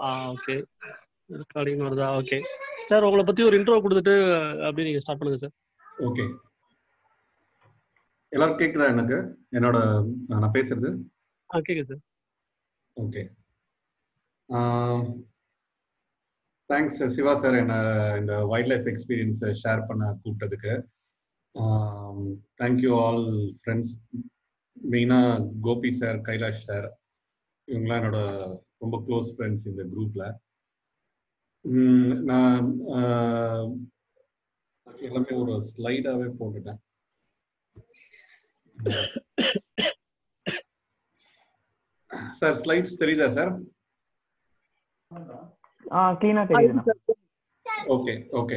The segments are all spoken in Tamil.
ஆ ஓகே ரெக்கார்டிங் வருதா ஓகே சார் உங்களை பத்தி ஒரு இன்ட்ரோ கொடுத்துட்டு அப்படியே நீங்க ஸ்டார்ட் பண்ணுங்க சார் ஓகே எல்லாரும் கேக்குதா எனக்கு என்னோட நான் பேசுறது ஆ கேக்குது sir okay thanks Siva sir என்ன இந்த வைல்ட் லைஃப் எக்ஸ்பீரியன்ஸை ஷேர் பண்ண கூப்பிட்டதுக்கு தேங்க்யூ ஆல் ஃப்ரெண்ட்ஸ் மெயினாக கோபி சார் கைலாஷ் சார் இவங்களாம் என்னோட ரொம்ப க்ளோஸ் ஃப்ரெண்ட்ஸ் இந்த குரூப்ல நான் எல்லாமே ஒரு ஸ்லைடாகவே போட்டுட்டேன் சார் ஸ்லைட்ஸ் தெரியுதா சார் ஆ கிளீனா தெரியுது ஓகே ஓகே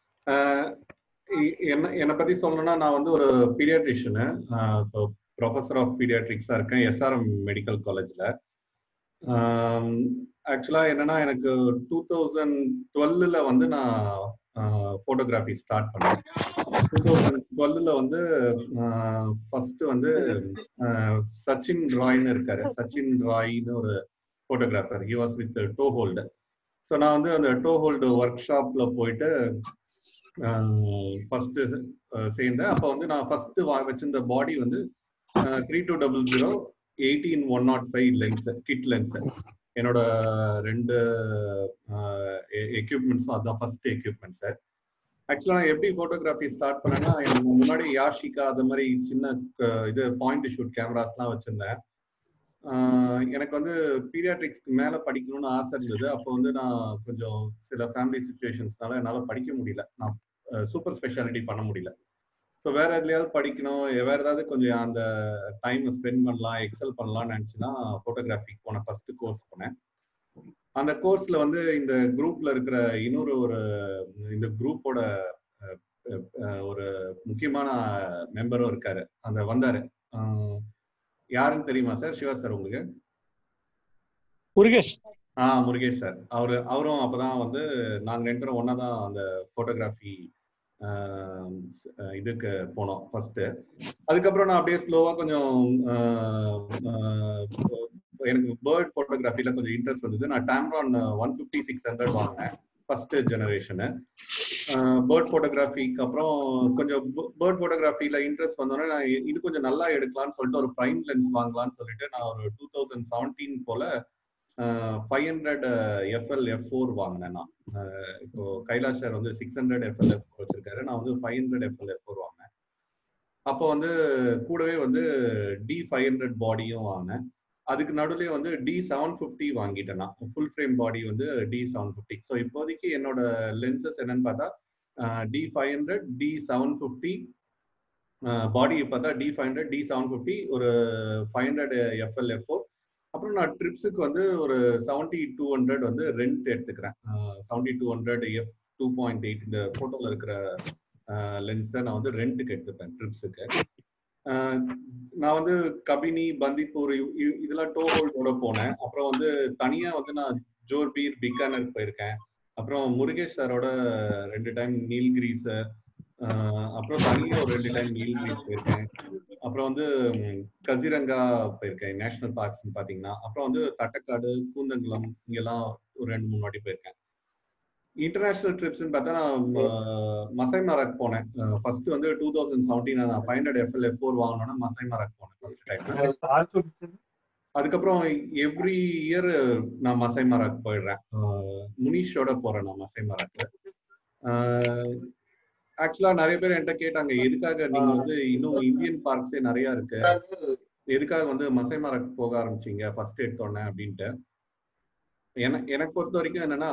என்ன என்னை பத்தி சொல்லணும்னா நான் வந்து ஒரு பீடியாட்ரிஷியனு இப்போ ப்ரொஃபஸர் ஆஃப் பீடியாட்ரிக்ஸாக இருக்கேன் எஸ்ஆர்எம் மெடிக்கல் காலேஜில் ஆக்சுவலாக என்னன்னா எனக்கு டூ தௌசண்ட் டுவெல்லில் வந்து நான் ஃபோட்டோகிராஃபி ஸ்டார்ட் பண்ணேன் டூ தௌசண்ட் டுவெல்லில் வந்து ஃபர்ஸ்ட் வந்து சச்சின் ராய்னு இருக்காரு சச்சின் ராய்னு ஒரு photographer he was with Toehold so நான் வந்து அந்த டோ ஹோல்டு ஒர்க் ஷாப்பில் போயிட்டு ஃபர்ஸ்ட் சேர்ந்தேன் அப்போ வந்து நான் ஃபர்ஸ்ட் வச்சிருந்த பாடி வந்து three two double zero eighteen one not five lens kit lens என்னோட ரெண்டு எக்யூப்மெண்ட்ஸும் அதுதான் ஃபர்ஸ்ட் எக்யூப்மெண்ட் சார் ஆக்சுவலாக நான் எப்படி ஃபோட்டோகிராஃபி ஸ்டார்ட் பண்ணேன்னா எனக்கு முன்னாடி யாஷிகா அது மாதிரி சின்ன இது பாயிண்ட் ஷூட் கேமராஸ்லாம் வச்சிருந்தேன் எனக்கு வந்து பீடியாட்ரிக்ஸ்க்கு மேலே படிக்கணும்னு ஆசை இருந்தது அப்போ வந்து நான் கொஞ்சம் சில ஃபேமிலி சுச்சுவேஷன்ஸ்னால என்னால் படிக்க முடியல நான் சூப்பர் ஸ்பெஷாலிட்டி பண்ண முடியல ஸோ வேற எதுலையாவது படிக்கணும் வேற ஏதாவது கொஞ்சம் அந்த டைம் ஸ்பெண்ட் பண்ணலாம் எக்ஸல் பண்ணலாம்னு நினச்சினா ஃபோட்டோகிராஃபி போன ஃபர்ஸ்ட் கோர்ஸ் போனேன் அந்த கோர்ஸ்ல வந்து இந்த குரூப்ல இருக்கிற இன்னொரு ஒரு இந்த குரூப்போட ஒரு முக்கியமான மெம்பரும் இருக்காரு அந்த வந்தாரு யாருன்னு தெரியுமா சார் சிவா சார் உங்களுக்கு முருகேஷ் ஆ முருகேஷ் சார் அவரு அவரும் அப்பதான் வந்து நாங்க ரெண்டு பேரும் ஒன்னா தான் அந்த போட்டோகிராஃபி இதுக்கு போனோம் ஃபர்ஸ்ட் அதுக்கப்புறம் நான் அப்படியே ஸ்லோவா கொஞ்சம் எனக்கு பேர்ட் போட்டோகிராஃபில கொஞ்சம் இன்ட்ரெஸ்ட் வந்தது நான் Tamron one fifty six hundred வாங்கினேன் ஃபர்ஸ்ட் ஜெனரேஷனு பேர்ட் ஃபோட்டோகிராஃபிக்கு அப்புறம் கொஞ்சம் பேர்ட் ஃபோட்டோகிராஃபில இன்ட்ரெஸ்ட் வந்தோடனே நான் இது கொஞ்சம் நல்லா எடுக்கலாம்னு சொல்லிட்டு ஒரு ப்ரைம் லென்ஸ் வாங்கலாம்னு சொல்லிட்டு நான் ஒரு டூ தௌசண்ட் செவன்டீன் போல five hundred FL F four வாங்கினேன் நான் இப்போ கைலாஷ் சார் வந்து six hundred FL F four வச்சிருக்காரு நான் வந்து five hundred FL F four வாங்கினேன் அப்போ வந்து கூடவே வந்து டி ஃபைவ் ஹண்ட்ரட் பாடியும் வாங்கினேன் அதுக்கு நடுவில் வந்து டி செவன் ஃபிஃப்டி வாங்கிட்டேன் நான் ஃபுல் ஃப்ரேம் பாடி வந்து டி செவன் ஃபிஃப்டி ஸோ இப்போதைக்கு என்னோட லென்சஸ் என்னன்னு பார்த்தா D five hundred D seven fifty body பார்த்தா D five hundred D seven fifty ஒரு five hundred FL F four அப்புறம் நான் ட்ரிப்ஸுக்கு வந்து ஒரு செவன்டி டூ ஹண்ட்ரட் வந்து ரெண்ட் எடுத்துக்கிறேன் seventy two hundred F two point eight இந்த ஃபோட்டோவில் இருக்கிற லென்ஸை நான் வந்து ரெண்ட்டுக்கு எடுத்துப்பேன் ட்ரிப்ஸுக்கு நான் வந்து கபினி பந்திப்பூர் இதெல்லாம் டோ ஹோல்டோட போனேன் அப்புறம் வந்து தனியாக வந்து நான் ஜோர்பீர் பிக்கானர் போயிருக்கேன் அப்புறம் முருகேஷ் சாரோட ரெண்டு டைம் நீல்கிரிஸ் அப்புறம் தனியாக ஒரு ரெண்டு டைம் நீல்கிரிஸ் போயிருக்கேன் அப்புறம் வந்து கசிரங்கா போயிருக்கேன் நேஷனல் பார்க்ஸ்னு பார்த்தீங்கன்னா அப்புறம் வந்து தட்டக்காடு கூந்தங்குளம் இங்கெல்லாம் ஒரு ரெண்டு மூணு வாட்டி போயிருக்கேன் இன்டர்நேஷனல் ட்ரிப்ஸ்னு பார்த்தா நான் மசை மராக் போனேன் ஃபர்ஸ்ட் வந்து டூ தௌசண்ட் செவன்டீன் நான் five hundred FL F four வாங்கினோன்னா மசை மராக் போனேன் ஃபர்ஸ்ட் டைம் அதுக்கப்புறம் எவ்ரி இயர் நான் மசை மராக் போயிடுறேன் முனிஷோட போறேன் நான் மசை மராக் ஆக்சுவலா நிறைய பேர் என்கிட்ட கேட்டாங்க எதுக்காக நீங்க வந்து இன்னும் இந்தியன் பார்க்ஸே நிறைய இருக்கு எதுக்காக வந்து மசை மராக் போக ஆரம்பிச்சீங்க ஃபர்ஸ்ட் எடுத்தோடனே அப்படின்ட்டு எனக்கு பொறுத்த வரைக்கும் என்னன்னா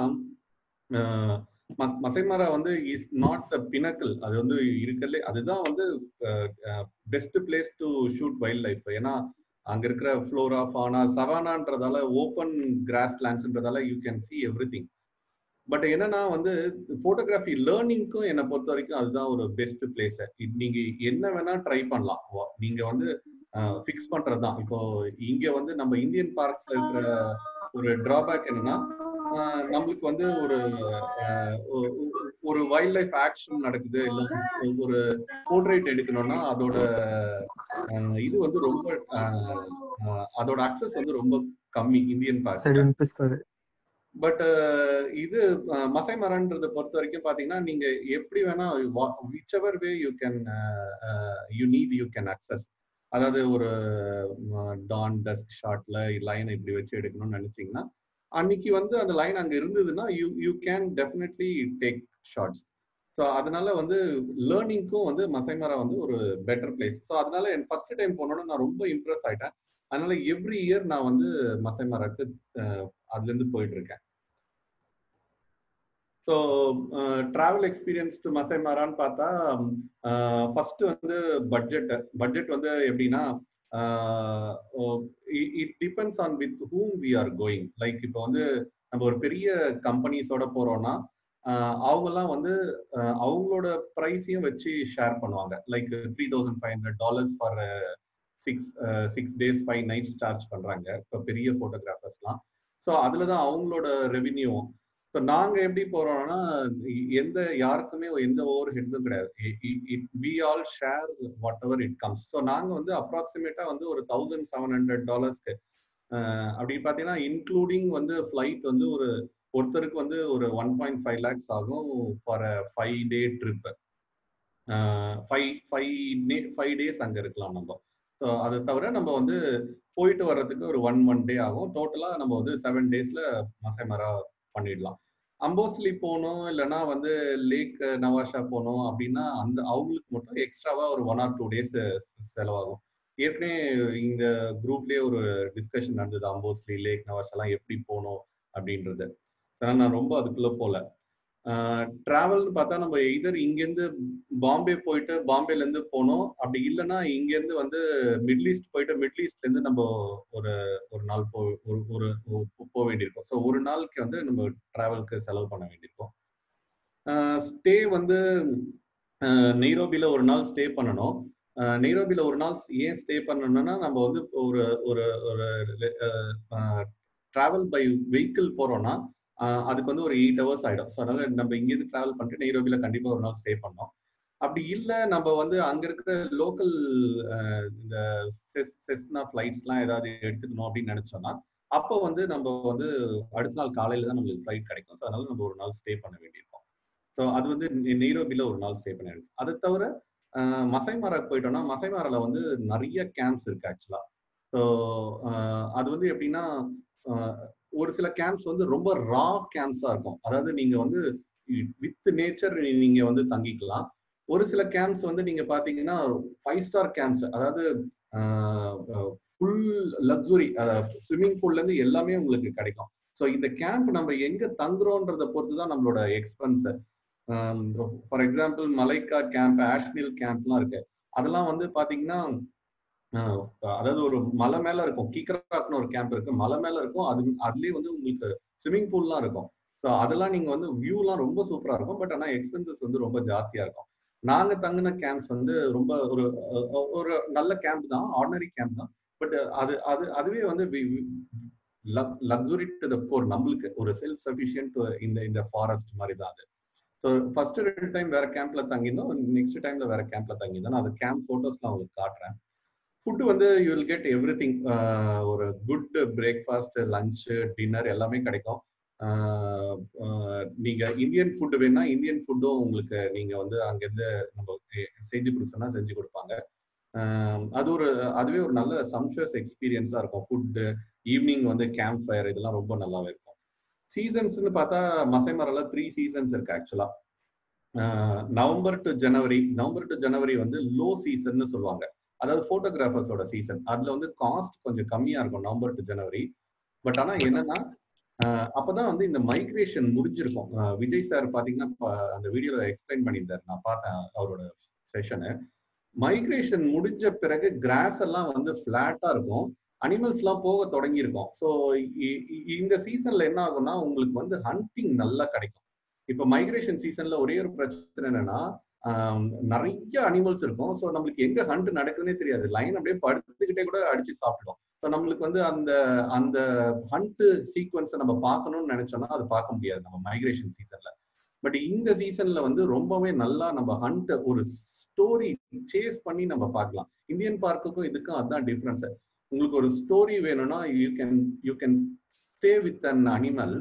மசைமரா வந்து இஸ் நாட் த பினக்கல் அது வந்து இருக்கல அதுதான் வந்து best place to shoot wildlife ஏன்னா அங்க இருக்கிற ஃப்ளோரா ஃபானா சவானான்றதால ஓப்பன் கிராஸ் லேண்ட்ஸ்ன்றதால you can see everything but என்னன்னா வந்து போட்டோகிராஃபி லேர்னிங்க்கும் என்னை பொறுத்த வரைக்கும் அதுதான் ஒரு பெஸ்ட் பிளேஸ் நீங்க என்ன வேணா ட்ரை பண்ணலாம் நீங்க வந்து ஃபிக்ஸ் பண்றதுதான் இப்போ இங்க வந்து நம்ம இந்தியன் பார்க்ஸ்ல இருக்கிற ஒரு டிராபேக் என்னன்னா நம்மளுக்கு வந்து ஒரு ஒரு வைல்ட் லைஃப் ஆக்ஷன் நடக்குது இல்ல ஒரு போர்ட்ரேட் எடுக்கணும்னா அதோட இது வந்து ரொம்ப அதோட அக்சஸ் வந்து ரொம்ப కమ్మి ఇండియన్ పార్క్ సైడ్ వినిపిస్తుంది பட் இது அஹ், மசை மரன்றதை பொறுத்த வரைக்கும் பாத்தீங்கன்னா நீங்க எப்படி வேணா whichever way you can you need you can access அதாவது ஒரு டான் டஸ்க் ஷாட்ல லைன் இப்படி வச்சு எடுக்கணும்னு நினைச்சீங்கன்னா அன்னைக்கு வந்து அந்த லைன் அங்க இருந்ததுன்னா you you can definitely take shots so அதனால வந்து லேர்னிங்க்கும் வந்து மசைமரா வந்து ஒரு பெட்டர் பிளேஸ் ஸோ அதனால என் ஃபர்ஸ்ட் டைம் போனோன்னா நான் ரொம்ப இம்ப்ரெஸ் ஆயிட்டேன் அதனால எவ்ரி இயர் நான் வந்து மசைமராக்கு அதுல இருந்து போயிட்டு இருக்கேன் ஸோ ட்ராவல் எக்ஸ்பீரியன்ஸ் டு மசைமரான்னு பார்த்தா ஃபர்ஸ்ட் வந்து பட்ஜெட் பட்ஜெட் வந்து எப்படின்னா it depends on with whom we are going like இப்போ வந்து நம்ம ஒரு பெரிய கம்பெனிஸோட போறோம்னா அவங்கெல்லாம் வந்து அஹ், அவங்களோட ப்ரைஸையும் வச்சு ஷேர் பண்ணுவாங்க like three thousand five hundred dollars for six six days five nights charge பண்றாங்க இப்போ பெரிய ஃபோட்டோகிராஃபர்ஸ்லாம் ஸோ அதில் தான் அவங்களோட ரெவின்யூ ஸோ நாங்கள் எப்படி போறோம்னா எ- எந்த யாருக்குமே எந்த ஓவர் ஹெட்ஸும் கிடையாது it we all share whatever it comes so நாங்கள் வந்து அப்ராக்சிமேட்டாக வந்து ஒரு தௌசண்ட் செவன் ஹண்ட்ரட் டாலர்ஸ்க்கு அப்படி பார்த்தீங்கன்னா இன்க்ளூடிங் வந்து ஃப்ளைட் வந்து ஒரு ஒருத்தருக்கு வந்து ஒரு ஒன் பாயிண்ட் ஃபைவ் லேக்ஸ் ஆகும் for five day trip five five day five days அங்கே இருக்கலாம் நம்ம ஸோ அதை தவிர நம்ம வந்து போயிட்டு வர்றதுக்கு ஒரு ஒன் ஒன் டே ஆகும் டோட்டலாக நம்ம வந்து செவன் டேஸில் மசைமரா பண்ணிடலாம் அம்போஸ்லி போகணும் இல்லைன்னா வந்து லேக் நவாஷா போகணும் அப்படின்னா அந்த அவங்களுக்கு மட்டும் எக்ஸ்ட்ராவா ஒரு ஒன் ஆர் டூ டேஸ் செலவாகும் ஏற்கனவே இந்த குரூப்லயே ஒரு டிஸ்கஷன் நடந்தது அம்போஸ்லி லேக் நவாஷாலாம் எப்படி போகணும் அப்படின்றது அதனால நான் ரொம்ப அதுக்குள்ள போல டிராவல்னு பார்த்தா நம்ம எதர் இங்கேருந்து பாம்பே போயிட்டு பாம்பேல இருந்து போனோம் அப்படி இல்லைன்னா இங்கேருந்து வந்து மிடில் ஈஸ்ட் போயிட்டு மிடில் ஈஸ்ட்ல இருந்து நம்ம ஒரு ஒரு நாள் போ ஒரு ஒரு ஒரு- போக வேண்டியிருக்கும் ஸோ ஒரு நாளுக்கு வந்து நம்ம டிராவலுக்கு செலவு பண்ண வேண்டியிருக்கும் ஸ்டே வந்து அஹ், நெய்ரோபில ஒரு நாள் ஸ்டே பண்ணணும் அஹ், நெய்ரோபில ஒரு நாள் ஏன் ஸ்டே பண்ணணும்னா நம்ம வந்து ஒரு ஒரு ஒரு டிராவல் பை வெஹிக்கிள் போறோம்னா அஹ், அதுக்கு வந்து ஒரு எயிட் ஹவர்ஸ் ஆயிடும் ஸோ அதனால நம்ம இங்கேருந்து டிராவல் பண்ணிட்டு நெய்ரோபில கண்டிப்பா ஒரு நாள் ஸ்டே பண்ணோம் அப்படி இல்லை நம்ம வந்து அங்க இருக்கிற லோக்கல் இந்த செஸ் செஸ்னா ஃப்ளைட்ஸ்லாம் ஏதாவது எடுத்துக்கணும் அப்படின்னு நினைச்சோம்னா அப்போ வந்து நம்ம வந்து அடுத்த நாள் காலையில தான் நம்மளுக்கு ஃப்ளைட் கிடைக்கும் ஸோ அதனால நம்ம ஒரு நாள் ஸ்டே பண்ண வேண்டியிருக்கும் ஸோ அது வந்து நெ- நெய்ரோபில ஒரு நாள் ஸ்டே பண்ண வேண்டியிருக்கும் அதை தவிர அஹ், மசைமாரா போயிட்டோம்னா மசைமாரால வந்து நிறைய கேம்ப்ஸ் இருக்கு ஆக்சுவலா ஸோ அது வந்து எப்படின்னா அஹ், ஒரு சில கேம்ப்ஸ் வந்து ரொம்ப ரா கேம்ப்ஸா இருக்கும் அதாவது நீங்க வந்து வித் நேச்சர் நீங்க வந்து தங்கிக்கலாம் ஒரு சில கேம்ப்ஸ் வந்து நீங்க பாத்தீங்கன்னா ஃபைவ் ஸ்டார் கேம்ப்ஸ் அதாவது ஃபுல் லக்ஸுரி ஸ்விம்மிங் பூல்ல இருந்து எல்லாமே உங்களுக்கு கிடைக்கும் ஸோ இந்த கேம்ப் நம்ம எங்க தங்குறோன்றத பொறுத்து தான் நம்மளோட expense for example Malaika camp Ashnil கேம்ப்லாம் இருக்கு அதெல்லாம் வந்து பாத்தீங்கன்னா ஆஹ் அதாவது ஒரு மலை மேல இருக்கும் கீக்கராக்னு ஒரு கேம்ப் இருக்கு மலை மேல இருக்கும் அது அதுலயே வந்து உங்களுக்கு ஸ்விம்மிங் பூல்லாம் இருக்கும் ஸோ அதெல்லாம் நீங்க வந்து வியூலாம் ரொம்ப சூப்பரா இருக்கும் பட் ஆனா எக்ஸ்பென்சஸ் வந்து ரொம்ப ஜாஸ்தியா இருக்கும் நாங்க தங்கின கேம்ப்ஸ் வந்து ரொம்ப ஒரு அஹ் ஒரு நல்ல கேம்ப் தான் ஆர்டினரி கேம்ப் தான் பட் அது அது அதுவே வந்து லக்ஸுரி டு த போர் நம்மளுக்கு ஒரு செல்ஃப் சஃபிஷியன்ட் இந்த இந்த ஃபாரஸ்ட் மாதிரி தான் அது ஸோ ஃபர்ஸ்ட் ரெண்டு டைம் வேற கேம்ப்ல தங்கியிருந்தோம் நெக்ஸ்ட் டைம்ல வேற கேம்ப்ல தங்கியிருந்தோம் நான் அது கேம்ப் போட்டோஸ்லாம் உங்களுக்கு காட்டுறேன் ஃபுட்டு வந்து you will get everything ஒரு குட் பிரேக்ஃபாஸ்ட் லஞ்ச் டின்னர் எல்லாமே கிடைக்கும் ஆஹ் ஆஹ் நீங்க இந்தியன் ஃபுட் வேணா இந்தியன் ஃபுட்டும் உங்களுக்கு நீங்க வந்து அங்கிருந்து நம்ம செஞ்சு கொடுத்தோம்னா செஞ்சு கொடுப்பாங்க ஆஹ் அது ஒரு அதுவே ஒரு நல்ல சம்ஷுவஸ் எக்ஸ்பீரியன்ஸா இருக்கும் ஃபுட்டு ஈவினிங் வந்து கேம்ப் ஃபயர் இதெல்லாம் ரொம்ப நல்லாவே இருக்கும் சீசன்ஸ்னு பார்த்தா மசைமரில் த்ரீ சீசன்ஸ் இருக்கு actually November to January November to January வந்து லோ சீசன்னு சொல்லுவாங்க அதாவது போட்டோகிராஃபர்ஸோட சீசன் அதுல வந்து காஸ்ட் கொஞ்சம் கம்மியா இருக்கும் நவம்பர் டு ஜனவரி பட் ஆனா என்னன்னா ஆஹ் அப்பதான் வந்து இந்த மைக்ரேஷன் முடிஞ்சிருக்கும் ஆஹ் விஜய் சார் பாத்தீங்கன்னா ப- அந்த வீடியோல எக்ஸ்பிளைன் பண்ணியிருந்தாரு நான் பார்த்தேன் அவரோட செஷனு மைக்ரேஷன் முடிஞ்ச பிறகு கிராஸ் எல்லாம் வந்து ஃபிளாட்டா இருக்கும் அனிமல்ஸ் எல்லாம் போக தொடங்கி இருக்கும் ஸோ இந்த சீசன்ல என்ன ஆகும்னா உங்களுக்கு வந்து ஹண்டிங் நல்லா கிடைக்கும் இப்போ மைக்ரேஷன் சீசன்ல ஒரே ஒரு பிரச்சனை என்னன்னா ஆஹ் நிறைய அனிமல்ஸ் இருக்கும் ஸோ நம்மளுக்கு எங்க ஹண்ட் நடக்குதுன்னே தெரியாது லைன் அப்படியே படுத்துக்கிட்டே கூட அடிச்சு சாப்பிடும் ஸோ நம்மளுக்கு வந்து அந்த அந்த ஹண்ட் சீக்வன்ஸை நம்ம பார்க்கணும்னு நினைச்சோம்னா அது பார்க்க முடியாது நம்ம மைக்ரேஷன் சீசன்ல பட் இந்த சீசன்ல வந்து ரொம்பவே நல்லா நம்ம ஹண்ட் ஒரு ஸ்டோரி சேஸ் பண்ணி நம்ம பார்க்கலாம் இந்தியன் பார்க்குக்கும் இதுக்கும் அதுதான் டிஃப்ரென்ஸ் உங்களுக்கு ஒரு ஸ்டோரி வேணும்னா you can you can stay with an animal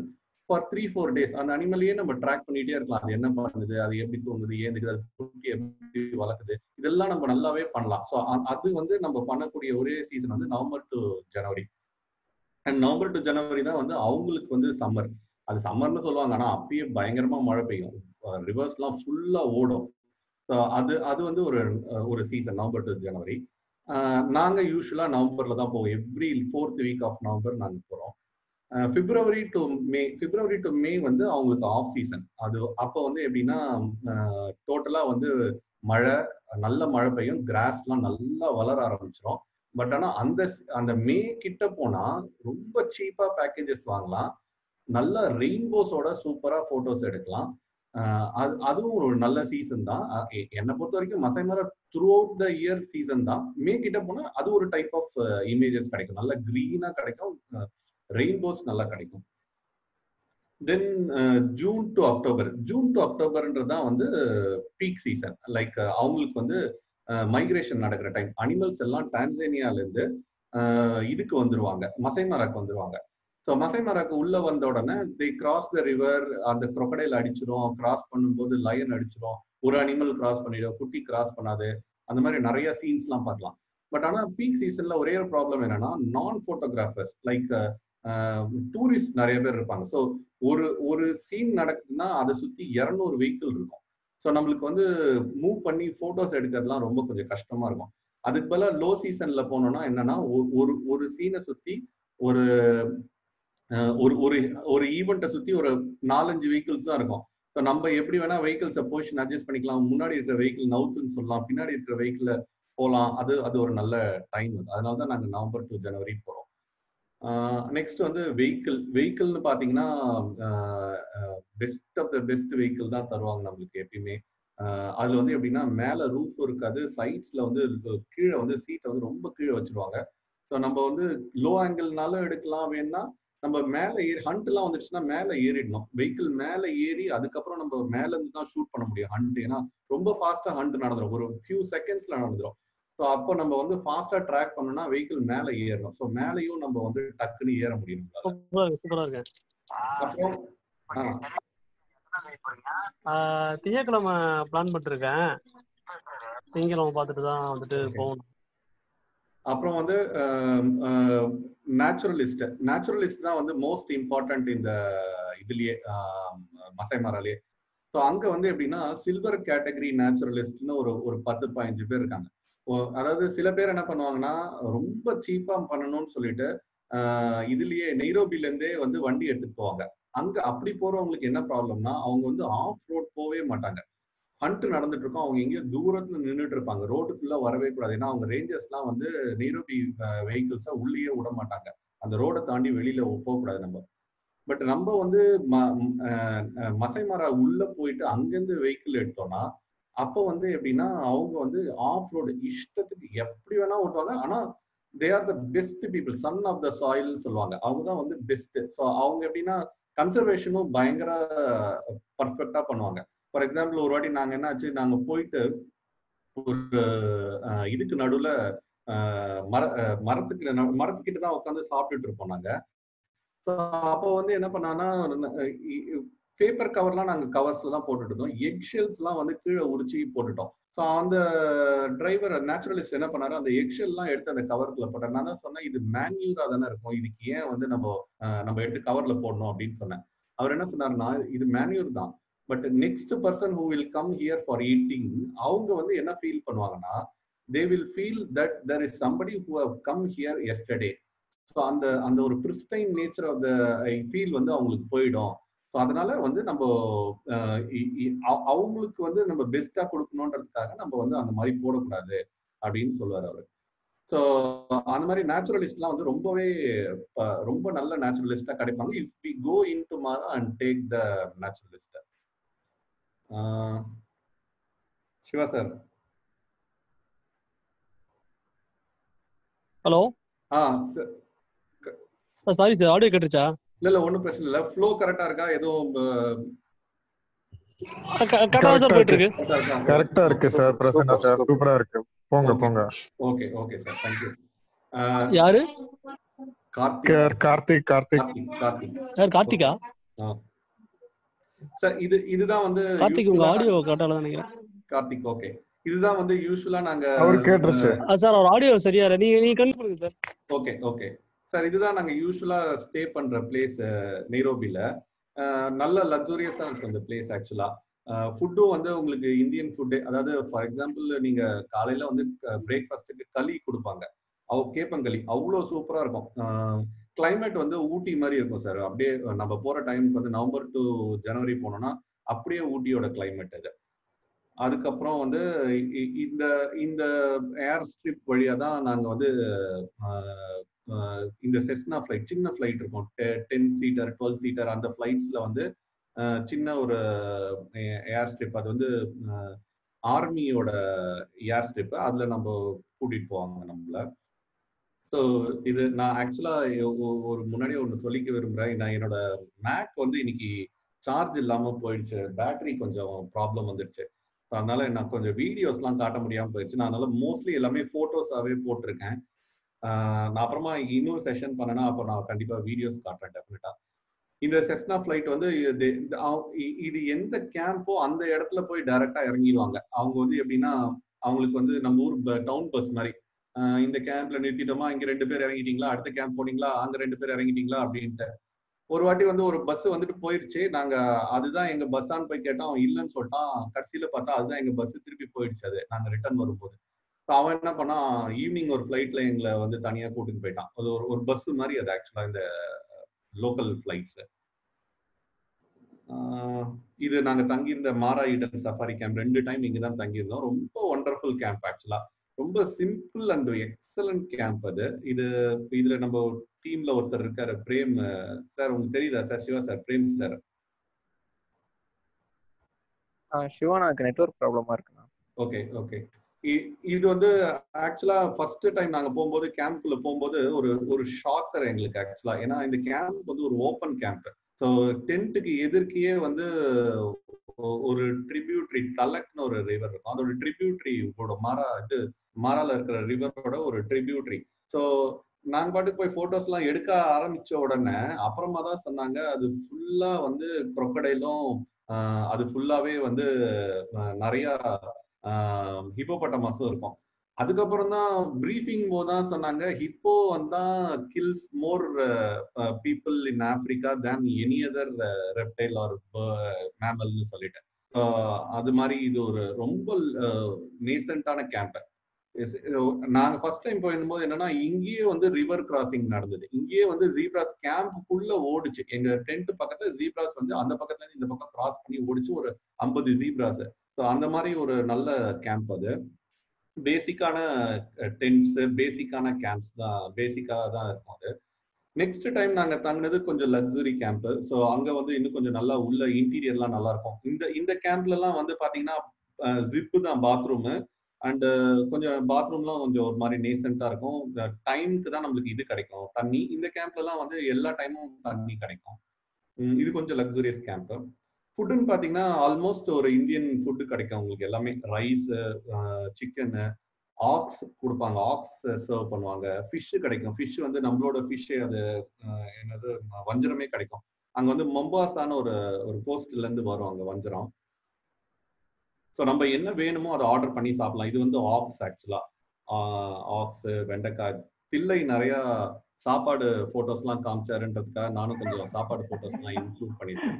for three four days அந்த அனிமலையே நம்ம ட்ராக் பண்ணிட்டே இருக்கலாம் அது என்ன பண்ணுது அது எப்படி தூங்குது ஏந்துக்குது அது குட்டி எப்படி வளர்க்குது இதெல்லாம் நம்ம நல்லாவே பண்ணலாம் ஸோ அது வந்து நம்ம பண்ணக்கூடிய ஒரே சீசன் வந்து November to January and November to January தான் வந்து அவங்களுக்கு வந்து சம்மர் அது சம்மர்னு சொல்லுவாங்க ஆனா அப்பயே பயங்கரமா மழை பெய்யும் ரிவர்ஸ்லாம் ஃபுல்லா ஓடும் ஸோ அது அது வந்து ஒரு ஒரு சீசன் நவம்பர் டு ஜனவரி நாங்க யூஸ்வலா நவம்பர்ல தான் போவோம் every fourth week of November நாங்க போறோம் பிப்ரவரி டு மே பிப்ரவரி டு மே வந்து அவங்களுக்கு ஆஃப் சீசன் அது அப்போ வந்து எப்படின்னா டோட்டலா வந்து மழை நல்ல மழை பெய்யும் கிராஸ்லாம் நல்லா வளர ஆரம்பிச்சிடும் பட் ஆனா அந்த அந்த மே கிட்ட போனா ரொம்ப சீப்பா பேக்கேஜஸ் வாங்கலாம் நல்ல ரெயின்போஸோட சூப்பரா போட்டோஸ் எடுக்கலாம் அது அதுவும் ஒரு நல்ல சீசன் தான் என்னை பொறுத்த வரைக்கும் Masai Mara throughout the year season தான் மே கிட்ட போனா அது ஒரு டைப் ஆஃப் இமேஜஸ் கிடைக்கும் நல்ல கிரீனா கிடைக்கும் ரெயின்போஸ் நல்லா கிடைக்கும் then June to October June to அக்டோபர்ன்றது தான் வந்து பீக் சீசன் லைக் அவங்களுக்கு வந்து மைக்ரேஷன் நடக்கிற டைம் அனிமல்ஸ் எல்லாம் டான்சேனியால இருந்து இதுக்கு வந்துருவாங்க மசைமராக்கு வந்துருவாங்க ஸோ மசைமராக்கு உள்ள வந்த உடனே தி கிராஸ் த ரிவர் அந்த crocodile அடிச்சிரும் கிராஸ் பண்ணும்போது லயன் அடிச்சிரும் ஒரு அனிமல் கிராஸ் பண்ணிடும் குட்டி கிராஸ் பண்ணாது அந்த மாதிரி நிறைய சீன்ஸ்லாம் பார்க்கலாம் பட் ஆனால் பீக் சீசன்ல ஒரே ஒரு ப்ராப்ளம் என்னன்னா நான் ஃபோட்டோகிராஃபர்ஸ் லைக் டூரிஸ்ட் நிறைய பேர் இருப்பாங்க ஸோ ஒரு ஒரு சீன் நடக்குதுன்னா அதை சுற்றி இரநூறு வெஹிக்கிள் இருக்கும் ஸோ நம்மளுக்கு வந்து மூவ் பண்ணி ஃபோட்டோஸ் எடுக்கிறதுலாம் ரொம்ப கொஞ்சம் கஷ்டமா இருக்கும் அதுக்கு பதிலாக லோ சீசன்ல போனோம்னா என்னன்னா ஒரு ஒரு சீனை சுற்றி ஒரு ஒரு ஒரு ஒரு ஈவெண்ட்டை சுற்றி ஒரு நாலஞ்சு வெஹிக்கிள்ஸ் தான் இருக்கும் ஸோ நம்ம எப்படி வேணா வெஹிக்கிள்ஸை பொசிஷன் அட்ஜஸ்ட் பண்ணிக்கலாம் முன்னாடி இருக்கிற வெஹிக்கிள் நவுத்துன்னு சொல்லலாம் பின்னாடி இருக்கிற வெஹிக்கிள் போகலாம் அது அது ஒரு நல்ல டைம் அது அதனால தான் நாங்கள் நவம்பர் டு ஜனவரி போகிறோம் நெக்ஸ்ட் வந்து வெஹிக்கிள் வெஹிக்கிள்னு பார்த்தீங்கன்னா best of the best vehicle தான் தருவாங்க நம்மளுக்கு எப்பயுமே அதுல வந்து எப்படின்னா மேல ரூஃப் இருக்காது சைட்ஸ்ல வந்து கீழே வந்து சீட்டை வந்து ரொம்ப கீழே வச்சிருவாங்க ஸோ நம்ம வந்து லோ ஆங்கிள்னாலும் எடுக்கலாம் வேணா நம்ம மேல ஏறி ஹண்ட் எல்லாம் வந்துச்சுன்னா மேல ஏறிடணும் வெஹிக்கிள் மேல ஏறி அதுக்கப்புறம் நம்ம மேல இருந்து தான் ஷூட் பண்ண முடியும் ஹண்ட் ஏன்னா ரொம்ப ஃபாஸ்டா ஹண்ட் நடந்துடும் ஒரு ஃபியூ செகண்ட்ஸ்ல நடந்துடும் ஸோ அப்போ நம்ம வந்து ஃபாஸ்டா ட்ராக் பண்ணோம்னா வெஹிக்கிள் மேல ஏறணும் ஸோ மேலேயும் நம்ம வந்து டக்குன்னு ஏற முடியும் சூப்பரா இருக்கு அப்புறம் திங்கக்கிழமை பிளான் பண்ணிருக்கேன் திங்கக்கிழமை பார்த்துட்டு தான் வந்துட்டு போகணும் அப்புறம் வந்து நேச்சுரலிஸ்ட் நேச்சுரலிஸ்ட் தான் வந்து மோஸ்ட் இம்பார்ட்டன்ட் இந்த இதுலயே மசைமாராலே ஸோ அங்க வந்து எப்படின்னா சில்வர் கேட்டகரி நேச்சுரலிஸ்ட்னு ஒரு ஒரு பத்து பதினஞ்சு பேர் இருக்காங்க அதாவது சில பேர் என்ன பண்ணுவாங்கன்னா ரொம்ப சீப்பா பண்ணணும்னு சொல்லிட்டு இதுலயே நெய்ரோபில இருந்தே வந்து வண்டி எடுத்துட்டு போவாங்க அங்க அப்படி போறவங்களுக்கு என்ன ப்ராப்ளம்னா அவங்க வந்து ஆஃப் ரோட் போகவே மாட்டாங்க ஹண்ட் நடந்துட்டு இருக்கோம் அவங்க எங்கேயோ தூரத்துல நின்றுட்டு இருப்பாங்க ரோட்டுக்குள்ள வரவே கூடாது ஏன்னா அவங்க ரேஞ்சர்ஸ்லாம் வந்து நெய்ரோபி வெஹிக்கிள்ஸை உள்ளேயே விட மாட்டாங்க அந்த ரோடை தாண்டி வெளியில போகக்கூடாது நம்ம பட் நம்ம வந்து மசைமரா உள்ள போயிட்டு அங்கேருந்து வெஹிக்கிள் எடுத்தோம்னா அப்போ வந்து எப்படின்னா அவங்க வந்து ஆஃப் ரோடு இஷ்டத்துக்கு எப்படி வேணா ஓட்டுவாங்க ஆனா they are the best people son of the சாயில்னு சொல்லுவாங்க அவங்க தான் வந்து பெஸ்ட் ஸோ அவங்க எப்படின்னா கன்சர்வேஷனும் பயங்கர பர்ஃபெக்டா பண்ணுவாங்க ஃபார் எக்ஸாம்பிள் ஒரு வாட்டி நாங்க என்ன ஆச்சு நாங்க போயிட்டு ஒரு இதுக்கு நடுவுல மர மரத்துக்கு மரத்துக்கிட்ட தான் உட்காந்து சாப்பிட்டுட்டு இருப்போம் நாங்க அப்போ வந்து என்ன பண்ணான்னா பேப்பர் கவர்லாம் நாங்க கவர்ஸ்ல தான் போட்டுட்டு இருந்தோம் எக் ஷெல்ஸ்லாம் வந்து கீழே உரிச்சு போட்டுட்டோம் ஸோ அந்த டிரைவர் நேச்சுரலிஸ்ட் என்ன பண்ணாரு அந்த எக்ஷெல்லாம் எடுத்து அந்த கவருக்குள்ள போட்டார் நான் தான் சொன்னேன் இது மேன்யூரா தானே இருக்கும் இதுக்கு ஏன் வந்து நம்ம நம்ம எடுத்து கவர்ல போடணும் அப்படின்னு சொன்னேன் அவர் என்ன சொன்னாருன்னா இது மேன்யூர் தான் but next person who will come here for eating அவங்க வந்து என்ன ஃபீல் பண்ணுவாங்கன்னா they will feel that there is somebody who have come here yesterday so அந்த அந்த ஒரு pristine nature of the feel வந்து அவங்களுக்கு போயிடும் ஸோ அதனால வந்து நம்ம அவங்களுக்கு வந்து நம்ம பெஸ்டா கொடுக்கணுன்றதுக்காக நம்ம வந்து அந்த மாதிரி போடக்கூடாது அப்படின்னு சொல்லுவார் அவர் ஸோ அந்த மாதிரி நேச்சுரலிஸ்ட்லாம் வந்து ரொம்பவே ரொம்ப நல்ல நேச்சுரலிஸ்டா கிடைப்பாங்க if we go into Mara and take the naturalist Shiva sir hello ah sorry sir audio கேட்டுருச்சா இல்ல இல்ல ஒண்ணும் பிரச்சனை இல்ல ஃப்ளோ கரெக்டா இருக்கா எதுவும் கரெக்டா சார் போயிட்டு இருக்கு கரெக்டா இருக்கு சார் பிரசன்னா சார் சூப்பரா இருக்கு போங்க போங்க ஓகே ஓகே சார் தேங்க்யூ யாரு கார்த்திக் கார்த்திக் கார்த்திக் கார்த்திக் கார்த்திக் யார் கார்த்திகா சார் இது இதுதான் வந்து கார்த்திக் உங்க usual-ஆ- ஆடியோ கரெக்டாக நினைக்கிறேன் கார்த்திக் ஓகே இதுதான் வந்து யூஸ்வலா நாங்க அவரு கேட்டுருச்சு சார் அவர் ஆடியோ சரியா இல்லை நீங்க நீங்க கன்ஃபார்ம் பண்ணுங்க சார் ஓகே ஓகே சார் இதுதான் நாங்க யூஸ்வலா ஸ்டே பண்ற பிளேஸ் நெய்ரோபில நல்ல லக்ஸூரியஸா இருக்கு அந்த பிளேஸ் ஆக்சுவலா ஃபுட்டும் வந்து உங்களுக்கு இந்தியன் ஃபுட்டு அதாவது ஃபார் எக்ஸாம்பிள் நீங்க காலையில வந்து பிரேக்ஃபாஸ்ட்டுக்கு களி கொடுப்பாங்க அவ கேப்பங்களி அவ்வளோ சூப்பரா இருக்கும் கிளைமேட் வந்து ஊட்டி மாதிரி இருக்கும் சார் அப்படியே நம்ம போற டைமுக்கு வந்து நவம்பர் டு ஜனவரி போனோம்னா அப்படியே ஊட்டியோட கிளைமேட் அது அதுக்கப்புறம் வந்து இ- இ- இந்த இந்த ஏர் ஸ்ட்ரிப் வழியா தான் நாங்க வந்து ஆஹ், ஆஹ், இந்த செஸ்னா ஃப்ளைட் சின்ன ஃப்ளைட் இருக்கும் டென் சீட்டர் டுவெல் சீட்டர் அந்த ஃப்ளைட்ஸ்ல வந்து ஆஹ், சின்ன ஒரு ஏர் ஸ்ட்ரிப் அது வந்து ஆர்மியோட ஏர் ஸ்ட்ரிப் அதுல நம்ம கூட்டிட்டு போவாங்க நம்மள ஸோ இது நான் ஆக்சுவலா ஒரு முன்னாடியே ஒன்று சொல்லிக்க விரும்புறேன் நான் என்னோட மேக் வந்து இன்னைக்கு சார்ஜ் இல்லாம போயிடுச்சு பேட்டரி கொஞ்சம் ப்ராப்ளம் வந்துடுச்சு So, அதனால நான் கொஞ்சம் வீடியோஸ்லாம் காட்ட முடியாம போயிடுச்சு நான் அதனால மோஸ்ட்லி எல்லாமே போட்டோஸாவே போட்டிருக்கேன் ஆஹ் நான் அப்புறமா இன்னொரு செஷன் பண்ணனா அப்போ நான் கண்டிப்பா வீடியோஸ் காட்டுறேன் டெஃபினட்டா இந்த செஸ்னா ஃபிளைட் வந்து இது இந்த அவ- இ- இது எந்த கேம்போ அந்த இடத்துல போய் டைரக்டா இறங்கிடுவாங்க அவங்க வந்து எப்படின்னா அவங்களுக்கு வந்து நம்ம ஊர் டவுன் பஸ் மாதிரி ஆஹ் இந்த கேம்ப்ல நிறுத்திட்டோமா இங்க ரெண்டு பேர் இறங்கிட்டீங்களா அடுத்த கேம்ப் போனீங்களா அங்க ரெண்டு பேர் இறங்கிட்டீங்களா அப்படின்ட்டு ஒரு வாட்டி வந்து ஒரு பஸ் வந்துட்டு போயிடுச்சு நாங்க அதுதான் எங்க பஸ்ஸான்னு போய் கேட்டோம் அவன் இல்லைன்னு சொல்லிட்டான் கடைசியில பார்த்தா அதுதான் எங்க பஸ் திருப்பி போயிடுச்சு அது நாங்க ரிட்டர்ன் வரும்போது So அவன் என்ன பண்ணான் ஈவினிங் ஒரு ஃபிளைட்ல எங்களை வந்து தனியா கூட்டிட்டு போயிட்டான் அது ஒரு ஒரு பஸ் மாதிரி அது ஆக்சுவலா இந்த லோக்கல் ஃபிளைட்ஸ் இது நாங்க தங்கியிருந்த மாரா ஈடன் சஃபாரி கேம்ப் ரெண்டு டைம் இங்க தான் தங்கியிருந்தோம் ரொம்ப ஒண்டர்ஃபுல் கேம்ப் ஆக்சுவலா ரொம்ப சிம்பிள் அண்ட் எக்ஸலண்ட் கேம்ப் அது இது இதுல நம்ம டீம்ல ஒருத்தர் இருக்காரு பிரேம் சார் உங்களுக்கு தெரியுதா sir Shiva sir Prem sir சிவானாக்கு நெட்வொர்க் ப்ராப்ளமா இருக்குண்ணா ஓகே ஓகே இது வந்து ஆக்சுவலா ஃபர்ஸ்ட் டைம் நாங்க போகும்போது கேம்ப்குள்ள போகும்போது ஒரு ஒரு ஷாக்கர் எங்களுக்கு ஆக்சுவலா ஏன்னா இந்த கேம்ப் வந்து ஒரு ஓப்பன் கேம்ப் ஸோ டென்ட்டுக்கு எதிர்க்கையே வந்து ஒ- ஒரு ட்ரிபியூட்ரி தலக்னு ஒரு ரிவர் இருக்கும் அதோட ட்ரிபியூட்ரி மாரா இது மாரால இருக்கிற ரிவரோட ஒரு ட்ரிபியூட்ரி ஸோ நாங்க பாட்டுக்கு போய் போட்டோஸ் எல்லாம் எடுக்க ஆரம்பிச்ச உடனே அப்புறமா தான் சொன்னாங்க அது ஃபுல்லா வந்து crocodile-ம், ஆஹ் அது ஃபுல்லாவே வந்து ஆஹ் நிறைய ஹிப்போபட்டமாஸும் இருக்கும் அதுக்கப்புறம் தான் பிரீஃபிங் போது தான் சொன்னாங்க ஹிப்போ வந்தா kills more people in Africa than any other reptile or மேமல்னு சொல்லிட்டேன் ஆஹ் அது மாதிரி இது ஒரு ரொம்ப நேசண்டான கேம்ப் நாங்க ஃபர்ஸ்ட் டைம் போயிருந்தபோது என்னன்னா இங்கேயே வந்து ரிவர் கிராசிங் நடந்தது இங்கேயே வந்து ஜீப்ராஸ் கேம்ப்புக்குள்ள ஓடுச்சு எங்க டென்ட் பக்கத்துல ஜீப்ராஸ் வந்து அந்த பக்கத்துல இருந்து இந்த பக்கம் கிராஸ் பண்ணி ஓடிச்சு ஒரு ஐம்பது ஜீப்ராஸ் ஸோ அந்த மாதிரி ஒரு நல்ல கேம்ப் அது பேசிக்கான டென்ட்ஸ் பேசிக்கான கேம்ப்ஸ் தான் பேசிக்காக தான் இருக்கும் அது நெக்ஸ்ட் டைம் நாங்க தங்கினது கொஞ்சம் லக்ஸுரி கேம்ப் ஸோ அங்க வந்து இன்னும் கொஞ்சம் நல்லா உள்ள இன்டீரியர்லாம் நல்லா இருக்கும் இந்த இந்த கேம்ப்ல எல்லாம் வந்து பாத்தீங்கன்னா ஜிப்பு தான் பாத்ரூமு அண்ட் கொஞ்சம் பாத்ரூம்லாம் கொஞ்சம் ஒரு மாதிரி நேசண்டா இருக்கும் டைமுக்கு தான் நம்மளுக்கு இது கிடைக்கும் தண்ணி இந்த கேம்ப்ல எல்லாம் வந்து எல்லா டைமும் தண்ணி கிடைக்கும் உம் இது கொஞ்சம் லக்ஸுரியஸ் கேம்ப் ஃபுட்டுன்னு பார்த்தீங்கன்னா ஆல்மோஸ்ட் ஒரு இந்தியன் ஃபுட்டு கிடைக்கும் உங்களுக்கு எல்லாமே ரைஸ் சிக்கனு ஆக்ஸ் கொடுப்பாங்க ஆக்ஸ் சர்வ் பண்ணுவாங்க ஃபிஷ் கிடைக்கும் ஃபிஷ் வந்து நம்மளோட ஃபிஷ் அது அஹ், என்னது வஞ்சரமே கிடைக்கும் அங்க வந்து மொம்பாசான ஒரு ஒரு கோஸ்ட்ல இருந்து வரும் அங்க வஞ்சரம் ஸோ நம்ம என்ன வேணுமோ அதை ஆர்டர் பண்ணி சாப்பிடலாம் இது வந்து ஆக்ஸ் ஆக்சுவலா ஆக்ஸ் வெண்டைக்காய் தில்லை நிறைய சாப்பாடு போட்டோஸ்லாம் காமிச்சாருன்றதுக்காக நானும் கொஞ்சம் சாப்பாடு போட்டோஸ்லாம் இன்க்ளூட் பண்ணியிருக்கேன்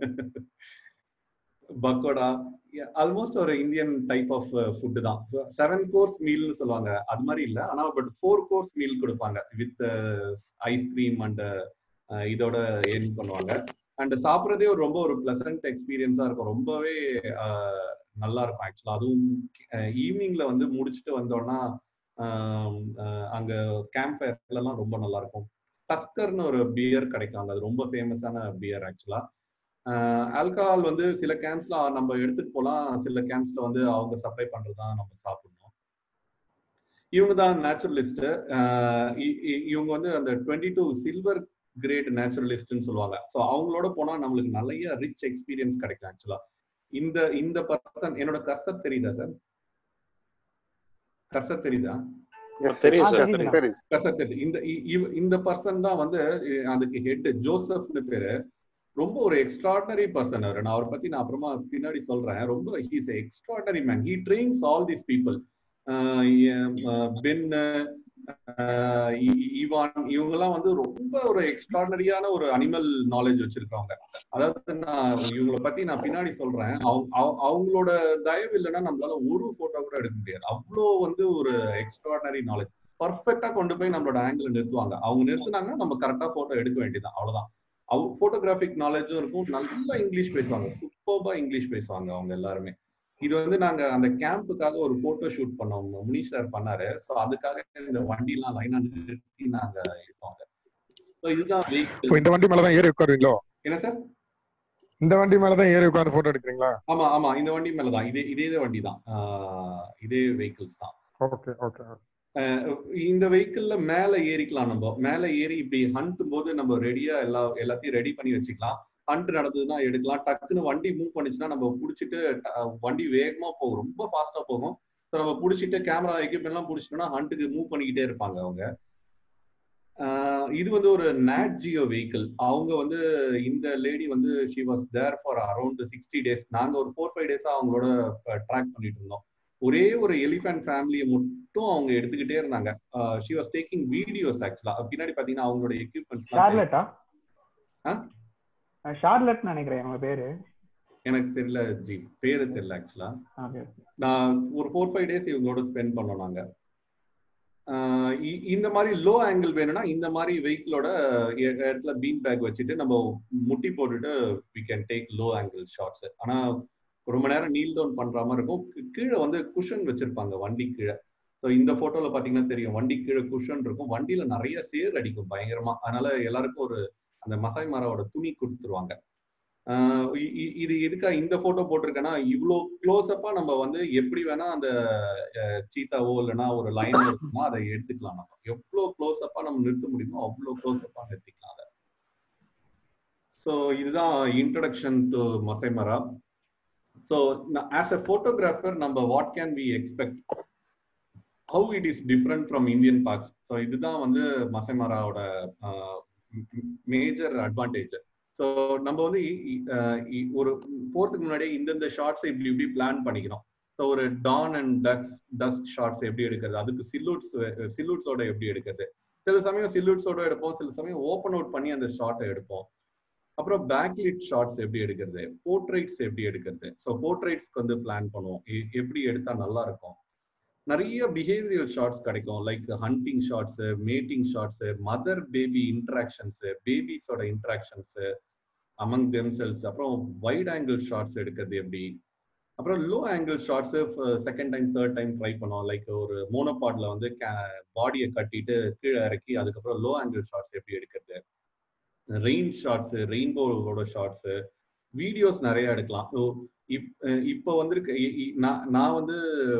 பக்கோடா ஆல்மோஸ்ட் ஒரு இந்தியன் டைப் ஆஃப் ஃபுட்டு தான் செவன் கோர்ஸ் மீல்னு சொல்லுவாங்க அது மாதிரி இல்லை ஆனால் பட் ஃபோர் கோர்ஸ் மீல் கொடுப்பாங்க வித் ஐஸ்கிரீம் அண்ட் இதோட ஏர்ன் பண்ணுவாங்க அண்ட் சாப்பிட்றதே ஒரு ரொம்ப ஒரு பிளசன்ட் எக்ஸ்பீரியன்ஸா இருக்கும் ரொம்பவே அஹ், நல்லா இருக்கும் ஆக்சுவலா அதுவும் ஈவினிங்ல வந்து முடிச்சுட்டு வந்தோம்னா ஆம், அஹ், அங்க கேம்ப் ஃபயர்லாம் ரொம்ப நல்லா இருக்கும் டஸ்கர்னு ஒரு பியர் கிடைக்கும் அங்க அது ரொம்ப ஃபேமஸான பியர் ஆக்சுவலா ஆல்கஹால் வந்து சில கேம்ப்ஸ்ல நம்ம எடுத்துட்டு போலாம் சில கேம்ப்ஸ்ல வந்து அவங்க சப்ளை பண்றதுதான் நம்ம சாப்பிடணும் இவங்க தான் நேச்சுரலிஸ்ட் இவங்க வந்து அந்த டுவெண்ட்டி டூ சில்வர் கிரேட் நேச்சுரலிஸ்ட்னு சொல்லுவாங்க ஸோ அவங்களோட போனா நம்மளுக்கு நிறைய ரிச் எக்ஸ்பீரியன்ஸ் கிடைக்கும் ஆக்சுவலா இந்த இந்த பர்சன் என்னோட கர்சர் தெரியுதா சார் கர்சர் தெரியுதா தெரியுது ஆ, சார் தெரியுது. தெரியுது கர்சர் தெரியுது இந்த இ- இவ- இந்த பர்சன் தான் வந்து இ- அதுக்கு ஹெட் ஜோசப்னு பேரு ரொம்ப ஒரு எக்ஸ்ட்ராடனரி பர்சன் அவர் நான் அவரை பத்தி நான் அப்புறமா பின்னாடி சொல்றேன் ரொம்ப he's extraordinary man he trains all these people Ben Evan இவங்கெல்லாம் வந்து ரொம்ப ஒரு எக்ஸ்ட்ராடனரியான ஒரு அனிமல் நாலேஜ் வச்சிருக்காங்க அதாவது நான் இவங்களை பத்தி நான் பின்னாடி சொல்றேன் அவங்க- அவங்க- அவங்களோட தயவு இல்லைன்னா நம்மளால ஒரு போட்டோ கூட எடுக்க முடியாது அவ்வளோ வந்து ஒரு எக்ஸ்ட்ராடனரி நாலேஜ் பர்ஃபெக்டா கொண்டு போய் நம்மளோட ஆங்கிள் நிறுத்துவாங்க அவங்க நிறுத்துனாங்கன்னா நம்ம கரெக்டா போட்டோ எடுக்க வேண்டியதுதான் அவ்வளவுதான் அவங்க போட்டோகிராஃபிக் நாலேஜும் இருக்கும் நல்லா இங்கிலீஷ் பேசுவாங்க சூப்பர்பா இங்கிலீஷ் பேசுவாங்க அவங்க எல்லாருமே இது வந்து நாங்க அந்த கேம்புக்காக ஒரு போட்டோ ஷூட் பண்ணோம் முனிஷ் சார் பண்ணாரு ஸோ அதுக்காக இந்த வண்டிலாம் லைனா நிறுத்தி நாங்க இருக்கோம் ஸோ இதுதான் இப்போ vehicle. இந்த வண்டி மேலதான் ஏறி உட்காருவீங்களோ என்ன சார் இந்த வண்டி மேலதான் ஏறி உட்கார்ந்து போட்டோ எடுக்கிறீங்களா ஆமா ஆமா இந்த வண்டி மேலதான் இதே இதே வண்டி தான் ஆஹ் இதே வெஹிக்கிள்ஸ் தான் ஓகே ஓகே அஹ் இந்த வெஹிக்கிள்ல மேல ஏறிக்கலாம் நம்ம மேல ஏறி இப்படி ஹண்ட் போது நம்ம ரெடியா எல்லா எல்லாத்தையும் ரெடி பண்ணி வச்சுக்கலாம் ஹண்ட் நடந்ததுன்னா எடுக்கலாம் டக்குன்னு வண்டி மூவ் பண்ணுச்சுன்னா நம்ம புடிச்சிட்டு ட- வண்டி வேகமா போகும் ரொம்ப ஃபாஸ்டா போகும் ஸோ நம்ம புடிச்சிட்டு கேமரா எக்யூப்மெண்ட் எல்லாம் புடிச்சிட்டோம்னா ஹண்ட்டுக்கு மூவ் பண்ணிக்கிட்டே இருப்பாங்க அவங்க ஆஹ் இது வந்து ஒரு நேட் ஜியோ வெஹிக்கிள் அவங்க வந்து இந்த லேடி வந்து she was there for around sixty days நாங்க ஒரு ஃபோர் ஃபைவ் டேஸா அவங்களோட ட்ராக் பண்ணிட்டு இருந்தோம் ஒரே ஒரு எலிஃபென்ட் ஃபேமிலியை மட்டும் அவங்க எடுத்துக்கிட்டே இருந்தாங்க ஷி வாஸ் டேக்கிங் வீடியோஸ் ஆக்சுவலா பின்னாடி பாத்தீங்கன்னா அவங்களோட எக்யூப்மெண்ட்ஸ் ஷார்லட்டா ஆ? ஷார்லட் நினைக்கிறேன் அவங்க பேரு எனக்கு தெரியல ஜி பேரு தெரியல ஆக்சுவலா Okay. நான் ஒரு ஃபோர் ஃபைவ் டேஸ் இவங்களோட ஸ்பெண்ட் பண்ணோம் நாங்க ஆஹ் இ- இந்த மாதிரி லோ ஆங்கிள் வேணும்னா இந்த மாதிரி வெஹிக்கிளோட இடத்துல பீன் பேக் வச்சுட்டு நம்ம முட்டி போட்டுட்டு we can take low angle shots ஆனா ரொம்ப நேரம் நீல் டவுன் பண்ற மாதிரி இருக்கும் கீ- கீழே வந்து குஷன் வச்சிருப்பாங்க வண்டி கீழே ஸோ இந்த போட்டோல பாத்தீங்கன்னா தெரியும் வண்டி கீழே குஷன் இருக்கும் வண்டியில நிறைய சேர் அடிக்கும் பயங்கரமா அதனால எல்லாருக்கும் ஒரு அந்த மசாய் மராவோட துணி கொடுத்துருவாங்க ஆஹ் இ- இ- இது எதுக்கா இந்த போட்டோ போட்டிருக்கேன்னா இவ்வளோ க்ளோஸ் அப்பா நம்ம வந்து எப்படி வேணா அந்த சீத்தாவோ இல்லைன்னா ஒரு லைன் இருக்குன்னா அதை எடுத்துக்கலாம் நம்ம எவ்வளோ க்ளோஸ் அப்பா நம்ம நிறுத்த முடியுமோ அவ்வளோ க்ளோஸ் அப்பா நிறுத்திக்கலாம் அதை ஸோ இதுதான் introduction to Masai Mara so as a photographer நம்ம what can we expect how it is different from Indian parks so இதுதான் வந்து மசைமராவோட மேஜர் அட்வான்டேஜ் ஸோ நம்ம வந்து இ- இ- அஹ் இ- ஒரு போறதுக்கு முன்னாடியே இந்தந்த ஷார்ட்ஸ் இப்படி இப்படி பிளான் பண்ணிக்கணும் ஸோ ஒரு டான் அண்ட் டக்ஸ் டஸ்க் ஷார்ட்ஸ் எப்படி எடுக்கிறது அதுக்கு சில்லூட்ஸ் சில்லூட்ஸோட எப்படி எடுக்கிறது சில சமயம் சில்லூட்ஸோட எடுப்போம் சில சமயம் ஓப்பன் அவுட் பண்ணி அந்த ஷார்ட்டை எடுப்போம் அப்புறம் பேக்லிட் ஷார்ட்ஸ் எப்படி எடுக்கிறது போர்ட்ரைட்ஸ் எப்படி எடுக்கிறது ஸோ போர்ட்ரைட்ஸ்க்கு வந்து பிளான் பண்ணுவோம் எ- எப்படி எடுத்தா நல்லா இருக்கும் நிறைய பிஹேவியல் ஷார்ட்ஸ் கிடைக்கும் like hunting shots mating shots mother baby interactions பேபிஸோட இன்ட்ராக்ஷன்ஸ் அமங் தெம்செல்ஸ் அப்புறம் வைட் ஆங்கிள் ஷார்ட்ஸ் எடுக்கிறது எப்படி அப்புறம் low angle shots second time third time try பண்ணோம் லைக் ஒரு மோனோபாட்ல வந்து பாடியை கட்டிட்டு கீழே இறக்கி அதுக்கப்புறம் லோ ஆங்கிள் ஷார்ட்ஸ் எப்படி எடுக்கிறது ரெயின் ஷார்ட்ஸ் ரெயின்போவோட ஷார்ட்ஸ் வீடியோஸ் நிறைய எடுக்கலாம் So, இப் அஹ் இப்போ வந்திருக்க இ- இ- நான் நான் வந்து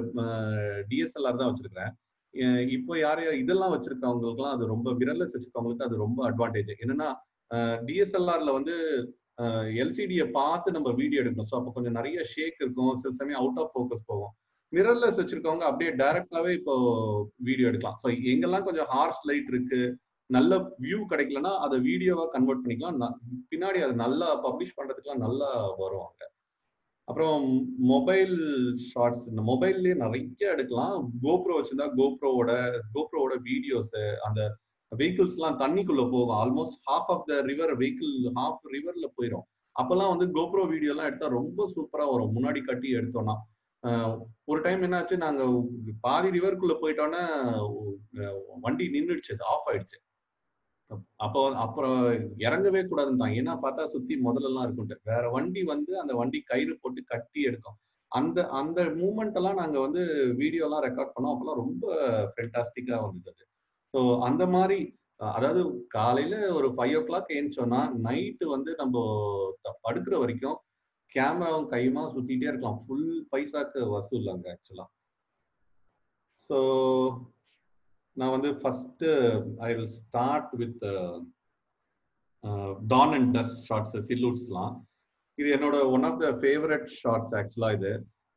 டிஎஸ்எல்ஆர் தான் வச்சிருக்கிறேன் அஹ் இப்போ யார் யார் இதெல்லாம் வச்சிருக்கவங்களுக்குலாம் அது ரொம்ப மிரர்லெஸ் வச்சிருக்கவங்களுக்கு அது ரொம்ப அட்வான்டேஜ் என்னன்னா டிஎஸ்எல்ஆர்ல வந்து எல்சிடியை பார்த்து நம்ம வீடியோ எடுக்கணும் ஸோ அப்போ கொஞ்சம் நிறைய ஷேக் இருக்கும் சில சமயம் அவுட் ஆஃப் ஃபோக்கஸ் போகும் மிரர்லெஸ் வச்சிருக்கவங்க அப்படியே டைரக்டாவே இப்போ வீடியோ எடுக்கலாம் ஸோ எங்கெல்லாம் கொஞ்சம் ஹார்ஸ் லைட் இருக்கு நல்ல வியூ கிடைக்கலன்னா அதை வீடியோவா கன்வெர்ட் பண்ணிக்கலாம் ந- பின்னாடி அது நல்லா பப்ளிஷ் பண்றதுக்குலாம் நல்லா வரும் அங்க அப்புறம் மொபைல் ஷார்ட்ஸ் இந்த மொபைல்லே நிறைய எடுக்கலாம் கோப்ரோ வச்சிருந்தா கோப்ரோவோட கோப்ரோவோட வீடியோஸ் அந்த vehicles எல்லாம் தண்ணிக்குள்ள போகும் almost half of the river vehicle half ரிவர்ல போயிடும் அப்பெல்லாம் வந்து கோப்ரோ வீடியோ எல்லாம் எடுத்தா ரொம்ப சூப்பரா வரும் முன்னாடி கட்டி எடுத்தோம்னா ஆஹ் ஒரு டைம் என்னாச்சு நாங்க பாதி ரிவருக்குள்ள போயிட்டோன்னா அஹ் வண்டி நின்றுடுச்சு ஆஃப் ஆயிடுச்சு அப்போ அப்புறம் இறங்கவே கூடாதுன்னு தான் ஏன்னா பார்த்தா சுத்தி முதல்ல எல்லாம் இருக்கும்ட்டு வேற வண்டி வந்து அந்த வண்டி கயிறு போட்டு கட்டி எடுக்கும் அந்த அந்த மூமெண்ட் எல்லாம் நாங்க வந்து வீடியோ எல்லாம் ரெக்கார்ட் பண்ணோம் அப்பெல்லாம் ரொம்ப ஃபென்டாஸ்டிக்கா வந்தது அது ஸோ அந்த மாதிரி அஹ் அதாவது காலையில ஒரு ஃபைவ் ஓ கிளாக் ஏஞ்சோம்னா நைட்டு வந்து நம்ம த- படுக்கிற வரைக்கும் கேமராவும் கையுமா சுத்திட்டே இருக்கலாம் ஃபுல் பைசாக்கு வசூல் அங்க ஆக்சுவலா ஸோ நான் வந்து first I will start with dawn and dusk shots சில்லூட்ஸ்லாம் இது என்னோட one of the favourite shots actually இது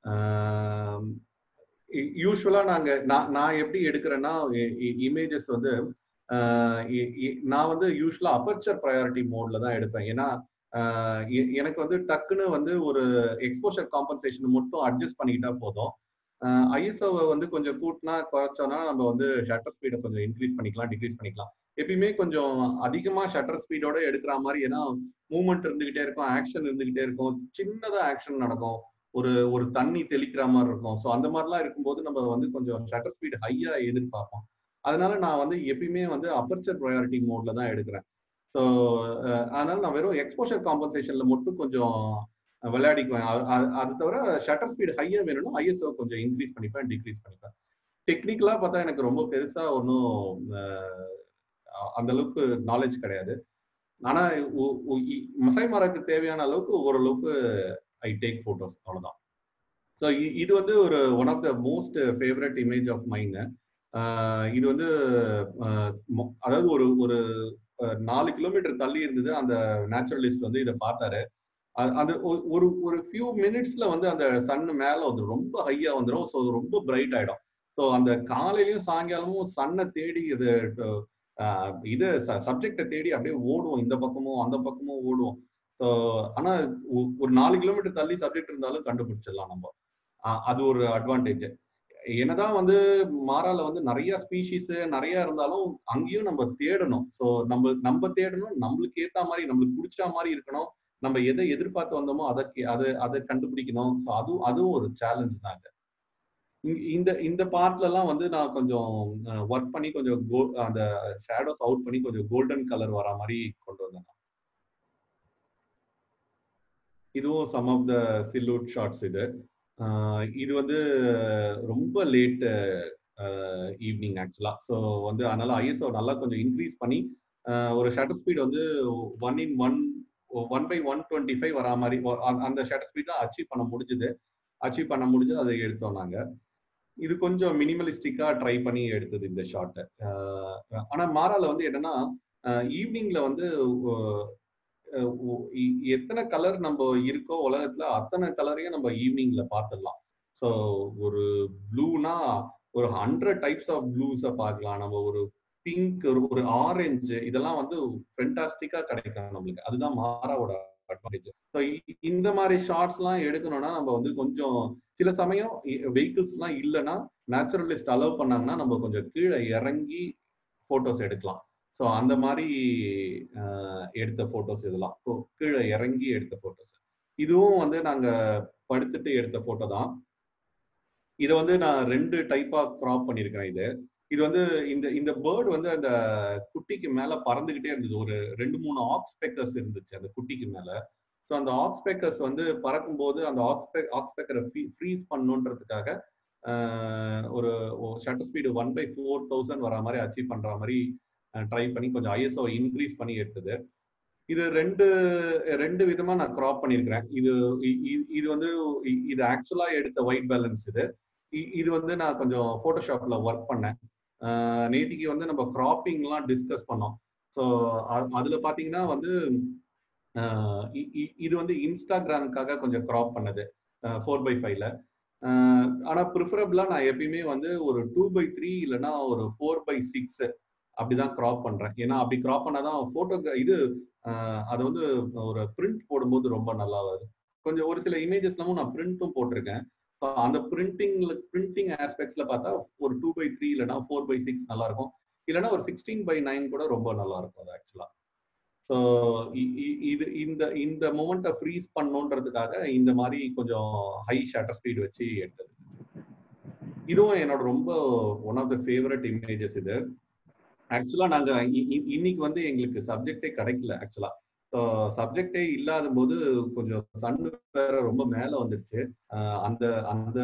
யூஸ்வலா நாங்க நான் நான் எப்படி எடுக்கிறேன்னா இமேஜஸ் வந்து ஆஹ் இ- இ- நான் வந்து யூஸ்வலா அப்பர்ச்சர் ப்ரையாரிட்டி மோட்ல தான் எடுப்பேன் ஏன்னா ஆஹ் எ- எனக்கு வந்து டக்குன்னு வந்து ஒரு எக்ஸ்போஷர் காம்பன்சேஷன் மட்டும் அட்ஜஸ்ட் பண்ணிக்கிட்டா போதும் ஐஎஸ்ஓவை வந்து கொஞ்சம் கூட்டினா குறைச்சோம்னா நம்ம வந்து ஷட்டர் ஸ்பீடை கொஞ்சம் இன்க்ரீஸ் பண்ணிக்கலாம் டிக்ரீஸ் பண்ணிக்கலாம் எப்பயுமே கொஞ்சம் அதிகமா ஷட்டர் ஸ்பீடோட எடுக்கிற மாதிரி ஏன்னா மூவ்மெண்ட் இருந்துகிட்டே இருக்கும் ஆக்ஷன் இருந்துகிட்டே இருக்கும் சின்னதா ஆக்ஷன் நடக்கும் ஒரு ஒரு தண்ணி தெளிக்கிற மாதிரி இருக்கும் ஸோ அந்த மாதிரிலாம் இருக்கும்போது நம்ம வந்து கொஞ்சம் ஷட்டர் ஸ்பீட் ஹையா எதிர்பார்ப்போம் அதனால நான் வந்து எப்பயுமே வந்து அப்பர்ச்சர் ப்ரையாரிட்டி மோட்ல தான் எடுக்கிறேன் ஸோ அதனால நான் வெறும் எக்ஸ்போஷர் காம்பன்சேஷன்ல மட்டும் கொஞ்சம் விளையாடிக்குவேன் அது- அது- அது தவிர ஷட்டர் ஸ்பீட் ஹையா வேணும்னா ஐஎஸ்ஓ கொஞ்சம் இன்க்ரீஸ் பண்ணிப்பேன் டிக்ரீஸ் பண்ணிப்பேன் டெக்னிக்கலா பார்த்தா எனக்கு ரொம்ப பெருசா ஒன்றும் அந்த அளவுக்கு நாலேஜ் கிடையாது ஆனா ஒ- ஒ- இ- மசை மரக்கு தேவையான அளவுக்கு ஓரளவுக்கு ஐ டேக் போட்டோஸ் அவ்வளவுதான் ஸோ இது வந்து ஒரு one of the most favourite image of mind இது வந்து ஆஹ் மொ- அதாவது ஒரு ஒரு ஆஹ் நாலு கிலோமீட்டர் தள்ளி இருந்தது அந்த நேச்சுரலிஸ்ட் வந்து இதை பார்த்தாரு அ- அது ஒ- ஒரு ஒரு ஃபியூ மினிட்ஸ்ல வந்து அந்த சன் மேல வந்து ரொம்ப ஹையா வந்துடும் ஸோ ரொம்ப பிரைட் ஆயிடும் ஸோ அந்த காலையிலயும் சாயங்காலமும் சன்னை தேடி இது ஆஹ் இது சப்ஜெக்டை தேடி அப்படியே ஓடுவோம் இந்த பக்கமும் அந்த பக்கமும் ஓடுவோம் ஸோ ஆனா ஒ- ஒரு நாலு கிலோமீட்டர் தள்ளி சப்ஜெக்ட் இருந்தாலும் கண்டுபிடிச்சிடலாம் நம்ம ஆஹ் அது ஒரு அட்வான்டேஜ் என்னதான் வந்து மாறால வந்து நிறைய ஸ்பீஷீஸ் நிறைய இருந்தாலும் அங்கேயும் நம்ம தேடணும் ஸோ நம்ம நம்ம தேடணும் நம்மளுக்கு ஏத்த மாதிரி நம்மளுக்கு பிடிச்ச மாதிரி இருக்கணும் நம்ம எதை எதிர்பார்த்து வந்தோமோ அதை அதை அதை கண்டுபிடிக்கணும் ஸோ அதுவும் அதுவும் ஒரு சேலஞ்ச் தான் இது இங்க- இந்த இந்த பார்ட்ல எல்லாம் வந்து நான் கொஞ்சம் ஒர்க் பண்ணி கொஞ்சம் கோ அந்த ஷேடோஸ் அவுட் பண்ணி கொஞ்சம் கோல்டன் கலர் வர மாதிரி கொண்டு வந்தேன் நான். இதுவும் some of the silhouette shots இது ஆஹ் இது வந்து ரொம்ப லேட் ஈவினிங் ஆக்சுவலா ஸோ வந்து அதனால ஐஎஸ்ஓ நல்லா கொஞ்சம் இன்க்ரீஸ் பண்ணி ஆஹ் ஒரு ஷட்டர் ஸ்பீட் வந்து one in one one by one twenty five வரா மாதிரி ஒ- அந்த- அந்த ஷட்டர் ஸ்பீட் தான் அச்சீவ் பண்ண முடிஞ்சுது அச்சீவ் பண்ண முடிஞ்சு அதை எடுத்தோம் நாங்க இது கொஞ்சம் மினிமலிஸ்டிக்கா ட்ரை பண்ணி எடுத்தது இந்த ஷாட் ஆனா மாறால வந்து என்னன்னா ஈவினிங்ல வந்து அஹ், அஹ், ஒ- இ- எத்தனை கலர் நம்ம இருக்கோ உலகத்துல அத்தனை கலரையும் நம்ம ஈவினிங்ல பார்த்துடலாம் ஸோ ஒரு ப்ளூனா ஒரு ஹண்ட்ரட் டைப்ஸ் ஆஃப் ப்ளூஸை பார்க்கலாம் நம்ம ஒரு பிங்க் ஒரு ஒரு ஆரஞ்சு இதெல்லாம் வந்து ஃபென்டாஸ்டிக்கா கிடைக்கும் நம்மளுக்கு அதுதான் மாறாவோட அட்வான்டேஜ் ஸோ இந்த மாதிரி ஷார்ட்ஸ்லாம் எடுக்கணும்னா நம்ம வந்து கொஞ்சம் சில சமயம் வெஹிக்கிள்ஸ்லாம் இல்லைன்னா நேச்சுரலிஸ்ட் அலோவ் பண்ணாங்கன்னா நம்ம கொஞ்சம் கீழே இறங்கி ஃபோட்டோஸ் எடுக்கலாம் ஸோ அந்த மாதிரி அஹ், எடுத்த ஃபோட்டோஸ் இதெல்லாம் So, கீழே இறங்கி எடுத்த ஃபோட்டோஸ் இதுவும் வந்து நாங்க படுத்துட்டு எடுத்த ஃபோட்டோ தான் இதை வந்து நான் ரெண்டு டைப்பா கிராப் பண்ணியிருக்கிறேன் இது இது வந்து இந்த இந்த பேர்டு வந்து அந்த குட்டிக்கு மேல பறந்துகிட்டே இருந்தது ஒரு ரெண்டு மூணு ஆக்ஸ்பெக்கர்ஸ் இருந்துச்சு அந்த குட்டிக்கு மேல ஸோ அந்த ஆக்ஸ்பெக்கர்ஸ் வந்து பறக்கும்போது அந்த ஆக்ஸ்பெக் ஆக்ஸ்பெக்கரை ஃப்ரீஸ் பண்ணுன்றதுக்காக ஆஹ், ஒரு shutter speed one by four thousand வர மாதிரி அச்சீவ் பண்ற மாதிரி ட்ரை பண்ணி கொஞ்சம் ஐஎஸ்ஓ இன்க்ரீஸ் பண்ணி எடுத்தது இது ரெண்டு ரெண்டு விதமா நான் கிராப் பண்ணியிருக்கிறேன் இது இ- இ- இது வந்து இ- இது ஆக்சுவலா எடுத்த ஒயிட் பேலன்ஸ் இது இ- இது வந்து நான் கொஞ்சம் ஃபோட்டோஷாப்ல ஒர்க் பண்ணேன் ஆஹ் நேத்திக்கு வந்து நம்ம கிராப்பிங்லாம் டிஸ்கஸ் பண்ணோம் ஸோ அதுல பாத்தீங்கன்னா வந்து ஆஹ் இ- இ- இது வந்து இன்ஸ்டாகிராமுக்காக கொஞ்சம் கிராப் பண்ணது ஃபோர் பை ஃபைவ்ல ஆனா ப்ரிஃபரபிளா நான் எப்பயுமே வந்து ஒரு டூ பை த்ரீ இல்லைன்னா ஒரு ஃபோர் பை சிக்ஸ் அப்படிதான் கிராப் பண்றேன் ஏன்னா அப்படி கிராப் பண்ணாதான் போட்டோ இது ஆஹ் அது வந்து ஒரு பிரிண்ட் போடும்போது ரொம்ப நல்லா வருது கொஞ்சம் ஒரு சில இமேஜஸ்லாமும் நான் பிரிண்ட்டும் போட்டிருக்கேன் So, அந்த பிரிண்டிங்ல பிரிண்டிங் ஆஸ்பெக்ட்ஸ்ல பார்த்தா ஒரு டூ பை த்ரீ இல்லைன்னா ஃபோர் பை சிக்ஸ் நல்லா இருக்கும் இல்லைன்னா ஒரு சிக்ஸ்டீன் பை நைன் கூட ரொம்ப நல்லா இருக்கும் அது ஆக்சுவலா ஸோ இது இந்த இந்த மூமெண்ட்டை ஃப்ரீஸ் பண்ணணுன்றதுக்காக இந்த மாதிரி கொஞ்சம் ஹை ஷட்டர் ஸ்பீட் வச்சு எடுத்தது இதுவும் என்னோட ரொம்ப one of the favourite images இது ஆக்சுவலா நாங்க இ- இ- இன்னைக்கு வந்து எங்களுக்கு சப்ஜெக்டே கிடைக்கல ஆக்சுவலா சப்ஜெக்டே இல்லாத போது கொஞ்சம் சன் வேற ரொம்ப மேல வந்துருச்சு ஆஹ் அந்த அந்த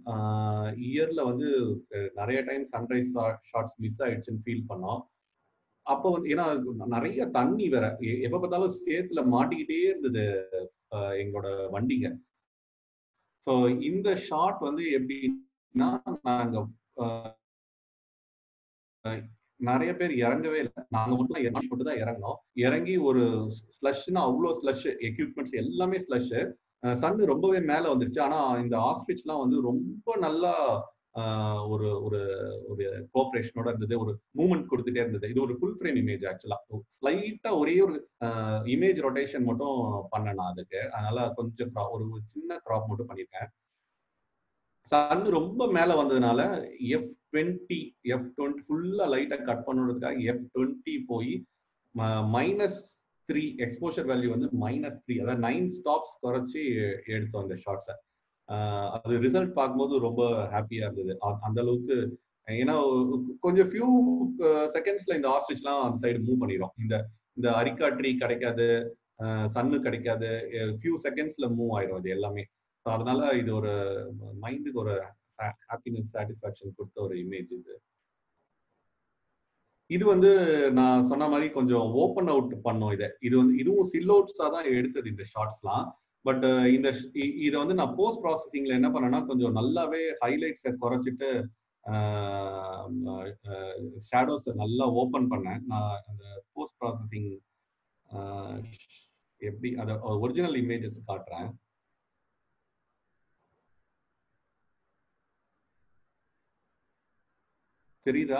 இயர்ல வந்து அஹ் நிறைய டைம் சன்ரைஸ் ஷார்ட்ஸ் மிஸ் ஆயிடுச்சுன்னு ஃபீல் பண்ணோம் அப்போ வந்து ஏன்னா நிறைய தண்ணி வேற எ- எப்ப பார்த்தாலும் சேத்துல மாட்டிக்கிட்டே இருந்தது ஆஹ் எங்களோட வண்டிங்க ஸோ இந்த ஷார்ட் வந்து எப்படின்னா நாங்க ஆஹ் நிறைய பேர் இறங்கவே இல்லை நாங்க மட்டும் தான் இறங்கி மட்டும் தான் இறங்கினோம் இறங்கி ஒரு ஸ்லஷ்னா அவ்வளோ ஸ்லஷ் எக்யூப்மெண்ட்ஸ் எல்லாமே ஸ்லஷ் சன் ரொம்பவே மேல வந்துருச்சு ஆனா இந்த ஆஸ்பிச்லாம் வந்து ரொம்ப நல்லா ஆஹ் ஒரு ஒரு ஒரு கோஆப்ரேஷனோட இருந்தது ஒரு மூவ்மெண்ட் கொடுத்துட்டே இருந்தது இது ஒரு ஃபுல் ஃப்ரேம் இமேஜ் ஆக்சுவலா ஸ்லைட்டா ஒரே ஒரு இமேஜ் ரொட்டேஷன் மட்டும் பண்ணேன் நான் அதுக்கு அதனால கொஞ்சம் crop- ஒரு ஒரு சின்ன கிராப் மட்டும் பண்ணிருக்கேன் சன் ரொம்ப மேல வந்ததுனால எஃப் டுவெண்ட்டி எஃப் டுவெண்ட்டி ஃபுல்லா லைட்டா கட் பண்ணுறதுக்காக எஃப் டுவெண்ட்டி போய் மைனஸ் த்ரீ எக்ஸ்போஷர் வேல்யூ வந்து மைனஸ் த்ரீ அதாவது நைன் ஸ்டாப்ஸ் குறைச்சி எடுத்தோம் இந்த ஷார்ட்ஸை அது ரிசல்ட் பார்க்கும்போது ரொம்ப ஹாப்பியா இருந்தது அ- அந்த அளவுக்கு ஏன்னா கொஞ்சம் ஃபியூ செகண்ட்ஸ்ல இந்த ஆஸ்ட்ரிச்லாம் அந்த சைடு மூவ் பண்ணிடும் இந்த இந்த அரிக்கா ட்ரீ கிடைக்காது சன்னு கிடைக்காது ஃபியூ செகண்ட்ஸ்ல மூவ் ஆயிரும் இது எல்லாமே So அதனால இது ஒரு மைண்டுக்கு ஒரு ஹாப்பினஸ் சாட்டிஸ்ஃபேக்ஷன் கொடுத்த ஒரு இமேஜ் இது இது வந்து நான் சொன்ன மாதிரி கொஞ்சம் ஓப்பன் அவுட் பண்ணோம் இதை இது வந்து இதுவும் சில் அவுட்ஸா தான் எடுத்தது இந்த ஷார்ட்ஸ்லாம் பட் இந்த ஷ்- இ- இதை வந்து நான் போஸ்ட் ப்ராசஸிங்ல என்ன பண்ணேன்னா கொஞ்சம் நல்லாவே ஹைலைட்ஸை குறைச்சிட்டு ஷேடோஸ் நல்லா ஓப்பன் பண்ணேன் நான் அந்த போஸ்ட் ப்ராசஸிங் எப்படி அதை ஒரிஜினல் இமேஜஸ் காட்டுறேன் தெரியுதா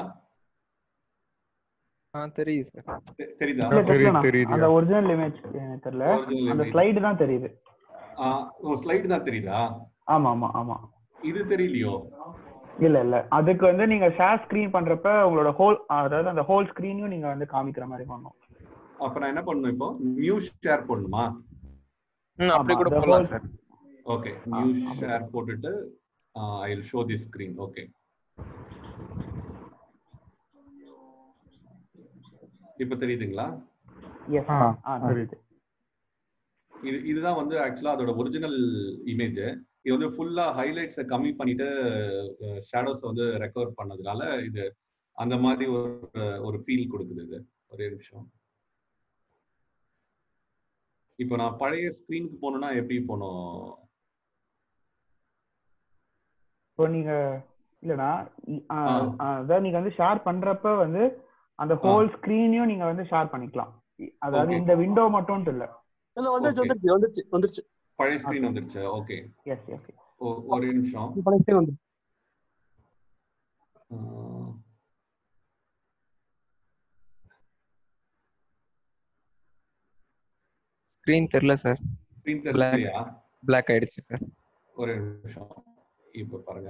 ஆ தெரியுது சார் தெ- தெரியுதா இல்ல தெரியுது, தெரியல தெரியுது. அந்த ஒரிஜினல் இமேஜ் எனக்கு தெரியல Original அந்த image. ஸ்லைடு தான் தெரியுது ஸ்லைடு தான் தெரியுதா ஆமா ஆமா ஆமா இது தெரியலையோ இல்ல இல்ல அதுக்கு வந்து நீங்க ஷேர் ஸ்கிரீன் பண்றப்ப உங்களோட ஹோல் அதாவது அந்த ஹோல் ஸ்கிரீனையும் நீங்க வந்து காமிக்கிற மாதிரி பண்ணணும் அப்ப நான் என்ன பண்ணணும் இப்போ நியூ ஷேர் பண்ணணுமா ம் அப்படி ஆமா, கூட the போடலாம் whole- சார் ஓகே ஆ, நியூ ஆமா. ஷேர் போட்டுட்டு I will show the screen okay இப்போ தெரியுதுங்களா எஸ் ஆ, ஆ தெரியுது. தெரியுது இது இதுதான் வந்து ஆக்சுவலா அதோட ஒரிஜினல் இமேஜ் இது வந்து ஃபுல்லா ஹைலைட்ஸை கம்மி பண்ணிட்டு ஷேடோஸ் வந்து ரெக்கவர் பண்ணதுனால இது அந்த மாதிரி ஒரு ஒரு ஃபீல் கொடுக்குது இது ஒரே நிமிஷம் இப்போ நான் பழைய ஸ்க்ரீனுக்கு போகணும்னா எப்படி போகணும் இப்போ நீங்க இல்லனா இ- ஆ, ஆ. ஆ, அதாவது நீங்க வந்து ஷேர் பண்றப்ப வந்து அந்த ஹோல் ஸ்கிரீனையும் நீங்க வந்து ஷேர் பண்ணிக்கலாம் இ- அதாவது Okay. இந்த விண்டோ மட்டும் இல்ல இல்ல வந்துருச்சு Okay. வந்துருச்சு வந்துருச்சு வந்துருச்சு பழைய ஸ்க்ரீன் வந்துருச்சு ஓகே எஸ் எஸ் ஒரே நிமிஷம் பழைய வந்து ஆஹ் ஸ்க்ரீன் தெரில சார் ஸ்க்ரீன் Black. தெரியலையா பிளாக் ஆயிடுச்சு சார் ஒரே நிமிஷம் இப்போ பாருங்க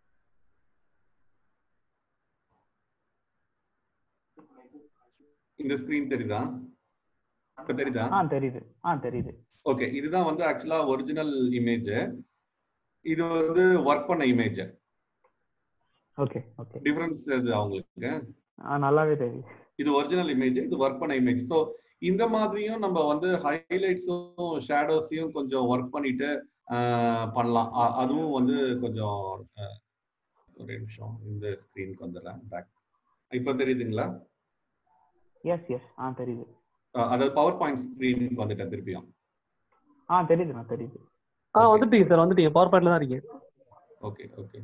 இந்த ஸ்கிரீன் தெரியுதா இப்ப தெரியுதா ஆ தெரியுது ஆ தெரியுது ஓகே இதுதான் வந்து ஆக்சுவலா ஒரிஜினல் இமேஜ் இது வந்து ஒர்க் பண்ண இமேஜ் ஓகே ஓகே டிஃபரன்ஸ் இது அவங்களுக்கு ஆ நல்லாவே தெரியுது இது ஒரிஜினல் இமேஜ் இது ஒர்க் பண்ண இமேஜ் ஸோ இந்த மாதிரியும் நம்ம வந்து ஹைலைட்ஸும் ஷேடோஸையும் கொஞ்சம் ஒர்க் பண்ணிட்டு ஆஹ், பண்ணலாம் அ- அதுவும் வந்து கொஞ்சம் ஆஹ், ஒரு நிமிஷம் இந்த ஸ்க்ரீனுக்கு வந்துடுறேன் பேக் இப்போ தெரியுதுங்களா எஸ் எஸ் ஆ தெரியுது ஆஹ், அதாவது பவர் பாயிண்ட் ஸ்க்ரீனுக்கு வந்துட்டேன் திருப்பியும் ஆ தெரியுதுண்ணா தெரியுது ஆ வந்துட்டீங்க சார் வந்துட்டீங்க பவர் பாயிண்ட்ல தான் இருக்கீங்க ஓகே ஓகே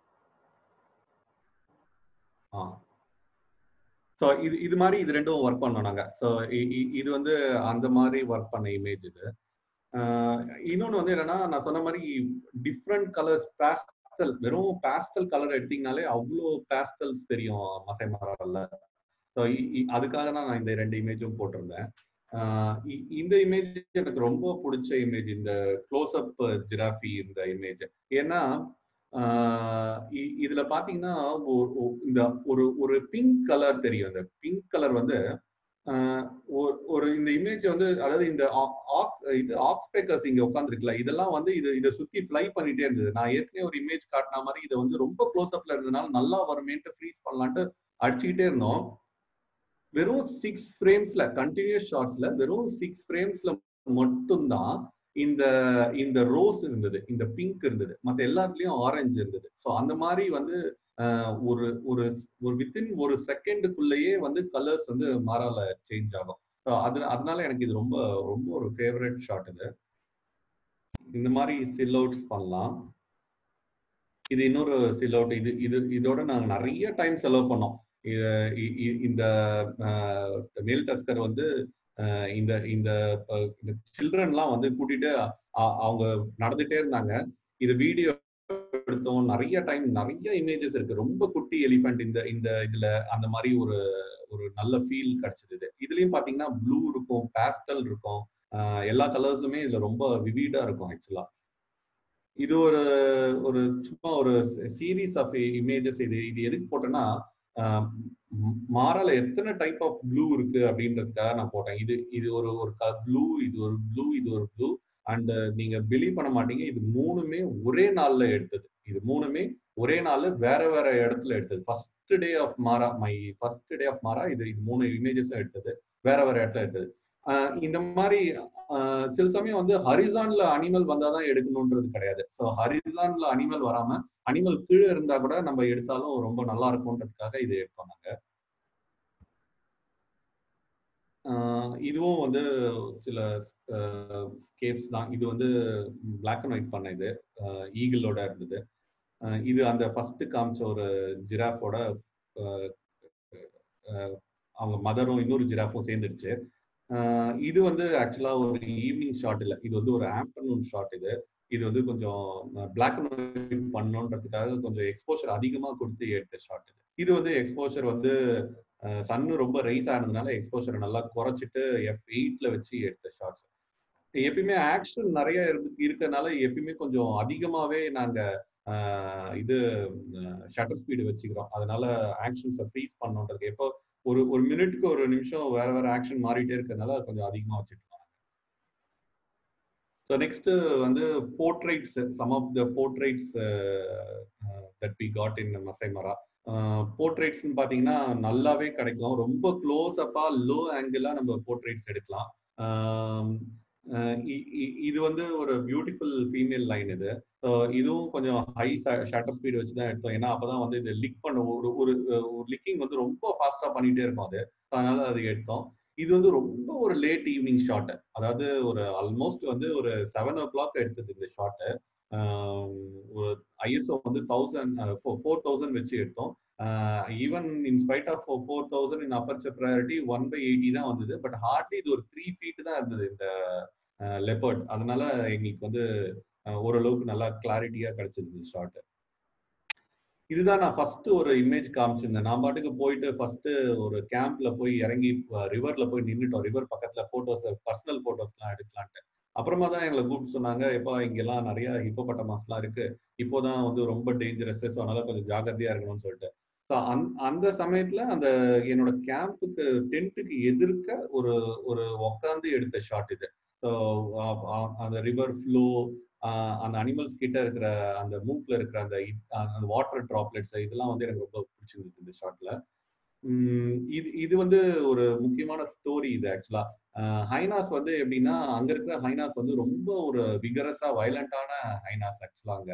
ஆ ஸோ இது இது மாதிரி இது ரெண்டும் ஒர்க் பண்ணோம் நாங்கள் ஸோ இது வந்து அந்த மாதிரி ஒர்க் பண்ண இமேஜ் இது இன்னொன்று வந்து என்னன்னா நான் சொன்ன மாதிரி டிஃப்ரெண்ட் கலர்ஸ் பேஸ்டல் வெறும் பேஸ்டல் கலர் எடுத்தீங்கனாலே அவ்வளோ பேஸ்டல்ஸ் தெரியும் மசை மரம்ல ஸோ அதுக்காக தான் நான் இந்த ரெண்டு இமேஜும் போட்டிருந்தேன் ஆஹ் இ- இந்த இமேஜ் எனக்கு ரொம்ப பிடிச்ச இமேஜ் இந்த க்ளோஸ் அப் ஜிராஃபி இந்த இமேஜ் ஏன்னா ஆஹ் இ- இதுல பாத்தீங்கன்னா ஒ- ஒ- இந்த ஒரு ஒரு பிங்க் கலர் தெரியும் இந்த பிங்க் கலர் வந்து ஆஹ் ஒரு- ஒரு இந்த இமேஜ் வந்து அதாவது இந்த ஆ- ஆக்- இது ஆக்ஸ்பேக்கர்ஸ் இங்க உட்காந்துருக்குல்ல இதெல்லாம் வந்து இது இதை சுத்தி ஃப்ளை பண்ணிட்டே இருந்தது நான் ஏற்கனவே ஒரு இமேஜ் காட்டின மாதிரி இதை வந்து ரொம்ப க்ளோஸ் அப்ல இருந்ததுனால நல்லா வருமேன்ட்டு ஃப்ரீஸ் பண்ணலான்ட்டு அடிச்சுக்கிட்டே இருந்தோம் வெறும் சிக்ஸ் ஃப்ரேம்ஸ்ல கண்டினியூஸ் ஷார்ட்ஸ்ல வெறும் சிக்ஸ் ஃப்ரேம்ஸ்ல மட்டும்தான் இந்த இந்த ரோஸ் இருந்தது இந்த பிங்க் இருந்தது மற்ற எல்லாத்துலயும் ஆரஞ்சு இருந்தது ஸோ அந்த மாதிரி வந்து ஆஹ், ஒரு ஒரு ஒரு வித்தின் ஒரு செகண்டுக்குள்ளேயே வந்து கலர்ஸ் வந்து மாறால சேஞ்ச் ஆகும் ஸோ அது அதனால எனக்கு இது ரொம்ப ரொம்ப ஒரு ஃபேவரட் ஷாட் இது இந்த மாதிரி சில் அவுட்ஸ் பண்ணலாம் இது இன்னொரு சில் அவுட் இது இது இதோட நாங்கள் நிறைய டைம் செலவு பண்ணோம் இ- இ- இ- இந்த மேல் டஸ்கர் வந்து அஹ், இந்த இந்த சில்ட்ரன்லாம் வந்து கூட்டிட்டு அ- அவங்க நடந்துட்டே இருந்தாங்க இது வீடியோ எடுத்தோம் நிறைய டைம் நிறைய இமேஜஸ் இருக்கு ரொம்ப குட்டி எலிஃபென்ட் இந்த இந்த இதுல அந்த மாதிரி ஒரு ஒரு நல்ல ஃபீல் கிடைச்சது இதுலயும் பாத்தீங்கன்னா ப்ளூ இருக்கும் பேஸ்டல் இருக்கும் ஆஹ் எல்லா கலர்ஸுமே இதுல ரொம்ப விவிடா இருக்கும் ஆக்சுவலா இது ஒரு ஒரு சும்மா ஒரு சீரீஸ் ஆஃப் இமேஜஸ் இது இது எதுக்கு போட்டேன்னா ஆஹ் ம், மாறால எத்தனை டைப் ஆஃப் ப்ளூ இருக்கு அப்படின்றதுக்காக நான் போட்டேன் இது இது ஒரு ஒரு ப்ளூ இது ஒரு ப்ளூ இது ஒரு ப்ளூ அண்ட் நீங்க பிலீவ் பண்ண மாட்டீங்க இது மூணுமே ஒரே நாள்ல எடுத்தது இது மூணுமே ஒரே நாள்ல வேற வேற இடத்துல எடுத்தது first day of Mara my first day of Mara இது இது மூணு இமேஜஸும் எடுத்தது வேற வேற இடத்துல எடுத்தது ஆஹ் இந்த மாதிரி ஆஹ் சில சமயம் வந்து ஹரிசான்ல அனிமல் வந்தாதான் எடுக்கணும்ன்றது கிடையாது ஸோ ஹரிசான்ல அனிமல் வராம அனிமல் கீழே இருந்தா கூட நம்ம எடுத்தாலும் ரொம்ப நல்லா இருக்கும்ன்றதுக்காக இது எடுத்தோம் நாங்க ஆஹ் இதுவும் வந்து சில ஸ்கேப்ஸ் தான் இது வந்து பிளாக் அண்ட் ஒயிட் பண்ண இது ஈகிளோட இருந்தது ஆஹ் இது அந்த ஃபர்ஸ்ட் காமிச்ச ஒரு ஜிராஃபோட அவங்க மதரும் இன்னொரு ஜிராஃபும் சேர்ந்துடுச்சு ஆஹ் இது வந்து ஆக்சுவலா ஒரு ஈவினிங் ஷாட் இல்லை இது வந்து ஒரு ஆஃப்டர்நூன் ஷாட் இது இது வந்து கொஞ்சம் பிளாக் அண்ட் ஒயிட் பண்ணணுன்றதுக்காக கொஞ்சம் எக்ஸ்போஷர் அதிகமா கொடுத்து எடுத்த ஷாட் இது இது வந்து எக்ஸ்போஷர் வந்து சன்னு ரொம்ப ரைஸ் ஆனதுனால எக்ஸ்போஷரை நல்லா குறைச்சிட்டு எஃப் எயிட்ல வச்சு எடுத்த ஷாட்ஸ் எப்பயுமே ஆக்ஷன் நிறைய இருக்கு இருக்கறனால எப்பயுமே கொஞ்சம் அதிகமாவே நாங்க ஆஹ் இது ஷட்டர் ஸ்பீடு வச்சுக்கிறோம் அதனால ஆக்ஷன்ஸை ஃப்ரீஸ் பண்ணணுன்றதுக்கு எப்போ ஒரு ஒரு மினிட்க்கு ஒரு நிமிஷம் வேற வேற ஆக்ஷன் மாறிட்டே இருக்கறனால கொஞ்சம் அதிகமா வச்சுட்டு ஸோ நெக்ஸ்ட் வந்து portraits some of the portraits that we got in Masai Mara போர்ட்ரைட்ஸ்னு பார்த்தீங்கன்னா நல்லாவே கிடைக்கும் ரொம்ப க்ளோஸ் அப்பா லோ ஆங்கிளாக நம்ம போர்ட்ரைட்ஸ் எடுக்கலாம் ஆஹ் அஹ் இ- இ- இது வந்து ஒரு பியூட்டிஃபுல் ஃபீமேல் லைன் இது So இதுவும் கொஞ்சம் ஹை ஷட்டர் ஸ்பீடு வச்சு தான் எடுத்தோம் ஏன்னா அப்பதான் வந்து இது லிக் பண்ண ஒரு ஒரு ஒரு லிக்கிங் வந்து ரொம்ப ஃபாஸ்டா பண்ணிட்டே இருக்கும் அது அதனால அது எடுத்தோம் இது வந்து ரொம்ப ஒரு லேட் ஈவினிங் ஷாட் அதாவது ஒரு ஆல்மோஸ்ட் வந்து ஒரு செவன் ஓ கிளாக் எடுத்தது இந்த ஷாட்டு ஒரு ஐஎஸ்ஓ வந்து தௌசண்ட் ஃபோர் தௌசண்ட் வச்சு எடுத்தோம் even in spite of four thousand in aperture priority one by eighty தான் வந்தது பட் ஹார்ட்லி இது ஒரு த்ரீ ஃபீட் தான் இருந்தது இந்த லெப்பர்ட் அதனால எங்களுக்கு வந்து அஹ், ஓரளவுக்கு நல்லா கிளாரிட்டியா கிடைச்சது இந்த ஷாட் இதுதான் நான் ஃபர்ஸ்ட் ஒரு இமேஜ் காமிச்சிருந்தேன் நான் பாட்டுக்கு போயிட்டு ஃபர்ஸ்ட் ஒரு கேம்ப்ல போய் இறங்கி ரிவர்ல போய் நின்னுட்டோம் ரிவர் பக்கத்துல போட்டோஸ் பர்சனல் போட்டோஸ்லாம் எடுக்கலான்ட்டு அப்புறமா தான் எங்களை கூப்பிட்டு சொன்னாங்க எப்பா இங்கெல்லாம் நிறைய ஹிப்போபட்டமாஸ்லாம் இருக்கு இப்போதான் வந்து ரொம்ப டேஞ்சரஸ் ஸோ அதனால கொஞ்சம் ஜாக்கிரதையா இருக்கணும்னு சொல்லிட்டு ஸோ அந் அந்த சமயத்துல அந்த என்னோட கேம்புக்கு டென்ட்டுக்கு எதிர்க்க ஒரு ஒரு உக்காந்து எடுத்த ஷாட் இது ஸோ அந்த ரிவர் ஃப்ளோ அந்த அனிமல்ஸ் கிட்ட இருக்கிற அந்த மூக்ல இருக்கிற அந்த இ- அந்த வாட்டர் டிராப்லெட்ஸ் இதெல்லாம் வந்து எனக்கு ரொம்ப பிடிச்சிருந்துச்சு இந்த ஷாட்ல இது இது வந்து ஒரு முக்கியமான ஸ்டோரி இது ஆக்சுவலா ஹைனாஸ் வந்து எப்படின்னா அங்க இருக்கிற ஹைனாஸ் வந்து ரொம்ப ஒரு விகரஸா வயலண்டான ஹைனாஸ் ஆக்சுவலா அங்க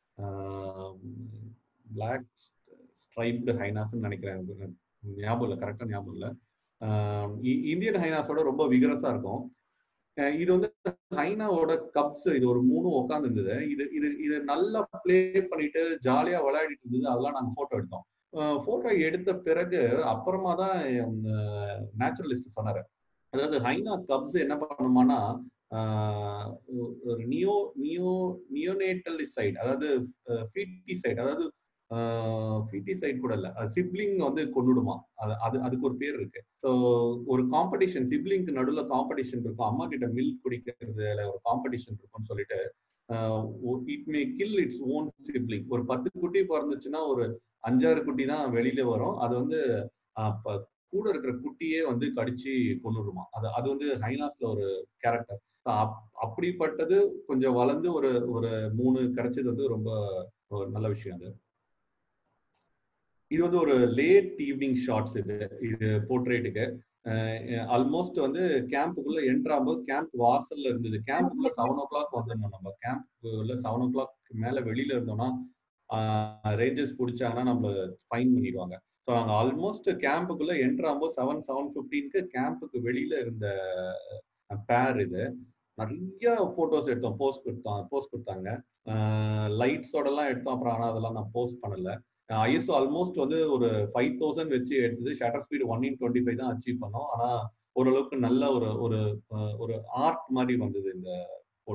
பிளாக் ஸ்ட்ரைப்டு ஹைனாஸ்ன்னு நினைக்கிறேன் எனக்கு ஞாபகம் இல்லை கரெக்டா ஞாபகம் இல்லை இந்தியன் ஹைனாஸோட ரொம்ப விகரஸா இருக்கும் அஹ் இது வந்து ஹைனாவோட கப்ஸ் இது ஒரு மூணு உட்காந்து இருந்தது இது இது இது நல்லா ப்ளே பண்ணிட்டு ஜாலியா விளையாடிட்டு இருந்தது அதெல்லாம் நாங்க போட்டோ எடுத்தோம் போட்டோ எடுத்த பிறகு அப்புறமா தான் நேச்சுரலிஸ்ட் சொன்னாரு அதாவது ஹைனா கப்ஸ் என்ன பண்ணுமானா ஆஹ் ஒரு நியோ நியோ நியோனேட்டலிசைட் அதாவது ஃபீட்டிசைட் அதாவது ஃபீட்டிசைட் கூட இல்ல சிப்ளிங் வந்து கொண்டுடுமா அது அது அதுக்கு ஒரு பேர் இருக்கு ஸோ ஒரு காம்படிஷன் சிப்ளிங்க்கு நடுவில் காம்படிஷன் இருக்கும் அம்மா கிட்ட மில்க் குடிக்கிறதுல ஒரு காம்படிஷன் இருக்கும்னு சொல்லிட்டு it may kill its own sibling ஒரு பத்து குட்டி பிறந்துச்சுன்னா ஒரு அஞ்சாறு குட்டி தான் வெளியில வரும் அது வந்து ஆஹ் ப- கூட இருக்கிற குட்டியே வந்து கடிச்சு கொண்டுடுமா அது அது வந்து ஹைனாஸ்ல ஒரு கேரக்டர் அப்படிப்பட்டது கொஞ்சம் வளர்ந்து ஒரு ஒரு மூணு கிடைச்சது வந்து ரொம்ப ஒரு நல்ல விஷயம் அது இது வந்து ஒரு லேட் ஈவினிங் ஷாட்ஸ் இது இது போர்ட்ரேட்டுக்கு ஆல்மோஸ்ட் வந்து கேம்புக்குள்ள என்ட்ரு ஆகும்போது கேம்ப் வாசல்ல இருந்தது கேம்புக்குள்ள செவன் ஓ கிளாக் வந்துடணும் நம்ம கேம்ப்புக்குள்ள செவன் ஓ கிளாக் மேல வெளியில இருந்தோம்னா ரேஞ்சர்ஸ் பிடிச்சாங்கன்னா நம்மள ஃபைன் பண்ணிடுவாங்க ஸோ நாங்கள் ஆல்மோஸ்ட் கேம்புக்குள்ள என்ட்ரு ஆகும்போது செவன் செவன் ஃபிஃப்டீனுக்கு கேம்புக்கு வெளியில இருந்த பேர் இது நிறைய ஃபோட்டோஸ் எடுத்தோம் போஸ்ட் கொடுத்தோம் போஸ்ட் கொடுத்தாங்க லைட்ஸோடலாம் எடுத்தோம் அப்புறம் ஆனால் அதெல்லாம் நான் போஸ்ட் பண்ணல ஐஎஸ்ஓ ஆல்மோஸ்ட் வந்து ஒரு ஃபைவ் தௌசண்ட் வச்சு எடுத்தது shutter speed one in twenty five தான் அச்சீவ் பண்ணோம் ஆனால் ஓரளவுக்கு நல்ல ஒரு ஒரு அஹ், ஒரு ஆர்ட் மாதிரி வந்தது இந்த ஃபோட்டோ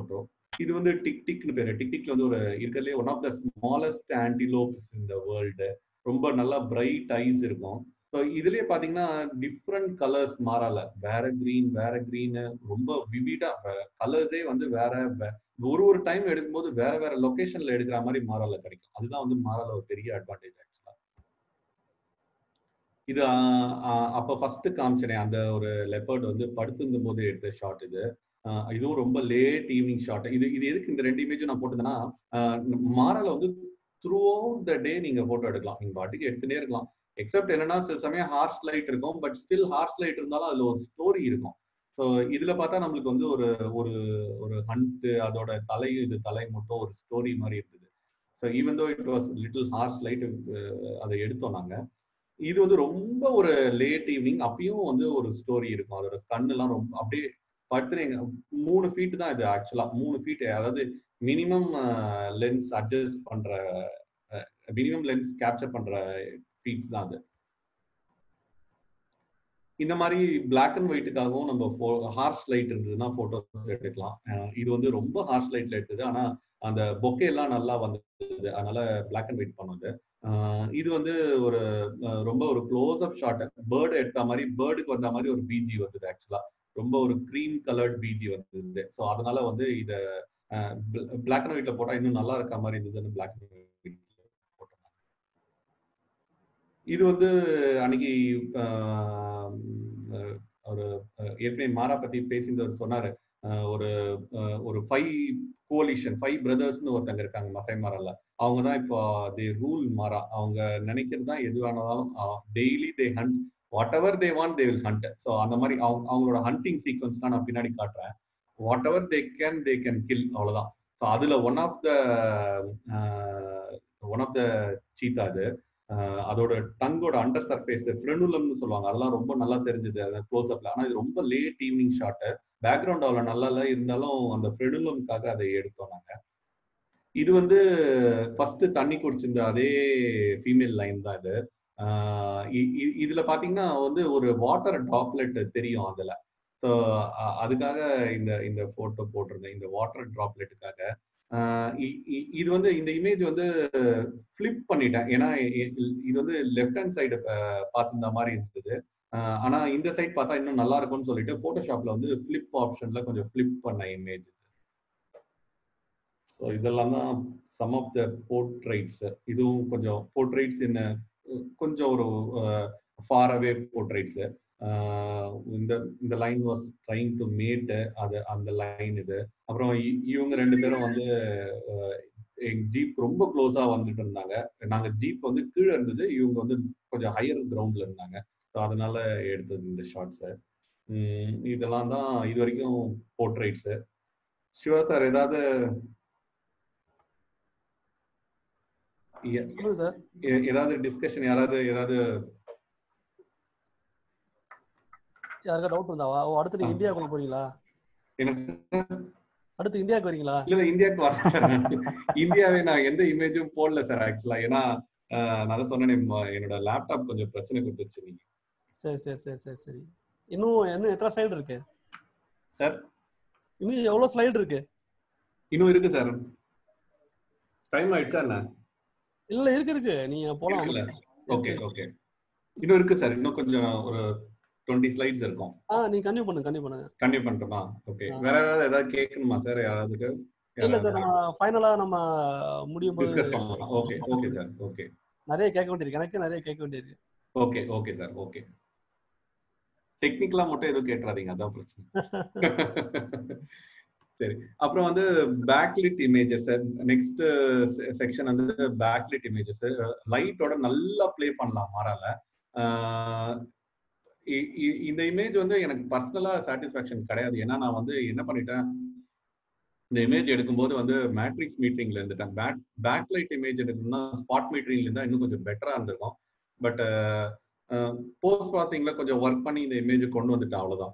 இது வந்து டிக் டிக்னு பேரு டிக் டிக்ல வந்து ஒரு இருக்கிறதுலே one of the smallest antelopes இந்த வேர்ல்டு ரொம்ப நல்லா பிரைட் ஐஸ் இருக்கும் ஸோ இதுலயே பாத்தீங்கன்னா டிஃப்ரெண்ட் கலர்ஸ் மாறல வேற கிரீன் வேற green ரொம்ப விவிடா கலர்ஸே வந்து வேற வே- ஒரு ஒரு டைம் எடுக்கும்போது வேற வேற லொகேஷன்ல எடுக்கிற மாதிரி மாறல கிடைக்கும் அதுதான் வந்து மாறல ஒரு பெரிய அட்வான்டேஜ் ஆக்சுவலா இது ஆஹ், ஆஹ், அப்ப ஃபர்ஸ்ட் காமிச்சனே அந்த ஒரு லெப்பர்ட் வந்து படுத்திருந்த போது எடுத்த ஷாட் இது ஆஹ், இதுவும் ரொம்ப லேட் ஈவினிங் ஷாட் இது இது எதுக்கு இந்த ரெண்டு இமேஜும் நான் போட்டதுன்னா மாறல வந்து த்ரூ அவுட் த டே நீங்க போட்டோ எடுக்கலாம் நீங்க பாட்டுக்கு எடுத்துட்டே இருக்கலாம் எக்ஸப்ட் என்னன்னா சில சமயம் ஹார்ஸ் லைட் இருக்கும் பட் ஸ்டில் ஹார்ஸ் லைட் இருந்தாலும் அதுல ஒரு ஸ்டோரி இருக்கும் ஸோ இதுல பார்த்தா நம்மளுக்கு வந்து ஒரு ஒரு ஒரு ஹண்ட் அதோட தலை இது தலை மட்டும் ஒரு ஸ்டோரி மாதிரி இருந்தது so even though it was little harsh light அதை எடுத்தோம் நாங்க இது வந்து ரொம்ப ஒரு லேட் ஈவினிங் அப்பயும் வந்து ஒரு ஸ்டோரி இருக்கும் அதோட கண்ணெல்லாம் ரொம்ப அப்படியே படுத்துறீங்க மூணு ஃபீட் தான் இது ஆக்சுவலா மூணு ஃபீட் அதாவது மினிமம் லென்ஸ் அட்ஜஸ்ட் பண்ற மினிமம் லென்ஸ் கேப்சர் பண்ற ஃபீட்ஸ் தான் அது இந்த மாதிரி பிளாக் அண்ட் ஒயிட்டுக்காகவும் நம்ம ஹார்ஸ் லைட் இருந்ததுன்னா போட்டோஸ் எடுக்கலாம் அஹ் இது வந்து ரொம்ப ஹார்ஸ் லைட்ல எடுத்தது ஆனா அந்த பொக்கே எல்லாம் நல்லா வந்தது அதனால பிளாக் அண்ட் ஒயிட் பண்ணுது அஹ் இது வந்து ஒரு அஹ் ரொம்ப ஒரு க்ளோஸ் அப் ஷாட் பேர்டு எடுத்த மாதிரி பேர்டுக்கு வந்த மாதிரி ஒரு பிஜி வந்தது ஆக்சுவலா ரொம்ப ஒரு க்ரீம் கலர்ட் பிஜி வந்தது ஸோ அதனால வந்து இத பிளாக் அண்ட் ஒயிட்ல போட்டா இன்னும் நல்லா இருக்க மாதிரி இருந்ததுன்னு பிளாக் அண்ட் ஒயிட் போட்டோம் இது வந்து அன்னைக்கு ஆஹ் அஹ் ஒரு அஹ் ஏற்கனவே மாரா பத்தி பேசியிருந்தவர் சொன்னாரு அஹ் ஒரு அஹ் ஒரு ஃபைவ் கோலிஷன் ஃபைவ் பிரதர்ஸ்னு ஒருத்தங்க இருக்காங்க மசை மாரால அவங்க தான் இப்போ தே ரூல் மாறா அவங்க நினைக்கிறது தான் எது வேணாலும் daily they hunt whatever they want they will hunt so அந்த மாதிரி அவங்க அவங்களோட ஹண்டிங் சீக்வன்ஸ் தான் நான் பின்னாடி காட்டுறேன் whatever they can they can kill அவ்வளவுதான் ஸோ அதுல one of the one of the cheetah அது அஹ் அதோட டங்கோட அண்டர் சர்ஃபேஸ் ஃப்ரெனுலம்னு சொல்லுவாங்க அதெல்லாம் ரொம்ப நல்லா தெரிஞ்சது அந்த க்ளோஸ் அப்ல ஆனா இது ரொம்ப லேட் ஈவினிங் ஷாட் பேக்ரவுண்ட் அவ்வளோ நல்லா இல்லை இருந்தாலும் அந்த ஃப்ரெனுலம்காக அதை எடுத்தோம் நாங்க இது வந்து ஃபர்ஸ்ட் தண்ணி குடிச்சிருந்த அதே ஃபீமேல் லைன் தான் இது ஆஹ் இ- இ- இதுல பாத்தீங்கன்னா வந்து ஒரு வாட்டர் டிராப்லெட் தெரியும் அதுல ஸோ அதுக்காக இந்த இந்த போட்டோ போட்டிருந்தேன் இந்த வாட்டர் டிராப்லெட்டுக்காக இது வந்து இந்த இமேஜ் வந்து ஃபிளிப் பண்ணிட்டேன் ஏன்னா இ- இ- இது வந்து லெஃப்ட் ஹேண்ட் சைடு பார்த்திருந்த மாதிரி இருந்தது ஆஹ் ஆனா இந்த சைட் பார்த்தா இன்னும் நல்லா இருக்கும்னு சொல்லிட்டு போட்டோஷாப்ல வந்து ஃபிளிப் ஆப்ஷன்ல கொஞ்சம் ஃபிளிப் பண்ண இமேஜ் ஸோ இதெல்லாம் தான் சம் ஆஃப் த போர்ட்ரைட்ஸ் இதுவும் கொஞ்சம் போர்ட்ரைட்ஸ் என்ன கொஞ்சம் ஒரு ஃபார் அவே போர்ட்ரைட்ஸ் இந்த இந்த line was trying to mate அது அந்த லைன் இது அப்புறம் இ- இவங்க ரெண்டு பேரும் வந்து எங்க ஜீப் ரொம்ப க்ளோஸா வந்துட்டு இருந்தாங்க நாங்க ஜீப் வந்து கீழே இருந்தது இவங்க வந்து கொஞ்சம் ஹையர் கிரவுண்ட்ல இருந்தாங்க ஸோ அதனால எடுத்தது இந்த ஷார்ட்ஸ் இதெல்லாம் தான் இது வரைக்கும் போர்ட்ரைட்ஸ் சிவா சார் ஏதாவது எ- சொல்லுங்க சார் எ- ஏதாவது டிஸ்கஷன் யாராவது ஏதாவது யாருக்கா டவுட் இருந்தாவா ஓ அடுத்து நீங்க ஆ. இந்தியாவுக்குள்ள போறீங்களா எனக்கு அடுத்து இந்தியாவுக்கு வரீங்களா இல்ல இல்ல, இந்தியாவுக்கு வரல சார் நான். இந்தியாவே நான் எந்த இமேஜும் போடல சார் ஆக்சுவலா ஏன்னா ஆஹ், நான் தான் சொன்னேனே ம- என்னோட லேப்டாப் கொஞ்சம் பிரச்சனை கொடுத்துருச்சு நீங்க சரி சரி சரி சரி சரி இன்னும் இன்னும் எத்தனை ஸ்லைடு இருக்கு சார் இன்னும் எவ்வளவு ஸ்லைடு இருக்கு இன்னும் இருக்கு சார் டைம் ஆயிடுச்சா என்ன இல்ல இருக்கு இருக்கு நீங்க போலாம் இருக்குல்ல ஓகே ஓகே இன்னும் இருக்கு சார் இன்னும் கொஞ்சம் ஒரு டுவெண்ட்டி ஸ்லைட்ஸ் இருக்கும் ஆ நீங்க கன்டினியூ பண்ணுங்க கன்டினியூ பண்ணுங்க கண்டிப்பா பண்ணட்டுமா ஓகே ஆ. வேற ஏதாவது ஏதாவது கேட்கணுமா சார் யாராவதுக்கு இல்ல சார் நம்ம ஃபைனலா நம்ம முடியும் போது டிஸ்கஸ் பண்ணலாம் ஓகே ஓகே சார் ஓகே நிறைய கேட்க வேண்டியிருக்கு எனக்கு நிறைய கேட்க வேண்டியிருக்கு ஓகே ஓகே சார் ஓகே டெக்னிக்கலா மட்டும் எதுவும் கேட்டுறாதீங்க அதான் பிரச்சனை சரி அப்புறம் வந்து பேக்லிட் இமேஜஸ் நெக்ஸ்ட் செக்ஷன் வந்து பேக்லிட் இமேஜஸ் லைட்டோட நல்லா ப்ளே பண்ணலாம் மாறால ஆஹ் இ- இ- இந்த இமேஜ் வந்து எனக்கு பர்சனலா சாட்டிஸ்ஃபேக்ஷன் கிடையாது ஏன்னா நான் வந்து என்ன பண்ணிட்டேன் இந்த இமேஜ் எடுக்கும்போது வந்து மேட்ரிக்ஸ் மீட்டரிங்ல இருந்துட்டேன் பேக் பேக்லைட் இமேஜ் எடுக்கணும்னா ஸ்பாட் மீட்டரிங்ல இருந்தா இன்னும் கொஞ்சம் பெட்டரா இருந்திருக்கும் பட் போஸ்ட் ப்ராசஸிங்ல கொஞ்சம் ஒர்க் பண்ணி இந்த இமேஜ் கொண்டு வந்துட்டேன் அவ்வளவுதான்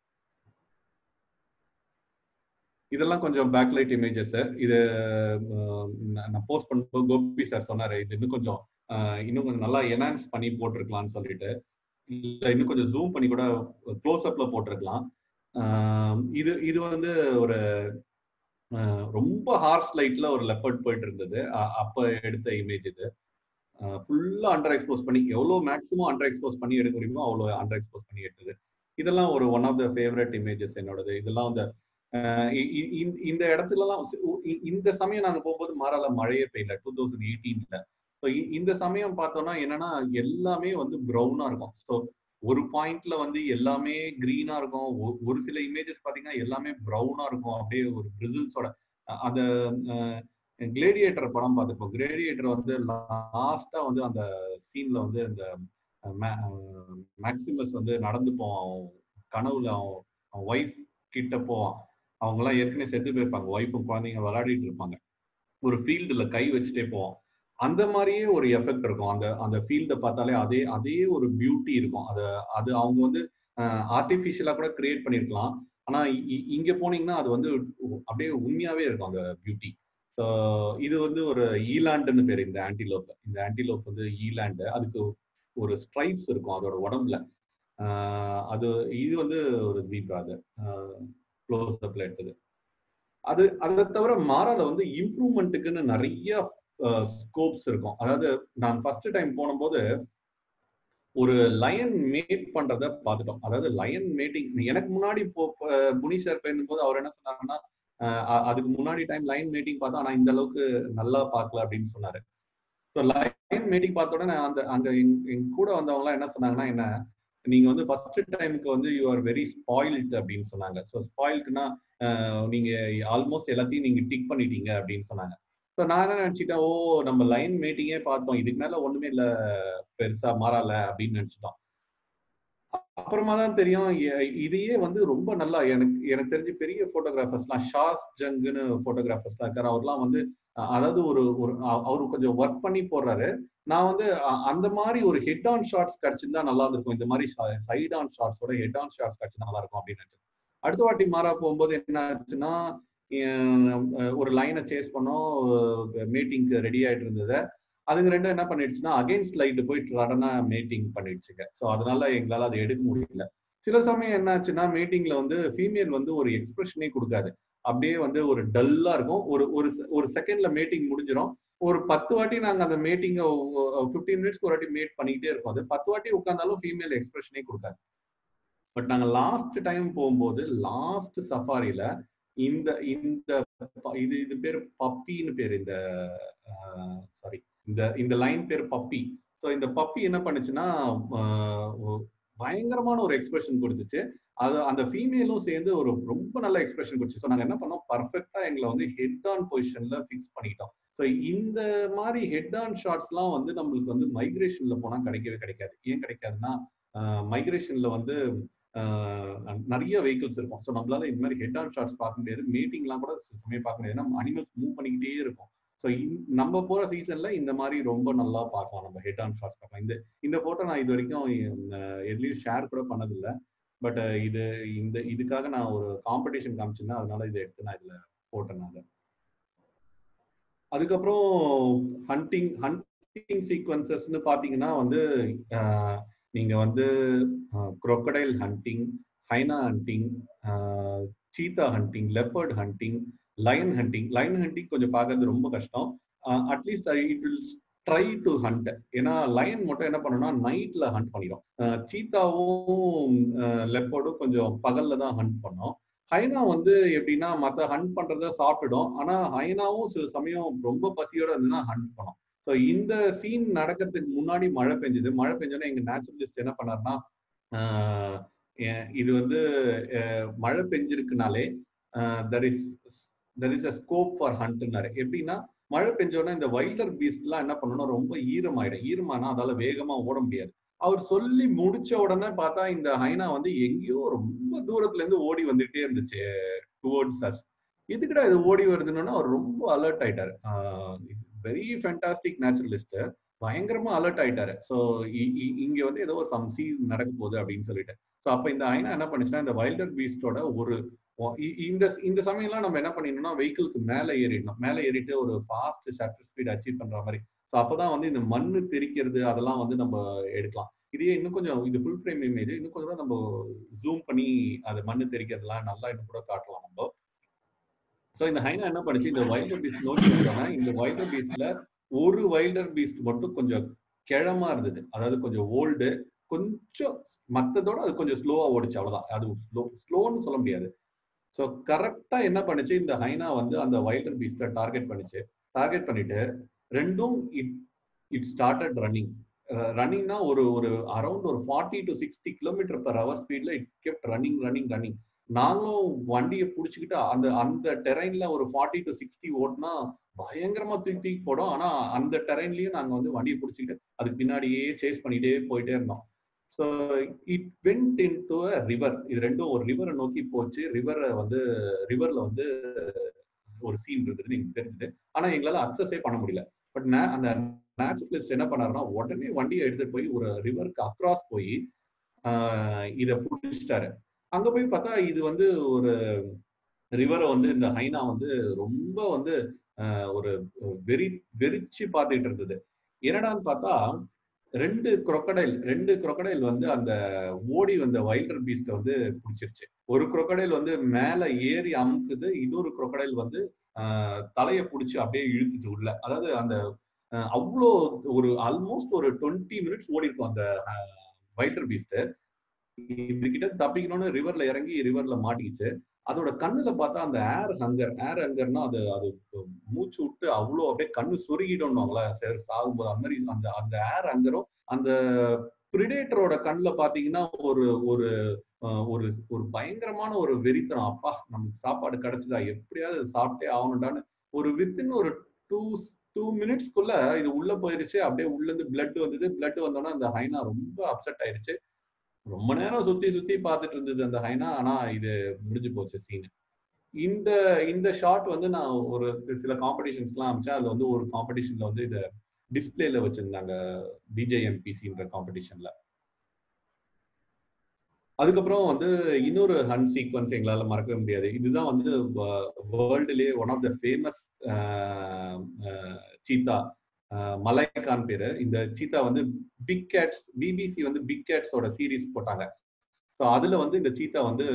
இதெல்லாம் கொஞ்சம் பேக்லைட் இமேஜஸ் இது அஹ், நான் நான் போஸ்ட் பண்ணும்போது கோபி சார் சொன்னாரு இது இன்னும் கொஞ்சம் அஹ், இன்னும் கொஞ்சம் நல்லா என்ஹான்ஸ் பண்ணி போட்டிருக்கலாம்னு சொல்லிட்டு இல்ல இன்னும் கொஞ்சம் ஜூம் பண்ணி கூட க்ளோஸ் அப்ல போட்டிருக்கலாம் அஹ், இது இது வந்து ஒரு ரொம்ப ஹார்ஸ் லைட்ல ஒரு லெப்பர்ட் போயிட்டு இருந்தது அ- அப்ப எடுத்த இமேஜ் இது ஃபுல்லா அண்டர் எக்ஸ்போஸ் பண்ணி எவ்வளோ மேக்ஸிமம் அண்டர் எக்ஸ்போஸ் பண்ணி எடுக்க முடியுமோ அவ்வளோ அண்டர் எக்ஸ்போஸ் பண்ணி எடுத்தது இதெல்லாம் ஒரு one of the favourite images என்னோடது இதெல்லாம் அந்த அஹ் இ- இ- இந்த- இந்த இடத்துலலாம் சி- உ- இ- இந்த சமயம் நாங்க போகும்போது மாறால மழையே பெய்யல டூ தௌசண்ட் எயிட்டீன்ல ஸோ இந்த சமயம் பார்த்தோம்னா என்னன்னா எல்லாமே வந்து ப்ரௌனா இருக்கும் ஸோ ஒரு பாயிண்ட்ல வந்து எல்லாமே கிரீனா இருக்கும் ஒ- ஒரு சில இமேஜஸ் பாத்தீங்கன்னா எல்லாமே ப்ரௌனா இருக்கும் அப்படியே ஒரு பிரிசில்ஸோட அந்த கிளேடியேட்டர் படம் பார்த்துப்போம் கிளேடியேட்டர் வந்து லாஸ்டா வந்து அந்த சீன்ல வந்து இந்த மேக்சிமஸ் வந்து நடந்து போவான் அவன் கனவுல அவன் அவன் ஒய்ஃப் கிட்ட போவான் அவங்க எல்லாம் ஏற்கனவே செத்து போயிருப்பாங்க ஒய்ஃபும் குழந்தைங்க விளையாடிட்டு இருப்பாங்க ஒரு ஃபீல்டுல கை வச்சுட்டே போவான் அந்த மாதிரியே ஒரு எஃபெக்ட் இருக்கும் அந்த அந்த ஃபீல்டை பார்த்தாலே அதே அதே ஒரு பியூட்டி இருக்கும் அது அது அவங்க வந்து ஆர்டிஃபிஷியலா கூட கிரியேட் பண்ணியிருக்கலாம் ஆனா இ- இங்க போனீங்கன்னா அது வந்து அப்படியே உண்மையாவே இருக்கும் அந்த பியூட்டி ஸோ இது வந்து ஒரு ஈலாண்டுன்னு பேர் இந்த ஆன்டிலோப் இந்த ஆன்டிலோப் வந்து ஈலாண்டு அதுக்கு ஒரு ஸ்ட்ரைப்ஸ் இருக்கும் அதோட உடம்புல ஆஹ் அது இது வந்து ஒரு ஜீப்ரா அது க்ளோஸ் அப்ல எடுத்தது அது அதை தவிர மாறால வந்து இம்ப்ரூவ்மெண்ட்டுக்குன்னு நிறைய ஸ்கோப்ஸ் இருக்கும் அதாவது நான் ஃபர்ஸ்ட் டைம் போனபோது ஒரு லயன் மேட் பண்றத பார்த்துட்டோம் அதாவது லயன் மேட்டிங் எனக்கு முன்னாடி இப்போ புனி சார் போது அவர் என்ன சொன்னாருன்னா அஹ் அ- அதுக்கு முன்னாடி டைம் லைன் மீட்டிங் பார்த்தா ஆனா இந்த அளவுக்கு நல்லா பார்க்கல அப்படின்னு சொன்னாரு ஸோ லைன் மீட்டிங் பார்த்த உடனே அந்த அங்க எங் எங்க கூட வந்தவங்க எல்லாம் என்ன சொன்னாங்கன்னா என்ன நீங்க வந்து ஃபர்ஸ்ட் டைமுக்கு வந்து யூ ஆர் வெரி ஸ்பாயில்ட் அப்படின்னு சொன்னாங்க ஸோ ஸ்பாயில்ட்னா நீங்க ஆல்மோஸ்ட் எல்லாத்தையும் நீங்க டிக் பண்ணிட்டீங்க அப்படின்னு சொன்னாங்க ஸோ நான் என்ன நினைச்சிட்டேன் ஓ நம்ம லைன் மீட்டிங்கே பார்த்தோம் இதுக்கு மேல ஒண்ணுமே இல்ல பெருசா மாறல அப்படின்னு நினைச்சிட்டோம் அப்புறமா தான் தெரியும் எ- இதையே வந்து ரொம்ப நல்லா எனக்கு எனக்கு தெரிஞ்சு பெரிய போட்டோகிராஃபர்ஸ்லாம் ஷாஸ் ஜங்குன்னு போட்டோகிராஃபர்ஸ்லாம் இருக்காரு அவர்லாம் வந்து அஹ், அதாவது ஒரு ஒரு அ- அவரு கொஞ்சம் ஒர்க் பண்ணி போடுறாரு நான் வந்து அ- அந்த மாதிரி ஒரு ஹெட் ஆன் ஷாட்ஸ் கிடைச்சிருந்தா நல்லா இருக்கும் இந்த மாதிரி சைட் ஆன் ஷாட்ஸோட ஹெட் ஆன் ஷாட்ஸ் கிடைச்சிருந்தா நல்லா இருக்கும் அப்படின்னு நினைச்சேன் அடுத்த வாட்டி மாறா போகும்போது என்ன ஆச்சுன்னா அஹ், ஒரு லைனை சேஸ் பண்ணோம் மீட்டிங்க்கு ரெடி ஆயிட்டு இருந்தது அதுங்க ரெண்டும் என்ன பண்ணிடுச்சுன்னா அகைன்ஸ்ட் லைட் போய் சடனா மீட்டிங் பண்ணிடுச்சுங்க ஸோ அதனால எங்களால அதை எடுக்க முடியல சில சமயம் என்னாச்சுன்னா மீட்டிங்ல வந்து ஃபீமேல் வந்து ஒரு எக்ஸ்பிரஷனே கொடுக்காது அப்படியே வந்து ஒரு டல்லா இருக்கும் ஒரு ஒரு se- ஒரு செகண்ட்ல மீட்டிங் முடிஞ்சிடும் ஒரு பத்து வாட்டி நாங்க அந்த மீட்டிங்க ஃபிஃப்டீன் மினிட்ஸ்க்கு ஒரு வாட்டி மீட் பண்ணிக்கிட்டே இருக்கோம் அது பத்து வாட்டி உட்காந்தாலும் ஃபீமேல் எக்ஸ்பிரஷனே கொடுக்காது பட் நாங்க லாஸ்ட் டைம் போகும்போது லாஸ்ட் சஃபாரில இந்த இந்த ப- இது இது பேர் பப்பின்னு பேர் இந்த சாரி இந்த இந்த லைன் பேர் பப்பி ஸோ இந்த பப்பி என்ன பண்ணுச்சுன்னா ஆஹ் ஒ- பயங்கரமான ஒரு எக்ஸ்பிரஷன் கொடுத்துச்சு அது அந்த ஃபீமேலும் சேர்ந்து ஒரு ரொம்ப நல்ல எக்ஸ்பிரஷன் கொடுத்து ஸோ நாங்கள் என்ன பண்ணோம் பர்ஃபெக்டா எங்களை வந்து ஹெட் ஆன் பொசிஷன்ல ஃபிக்ஸ் பண்ணிட்டோம் ஸோ இந்த மாதிரி ஹெட் ஆன் ஷாட்ஸ்லாம் வந்து நம்மளுக்கு வந்து மைக்ரேஷன்ல போனா கிடைக்கவே கிடைக்காது ஏன் கிடைக்காதுன்னா மைக்ரேஷன்ல வந்து ஆஹ் நிறைய வெஹிக்கிள்ஸ் இருக்கும் ஸோ நம்மளால இந்த மாதிரி ஹெட் ஆன் ஷாட்ஸ் பார்க்க முடியாது மீட்டிங்லாம் கூட சில சமயம் பார்க்க முடியாது ஏன்னா அனிமல்ஸ் மூவ் பண்ணிக்கிட்டே இருக்கும் ஸோ நம்ம போற சீசன்ல இந்த மாதிரி ரொம்ப நல்லா பார்க்கலாம் நம்ம ஹெட் ஆன் ஷாட்ஸ் பார்க்கலாம் இந்த இந்த போட்டோ நான் இது வரைக்கும் அஹ், எதுலயும் ஷேர் கூட பண்ணதில்லை பட் இது இந்த இதுக்காக நான் ஒரு காம்படிஷன் காமிச்சிருந்தேன் அதனால இதை எடுத்து நான் இதுல போட்டேன் நான் அதை. அதுக்கப்புறம் ஹண்டிங் ஹண்டிங் சீக்வன்சஸ்னு பாத்தீங்கன்னா வந்து அஹ், நீங்க வந்து crocodile hunting hyena hunting cheetah hunting leopard hunting lion hunting lion hunting கொஞ்சம் பார்க்கறது ரொம்ப கஷ்டம் at least it will try to hunt ஏன்னா லயன் மட்டும் என்ன பண்ணும்னா நைட்ல ஹண்ட் பண்ணிடும் சீத்தாவும் லெப்பர்டும் கொஞ்சம் பகல்ல தான் ஹண்ட் பண்ணும் ஹைனா வந்து எப்படின்னா மற்ற ஹண்ட் பண்றத சாப்பிட்டுடும் ஆனா ஹைனாவும் சில சமயம் ரொம்ப பசியோட இருந்துன்னா ஹண்ட் பண்ணும் ஸோ இந்த சீன் நடக்கிறதுக்கு முன்னாடி மழை பெஞ்சது மழை பெஞ்சோன்னா எங்க நேச்சுரலிஸ்ட் என்ன பண்ணாருன்னா ஆஹ் எ- இது வந்து அஹ், மழை பெஞ்சிருக்குனாலே there is there is a scope for ஹண்ட்னாரு எப்படின்னா மழை பெஞ்சோன்னா இந்த வைல்டர் பீஸ்ட்லாம் என்ன பண்ணணும்னா ரொம்ப ஈரமாயிடும் ஈரமானா அதால வேகமா ஓட முடியாது அவர் சொல்லி முடிச்ச உடனே பார்த்தா இந்த ஹைனா வந்து எங்கேயோ ரொம்ப தூரத்துல இருந்து ஓடி வந்துட்டே இருந்துச்சு டுவோர்ட்ஸ் அஸ் எதுக்குடா இது ஓடி வருதுன்னா அவர் ரொம்ப அலர்ட் ஆயிட்டாரு வெரி ஃபேண்டாஸ்டிக் நேச்சுரலிஸ்ட் பயங்கரமா அலர்ட் ஆயிட்டாரு ஸோ இங்க வந்து ஏதோ ஒரு சம் சீ நடக்க போகுது அப்படின்னு சொல்லிட்டு ஸோ அப்ப இந்த ஐனா என்ன பண்ணுச்சுன்னா இந்த வைல்டர் பீஸ்டோட ஒரு ஒ- இ- இந்த இந்த சமயம்லாம் நம்ம என்ன பண்ணிடணும்னா வெஹிக்கிளுக்கு மேலே ஏறிடணும் மேலே ஏறிட்டு ஒரு ஃபாஸ்ட் ஷட்டர் ஸ்பீட் அச்சீவ் பண்ற மாதிரி ஸோ அப்பதான் வந்து இந்த மண்ணு தெரிக்கிறது அதெல்லாம் வந்து நம்ம எடுக்கலாம் இதே இன்னும் கொஞ்சம் இது ஃபுல் ஃப்ரேம் இமேஜ் இன்னும் கொஞ்சம் கூட நம்ம ஜூம் பண்ணி அது மண்ணு தெரிக்கிறதுலாம் நல்லா இன்னும் கூட காட்டலாம் நம்ம ஸோ இந்த ஹைனா என்ன பண்ணுச்சு இந்த வைல்டர் பீஸ்ட் நோக்கி வந்தோம்னா இந்த வைல்டர் பீஸ்ட்ல ஒரு வைல்டர் பீஸ்ட் மட்டும் கொஞ்சம் கிழமா இருந்தது அதாவது கொஞ்சம் ஓல்டு கொஞ்சம் மத்ததோட அது கொஞ்சம் ஸ்லோவா ஓடிச்சு அவ்வளவுதான் அது ஸ்லோ ஸ்லோன்னு சொல்ல முடியாது ஸோ கரெக்டா என்ன பண்ணுச்சு இந்த ஹைனா வந்து அந்த வைல்டர் பீஸ்ட டார்கெட் பண்ணுச்சு டார்கெட் பண்ணிட்டு ரெண்டும் இட் இட் ஸ்டார்டட் ரன்னிங் ரன்னிங்னா ஒரு ஒரு அரௌண்ட் ஒரு forty to sixty kilometre per hour ஸ்பீட்ல it kept running running running நாங்களும் வண்டியை பிடிச்சிக்கிட்டு அந்த அந்த டெரைன்ல ஒரு ஃபார்ட்டி டு சிக்ஸ்டி ஓட்டினா பயங்கரமா தூக்கி தூக்கி போடும் ஆனா அந்த டெரைன்லயும் நாங்க வந்து வண்டியை பிடிச்சிக்கிட்டு அதுக்கு பின்னாடியே சேஸ் பண்ணிட்டே போயிட்டே இருந்தோம் so it went into a river இது ரெண்டும் ஒரு ரிவரை நோக்கி போச்சு ரிவரை வந்து ரிவர்ல வந்து ஒரு சீன் இருந்தது எனக்கு தெரிஞ்சது ஆனா எங்களால அக்சஸே பண்ண முடியல பட் அந்த நேச்சுரலிஸ்ட் என்ன பண்ணாருன்னா உடனே வண்டியை எடுத்துட்டு போய் ஒரு ரிவருக்கு அக்ராஸ் போய் இதை பிடிச்சிட்டாரு அங்க போய் பார்த்தா இது வந்து ஒரு ரிவரை வந்து இந்த ஹைனா வந்து ரொம்ப வந்து ஒரு வெறி வெறிச்சு பார்த்துட்டு இருந்தது என்னடான்னு பார்த்தா ரெண்டு குரொக்கடைல் ரெண்டு குரொக்கடைல் வந்து அந்த ஓடி வந்த வைல்டர் பீஸ்ட வந்து பிடிச்சிருச்சு ஒரு குரொக்கடைல் வந்து மேல ஏறி அமுக்குது இன்னொரு குரொக்கடைல் வந்து தலையை பிடிச்சி அப்படியே இழுக்குது உள்ள அதாவது அந்த அவ்வளோ ஒரு ஆல்மோஸ்ட் ஒரு டுவெண்ட்டி மினிட்ஸ் ஓடி இருக்கும் அந்த வைல்டர் பீஸ்ட் இதுகிட்ட தப்பிக்கணும்னு ரிவர்ல இறங்கி ரிவர்ல மாட்டிக்கிச்சு அதோட கண்ணுல பார்த்தா அந்த ஏர் ஹங்கர் ஏர் ஹங்கர்னா அது அது மூச்சு விட்டு அவ்வளோ அப்படியே கண்ணு சொருகிடும்னுவாங்களா சரி சாகும்போது அந்த மாதிரி அந்த அந்த ஏர் ஹங்கரும் அந்த பிரிடேட்டரோட கண்ணில் பார்த்தீங்கன்னா ஒரு ஒரு ஒரு ஒரு பயங்கரமான ஒரு வெறித்தனம் அப்பா நமக்கு சாப்பாடு கிடைச்சதா எப்படியாவது சாப்பிட்டே ஆகணும்டான்னு ஒரு வித்தின் ஒரு டூ டூ மினிட்ஸ்க்குள்ள இது உள்ள போயிருச்சு அப்படியே உள்ள இருந்து பிளட் வந்தது பிளட் வந்தோன்னா அந்த ஹைனா ரொம்ப அப்செட் ஆயிடுச்சு ரொம்ப நேரம் சுத்தி சுத்தி பார்த்துட்டு இருந்தது அந்த ஹைனா ஆனா இது முடிஞ்சு போச்சு சீன் இந்த இந்த ஷாட் வந்து நான் ஒரு சில காம்படிஷன்ஸ்லாம் அமைச்சேன் அதுல வந்து ஒரு காம்படிஷன்ல வந்து இதை டிஸ்பிளேல வச்சிருந்தாங்க பிஜேஎம்பிசின்ற காம்படிஷன்ல அதுக்கப்புறம் வந்து இன்னொரு ஹன் சீக்வன்ஸ் எங்களால மறக்கவே முடியாது இதுதான் வந்து வேர்ல்டுலேயே one of the famous cheetah மலைக்கான் பேரு இந்த சீதா வந்து பிக் கேட்ஸ் பிபிசி வந்து பிக் கேட்ஸோட சீரீஸ் போட்டாங்க ஸோ அதுல வந்து இந்த சீதா வந்து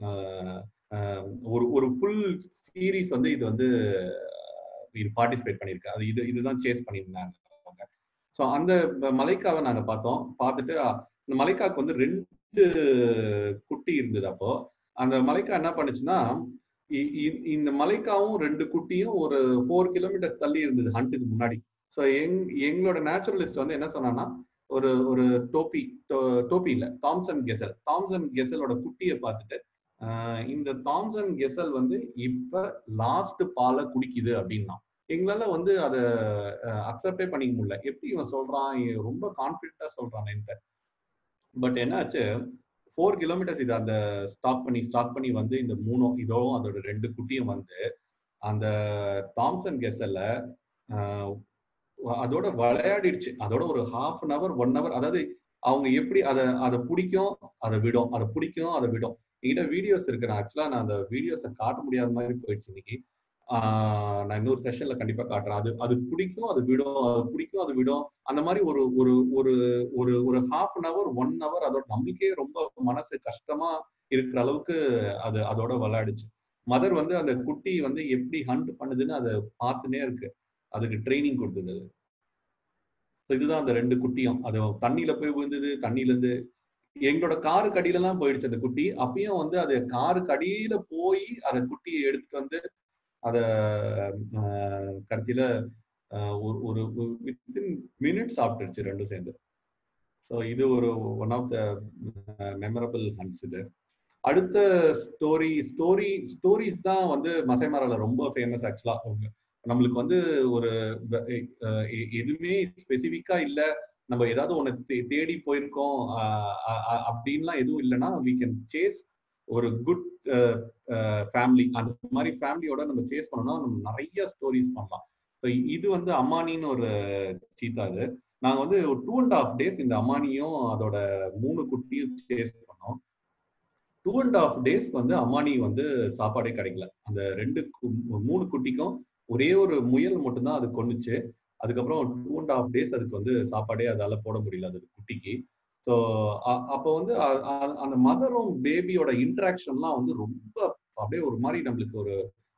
ஒரு ஒரு ஃபுல் சீரீஸ் வந்து இது வந்து இது பார்ட்டிசிபேட் பண்ணியிருக்கு அது இது இதுதான் சேஸ் பண்ணியிருந்தாங்க அவங்க ஸோ அந்த மலைக்காவை நாங்க பார்த்தோம் பார்த்துட்டு இந்த மலைக்காக்கு வந்து ரெண்டு குட்டி இருந்தது அப்போ அந்த மலைக்கா என்ன பண்ணுச்சுன்னா இந்த மலைக்காவும் ரெண்டு குட்டியும் ஒரு ஃபோர் கிலோமீட்டர்ஸ் தள்ளி இருந்தது ஹண்ட்டுக்கு முன்னாடி ஸோ எங் எங்களோட நேச்சுரலிஸ்ட் வந்து என்ன சொன்னான்னா ஒரு ஒரு டோப்பி டோப்பி இல்லை தாம்சன் கெசல் தாம்சன் கெசலோட குட்டியை பார்த்துட்டு இந்த தாம்சன் கெசல் வந்து இப்ப லாஸ்ட் பாலை குடிக்குது அப்படின்னா எங்களால வந்து அதை அக்செப்டே பண்ணிக்க முடியல எப்படி இவன் சொல்றான் ரொம்ப கான்பிடண்டா சொல்றான் என்கிட்ட பட் என்னாச்சு ஃபோர் கிலோமீட்டர்ஸ் இது அந்த ஸ்டாப் பண்ணி ஸ்டார்ட் பண்ணி வந்து இந்த மூணும் இதோவும் அதோட ரெண்டு குட்டியும் வந்து அந்த தாம்சன் கெசல்ல அதோட விளையாடிடுச்சு அதோட ஒரு half an hour one hour அதாவது அவங்க எப்படி அதை அதை பிடிக்கும் அதை விடும் அதை பிடிக்கும் அதை விடும் என்கிட்ட வீடியோஸ் இருக்கு நான் ஆக்சுவலா நான் அந்த வீடியோஸை காட்ட முடியாத மாதிரி போயிடுச்சு இன்னைக்கு நான் இன்னொரு செஷன்ல கண்டிப்பா காட்டுறேன் அது அது பிடிக்கும் அது விடும் அது பிடிக்கும் அது விடும் அந்த மாதிரி ஒரு ஒரு ஒரு ஒரு ஒரு half an hour one hour அதோட நம்பிக்கையே ரொம்ப மனசு கஷ்டமா இருக்கிற அளவுக்கு அது அதோட விளையாடுச்சு மதர் வந்து அந்த குட்டி வந்து எப்படி ஹண்ட் பண்ணுதுன்னு அதை பார்த்துனே இருக்கு அதுக்கு ட்ரைனிங் கொடுத்தது ஸோ இதுதான் அந்த ரெண்டு குட்டியும் அது தண்ணியில போய் விழுந்தது தண்ணியில இருந்து எங்களோட காருக்கு அடியில எல்லாம் போயிடுச்சு அந்த குட்டி அப்பயும் வந்து அது காருக்கு அடியில போய் அந்த குட்டியை எடுத்துட்டு வந்து அத கடைசியில ஒரு ஒரு வித்தின் மினிட்ஸ் சாப்பிட்டுருச்சு ரெண்டும் சேர்ந்து ஸோ இது ஒரு one of the memorable hunts இது அடுத்த ஸ்டோரி ஸ்டோரி ஸ்டோரிஸ் தான் வந்து மசைமரால ரொம்ப ஃபேமஸ் ஆக்சுவலா நம்மளுக்கு வந்து ஒரு எதுவுமே ஸ்பெசிஃபிக்கா இல்ல நம்ம ஏதாவது ஒன்று தேடி போயிருக்கோம் அப்படின்லாம் எதுவும் இல்லைன்னா வி கேன் சேஸ் ஒரு குட் ஃபேமிலி அந்த மாதிரி ஃபேமிலியோட நம்ம சேஸ் பண்ணோம்னா நம்ம நிறைய ஸ்டோரிஸ் பண்ணலாம் ஸோ இது வந்து அம்மானின்னு ஒரு சீத்தா இது நாங்கள் வந்து ஒரு டூ அண்ட் ஹாஃப் டேஸ் இந்த அம்மானியும் அதோட மூணு குட்டியும் சேஸ் பண்ணோம் டூ அண்ட் ஹாஃப் டேஸ் வந்து அம்மானி வந்து சாப்பாடே கிடைக்கல அந்த ரெண்டு மூணு குட்டிக்கும் ஒரே ஒரு முயல் மட்டும்தான் அது கொண்டுச்சு அதுக்கப்புறம் டூ அண்ட் ஹாஃப் டேஸ் அதுக்கு வந்து சாப்பாடே அதால போட முடியல அது குட்டிக்கு ஸோ அப்போ வந்து அந்த மதரும் பேபியோட இன்ட்ராக்ஷன்லாம் வந்து ரொம்ப அப்படியே ஒரு மாதிரி நம்மளுக்கு ஒரு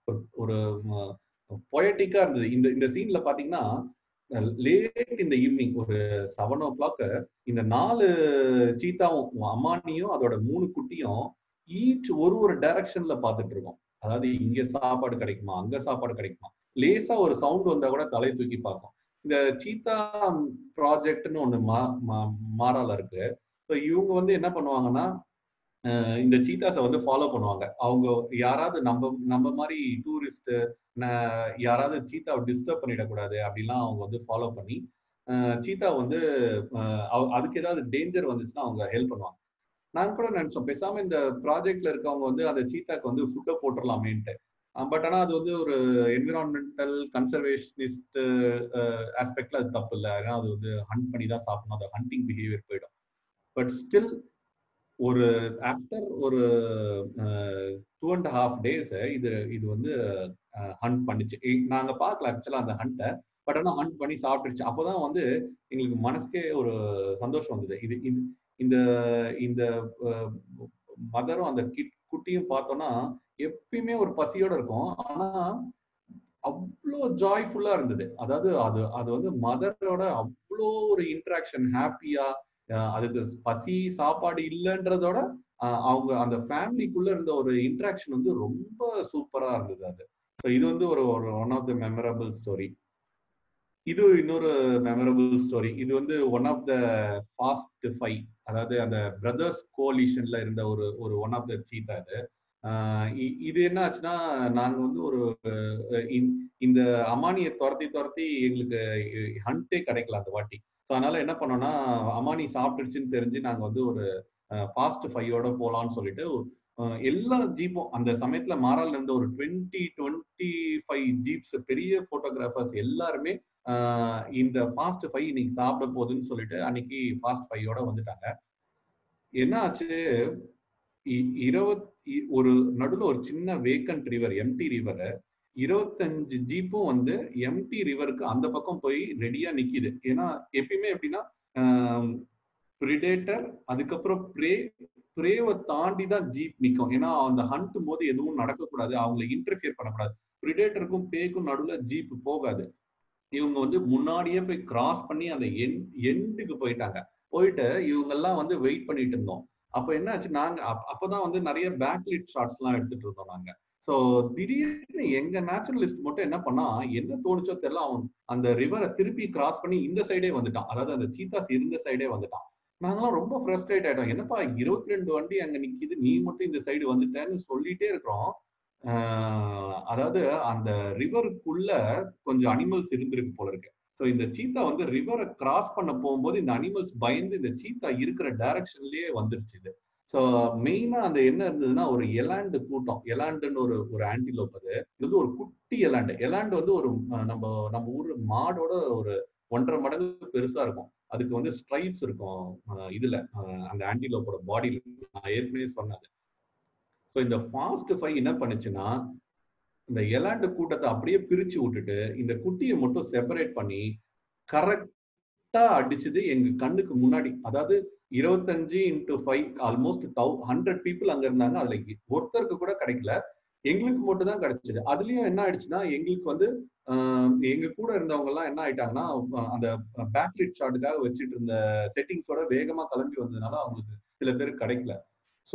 ஒரு- ஒரு பொயட்டிக்கா இருந்தது இந்த இந்த சீன்ல பாத்தீங்கன்னா லேட் இந்த ஈவினிங் ஒரு செவன் ஓ கிளாக் இந்த நாலு சீத்தாவும் அம்மானியும் அதோட மூணு குட்டியும் ஈச் ஒரு ஒரு டைரக்ஷன்ல பாத்துட்டு இருக்கோம் அதாவது இங்க சாப்பாடு கிடைக்குமா அங்க சாப்பாடு கிடைக்குமா லேசா ஒரு சவுண்ட் வந்தா கூட தலை தூக்கி பார்க்கும் இந்த சீத்தா ப்ராஜெக்ட்னு ஒண்ணு மா மா- மாறால இருக்கு ஸோ இவங்க வந்து என்ன பண்ணுவாங்கன்னா அஹ் இந்த சீட்டாஸை வந்து ஃபாலோ பண்ணுவாங்க அவங்க யாராவது நம்ம நம்ம மாதிரி டூரிஸ்ட் யாராவது சீத்தாவை டிஸ்டர்ப் பண்ணிடக்கூடாது அப்படிலாம் அவங்க வந்து ஃபாலோ பண்ணி சீத்தா வந்து அஹ் அவ- அதுக்கு ஏதாவது டேஞ்சர் வந்துச்சுன்னா அவங்க ஹெல்ப் பண்ணுவாங்க நான் கூட நினைச்சோம் பேசாம இந்த ப்ராஜெக்ட்ல இருக்கவங்க வந்து அந்த சீத்தாக்கு வந்து ஃபுட்டை போட்டுடலாமேன்ட்டு பட் ஆனா அது வந்து ஒரு என்விரான்மெண்டல் கன்சர்வேஷனிஸ்ட் ஆஸ்பெக்ட்ல அது தப்பு இல்லை ஏன்னா அது வந்து ஹண்ட் பண்ணி தான் சாப்பிடணும் அது ஹண்டிங் பிஹேவியர் போயிடும் பட் ஸ்டில் ஒரு ஆஃப்டர் ஒரு டூ அண்ட் ஹாஃப் டேஸ் இது இது வந்து ஹண்ட் பண்ணுச்சு எ- நாங்க பார்க்கல ஆக்சுவலா அந்த ஹண்ட்டை பட் ஆனா ஹண்ட் பண்ணி சாப்பிட்டுருச்சு அப்போதான் வந்து எங்களுக்கு மனசுக்கே ஒரு சந்தோஷம் வந்தது இது இது- இந்த இந்த மதரும் அந்த கிட் குட்டியும் பார்த்தோம்னா எப்பயுமே ஒரு பசியோட இருக்கும் ஆனா அவ்வளோ ஜாய்ஃபுல்லா இருந்தது அதாவது அது அது வந்து மதரோட அவ்வளோ ஒரு இன்ட்ராக்ஷன் ஹாப்பியா அதுக்கு பசி சாப்பாடு இல்லைன்றதோட அஹ் அவங்க அந்த ஃபேமிலிக்குள்ள இருந்த ஒரு இன்ட்ராக்ஷன் வந்து ரொம்ப சூப்பரா இருந்தது அது ஸோ இது வந்து ஒரு ஒரு one of the memorable story இது இன்னொரு மெமரபிள் ஸ்டோரி இது வந்து one of the fast five அதாவது அந்த பிரதர்ஸ் கோலிஷன்ல இருந்த ஒரு ஒரு ஒன் ஆஃப் த சீத்தா இது ஆஹ் இ- இது என்ன ஆச்சுன்னா நாங்க வந்து ஒரு அஹ் இந்த- இந்த அமானியை துரத்தி துரத்தி எங்களுக்கு ஹண்டே கிடைக்கல அந்த வாட்டி ஸோ அதனால என்ன பண்ணோம்னா அமானி சாப்பிட்டுருச்சுன்னு தெரிஞ்சு நாங்க வந்து ஒரு ஃபாஸ்ட் ஃபைவோட போலாம்னு சொல்லிட்டு அஹ் எல்லா ஜீப்பும் அந்த சமயத்துல மாறால இருந்த ஒரு டுவெண்ட்டி டுவெண்ட்டி ஃபைவ் ஜீப்ஸ் பெரிய போட்டோகிராஃபர்ஸ் எல்லாருமே ஆஹ் இந்த ஃபாஸ்ட் ஃபைவ் இன்னைக்கு சாப்பிட போகுதுன்னு சொல்லிட்டு அன்னைக்கு ஃபாஸ்ட் ஃபைவோட வந்துட்டாங்க என்ன ஆச்சு இ- இருபத்தி ஒரு நடுவில் ஒரு சின்ன வேக்கன்ட் ரிவர் எம்டி ரிவர் இருபத்தஞ்சு ஜீப்பும் வந்து எம்டி ரிவருக்கு அந்த பக்கம் போய் ரெடியா நிக்குது ஏன்னா எப்பயுமே எப்படின்னா ப்ரிடேட்டர் அதுக்கப்புறம் ப்ரே ப்ரேவை தாண்டி தான் ஜீப் நிற்கும் ஏன்னா அந்த ஹண்ட் போது எதுவும் நடக்கக்கூடாது அவங்கள இன்டர்ஃபியர் பண்ணக்கூடாது ப்ரிடேட்டருக்கும் பேக்கும் நடுவில் ஜீப் போகாது இவங்க வந்து முன்னாடியே போய் கிராஸ் பண்ணி அந்த என் எண்டுக்கு போயிட்டாங்க போயிட்டு இவங்க எல்லாம் வந்து வெயிட் பண்ணிட்டு இருந்தோம் அப்ப என்ன ஆச்சு நாங்க அப்- அப்பதான் வந்து நிறைய பேக்லிட் ஷாட்ஸ் எல்லாம் எடுத்துட்டு இருந்தோம் நாங்க சோ திடீர்னு எங்க நேச்சுரலிஸ்ட் மட்டும் என்ன பண்ணா என்ன தோணுச்சோ தெரியல அவன் அந்த ரிவரை திருப்பி கிராஸ் பண்ணி இந்த சைடே வந்துட்டான் அதாவது அந்த சீத்தாஸ் இருந்த சைடே வந்துட்டான் நாங்கெல்லாம் ரொம்ப ஃப்ரஸ்ட்ரேட் ஆயிட்டோம் என்னப்பா இருபத்தி ரெண்டு வண்டி அங்க நிக்குது நீ மட்டும் இந்த சைடு வந்துட்டேன்னு சொல்லிட்டே இருக்கிறோம் ஆஹ் அதாவது அந்த ரிவருக்குள்ள கொஞ்சம் அனிமல்ஸ் இருந்திருக்கு போல இருக்கு ஸோ இந்த சீத்தா வந்து ரிவரை கிராஸ் பண்ண போகும்போது இந்த அனிமல்ஸ் பயந்து இந்த சீத்தா இருக்கிற டைரக்ஷன்லயே வந்துருச்சு இது ஸோ மெயினா அந்த என்ன இருந்ததுன்னா ஒரு எலாண்டு கூட்டம் எலாண்டுன்னு ஒரு ஒரு ஆன்டிலோப் அது இது வந்து ஒரு குட்டி எலாண்டு எலாண்டு வந்து ஒரு அஹ், நம்ம நம்ம ஊர் மாடோட ஒரு ஒன்றரை மடங்கு பெருசா இருக்கும் அதுக்கு வந்து ஸ்ட்ரைப்ஸ் இருக்கும் அஹ், இதுல அஹ், அந்த ஆன்டிலோப்போட பாடியில நான் ஏற்கனவே சொன்னது ஸோ இந்த ஃபாஸ்ட் ஃபைவ் என்ன பண்ணுச்சுன்னா இந்த எலாண்டு கூட்டத்தை அப்படியே பிரிச்சு விட்டுட்டு இந்த குட்டியை மட்டும் செப்பரேட் பண்ணி கரெக்டா அடிச்சது எங்க கண்ணுக்கு முன்னாடி அதாவது இருபத்தஞ்சு இன்டூ ஃபைவ் ஆல்மோஸ்ட் தௌ ஹண்ட்ரட் பீப்புள் அங்க இருந்தாங்க அதுல ஒருத்தருக்கு கூட கிடைக்கல எங்களுக்கு மட்டும் தான் கிடைச்சது அதுலயும் என்ன ஆயிடுச்சுன்னா எங்களுக்கு வந்து ஆஹ், எங்க கூட இருந்தவங்க எல்லாம் என்ன ஆயிட்டாங்கன்னா அஹ், அந்த பேக்லிட் ஷாட்டுக்காக வச்சுட்டு இருந்த செட்டிங்ஸோட வேகமா கிளம்பி வந்ததுனால அவங்களுக்கு சில பேருக்கு கிடைக்கல ஸோ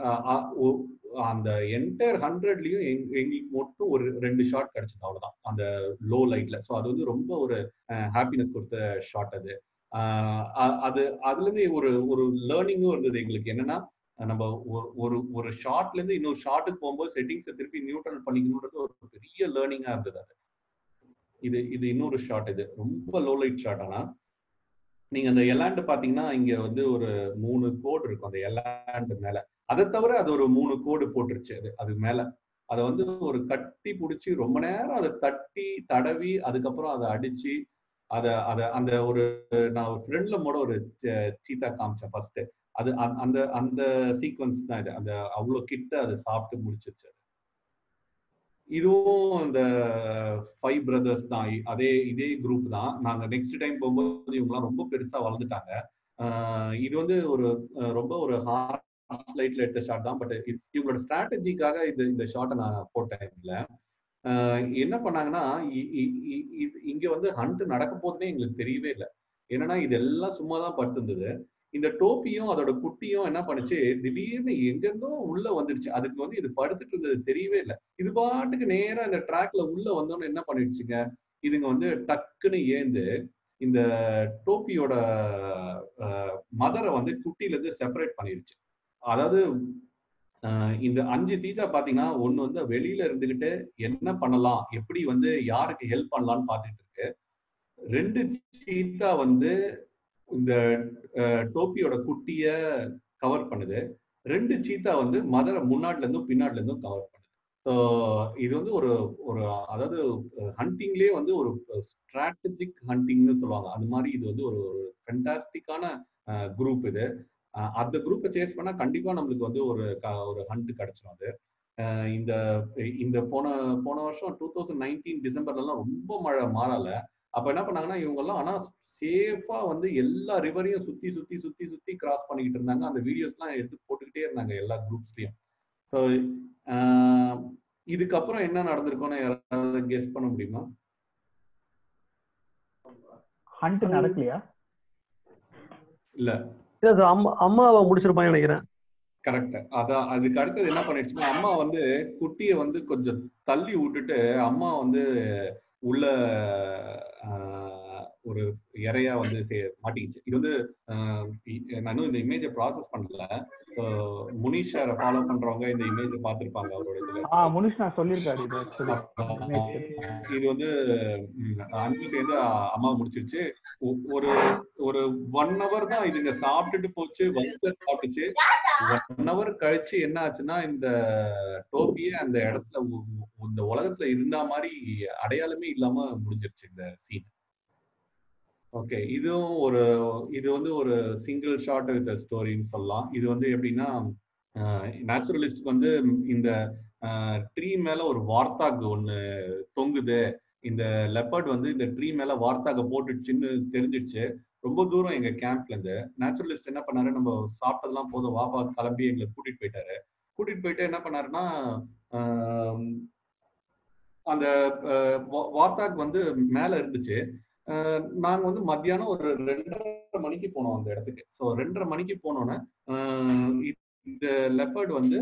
அந்த என்டையர் ஹண்ட்ரட்லயும் எங்களுக்கு மட்டும் ஒரு ரெண்டு ஷாட் கிடைச்சது அவ்வளவுதான் அந்த லோ லைட்ல ஸோ அது வந்து ரொம்ப ஒரு ஹாப்பினஸ் கொடுத்த ஷாட் அது ஆஹ் அ- அது அதுல இருந்து ஒரு ஒரு லேர்னிங்கும் இருந்தது எங்களுக்கு என்னன்னா அஹ் நம்ம ஒரு ஒரு ஒரு ஷார்ட்ல இருந்து இன்னொரு ஷார்ட்டுக்கு போகும்போது செட்டிங்ஸை திருப்பி நியூட்ரல் பண்ணிக்கணுன்றது ஒரு பெரிய லேர்னிங்கா இருந்தது அது இது இது இன்னொரு ஷாட் இது ரொம்ப லோ லைட் ஷாட் ஆனா நீங்க அந்த எலாண்டு பாத்தீங்கன்னா இங்க வந்து ஒரு மூணு கோடு இருக்கும் அந்த எலாண்டு மேல அதை தவிர அது ஒரு மூணு கோடு போட்டுருச்சு அது அது மேல அதை வந்து ஒரு கட்டி பிடிச்சி ரொம்ப நேரம் அதை தட்டி தடவி அதுக்கப்புறம் அதை அடிச்சு அத அத அந்த ஒரு நான் ஒரு ஃப்ரெண்ட்ல கூட ஒரு சீத்தா காமிச்சேன் ஃபர்ஸ்ட் அது அந்த- அந்த அந்த சீக்வன்ஸ் தான் இது அந்த அவ்வளோ கிட்ட அதை சாப்பிட்டு முடிச்சிருச்சு அது. இதுவும் இந்த ஃபைவ் பிரதர்ஸ் தான் இ- அதே இதே குரூப் தான் நாங்க நெக்ஸ்ட் டைம் போகும்போது இவங்கலாம் ரொம்ப பெருசா வளர்ந்துட்டாங்க ஆஹ் இது வந்து ஒரு அஹ் ரொம்ப ஒரு ஹார்ட் லைட்ல எடுத்த ஷாட் தான் பட் இவங்களோட ஸ்ட்ராட்டஜிக்காக இது இந்த ஷாட்டை நான் போட்டேன் இதுல ஆஹ் என்ன பண்ணாங்கன்னா இ- இ- இ- இ- இங்க வந்து ஹண்ட் நடக்க போதுனே எங்களுக்கு தெரியவே இல்லை என்னன்னா இதெல்லாம் சும்மா தான் படுத்திருந்தது இந்த டோப்பியும் அதோட குட்டியும் என்ன பண்ணுச்சு திடீர்னு எங்கிருந்தோ உள்ள வந்துடுச்சு அதுக்கு வந்து இது படுத்துட்டு இருந்தது தெரியவே இல்லை இது பாட்டுக்கு நேரா இந்த ட்ராக்ல உள்ள வந்தோன்னு என்ன பண்ணிடுச்சுங்க இதுங்க வந்து டக்குன்னு ஏந்து இந்த டோப்பியோட மதரை வந்து குட்டில இருந்து செப்பரேட் பண்ணிருச்சு அதாவது ஆஹ் இந்த அஞ்சு தீஜா பாத்தீங்கன்னா ஒண்ணு வந்து வெளியில இருந்துகிட்டு என்ன பண்ணலாம் எப்படி வந்து யாருக்கு ஹெல்ப் பண்ணலாம்னு பாத்துட்டு இருக்கு ரெண்டு சீத்தா வந்து இந்த அஹ், டோப்பியோட குட்டிய கவர் பண்ணுது ரெண்டு சீத்தா வந்து மதரை முன்னாடில இருந்தும் பின்னாடில இருந்தும் கவர் பண்ணுது ஸோ இது வந்து ஒரு ஒரு அதாவது ஹண்டிங்லேயே வந்து ஒரு ஸ்ட்ராட்டஜிக் ஹண்டிங்னு சொல்லுவாங்க அது மாதிரி இது வந்து ஒரு ஒரு ஃபென்டாஸ்டிக்கான குரூப் இது அஹ் அந்த குரூப்பை சேஸ் பண்ணா கண்டிப்பா நம்மளுக்கு வந்து ஒரு க- ஒரு ஹண்ட் கிடைச்சிடும் அது அஹ் இந்த இந்த போன போன வருஷம் டூ தௌசண்ட் நைன்டீன் டிசம்பர்லாம் ரொம்ப மழை மாறல அப்ப என்ன பண்ணாங்கன்னா இவங்க எல்லாம் ஆனா சேஃபா வந்து எல்லா ரிவரையும் சுத்தி சுத்தி சுத்தி சுத்தி கிராஸ் பண்ணிக்கிட்டு இருந்தாங்க அந்த வீடியோஸ்லாம் எடுத்து போட்டுக்கிட்டே இருந்தாங்க எல்லா குரூப்ஸ்லயும் ஸோ இதுக்கப்புறம் என்ன நடந்திருக்கும்னு யாராவது கெஸ் பண்ண முடியுமா ஹண்ட் நடக்கலையா இல்ல இல்ல சார் அம்மா அம்மாவை முடிச்சிருப்பான்னு நினைக்கிறேன் கரெக்ட் அதான் அதுக்கு அடுத்தது என்ன பண்ணிடுச்சுன்னா அம்மா வந்து குட்டியை வந்து கொஞ்சம் தள்ளி விட்டுட்டு அம்மா வந்து உள்ள ஆஹ், ஒரு இறையா வந்து சே- மாட்டிக்கிச்சு இது வந்து ஆஹ், இ- நான் இன்னும் இந்த இமேஜை ப்ராசஸ் பண்ணல So, முனிஷ் சாரை ஃபாலோ பண்றவங்க இந்த இமேஜை பார்த்திருப்பாங்க அவரோட இதுல ஆ முனிஷ் நான் சொல்லியிருக்காரு இது actually. இது வந்து ம், அஞ்சு சேர்ந்து அ- அம்மா முடிச்சிருச்சு ஒ- ஒரு ஒரு ஒன் ஹவர் தான் இதுங்க சாப்பிட்டுட்டு போச்சு வந்து சாப்பிட்டுச்சு ஒன் ஹவர் கழிச்சு என்ன ஆச்சுன்னா இந்த டோப்பியே அந்த இடத்துல உ- உ- இந்த உலகத்துல இருந்த மாதிரி அடையாளமே இல்லாம முடிஞ்சிருச்சு இந்த சீன் ஓகே இதுவும் ஒரு இது வந்து ஒரு சிங்கிள் ஷாட் வித் ஸ்டோரின்னு சொல்லலாம் இது வந்து எப்படின்னா நேச்சுரலிஸ்ட்க்கு வந்து இந்த ட்ரீ மேல ஒரு வார்த்தாக் ஒண்ணு தொங்குது இந்த லெப்பர்ட் வந்து இந்த ட்ரீ மேல வார்த்தாக போட்டுடுச்சுன்னு தெரிஞ்சிடுச்சு ரொம்ப தூரம் எங்க கேம்ப்ல இருந்து நேச்சுரலிஸ்ட் என்ன பண்ணாரு நம்ம சாப்பிட்டதெல்லாம் போதும் வாப்பா கிளம்பி எங்களை கூட்டிட்டு போயிட்டாரு கூட்டிட்டு போயிட்டு என்ன பண்ணாருன்னா ஆஹ் அந்த வார்த்தாக் வந்து மேல இருந்துச்சு ஆஹ் நாங்க வந்து மத்தியானம் ஒரு ரெண்டரை மணிக்கு போனோம் அந்த இடத்துக்கு ஸோ ரெண்டரை மணிக்கு போனோன்னே ஆஹ் இந்த லெப்பர்ட் வந்து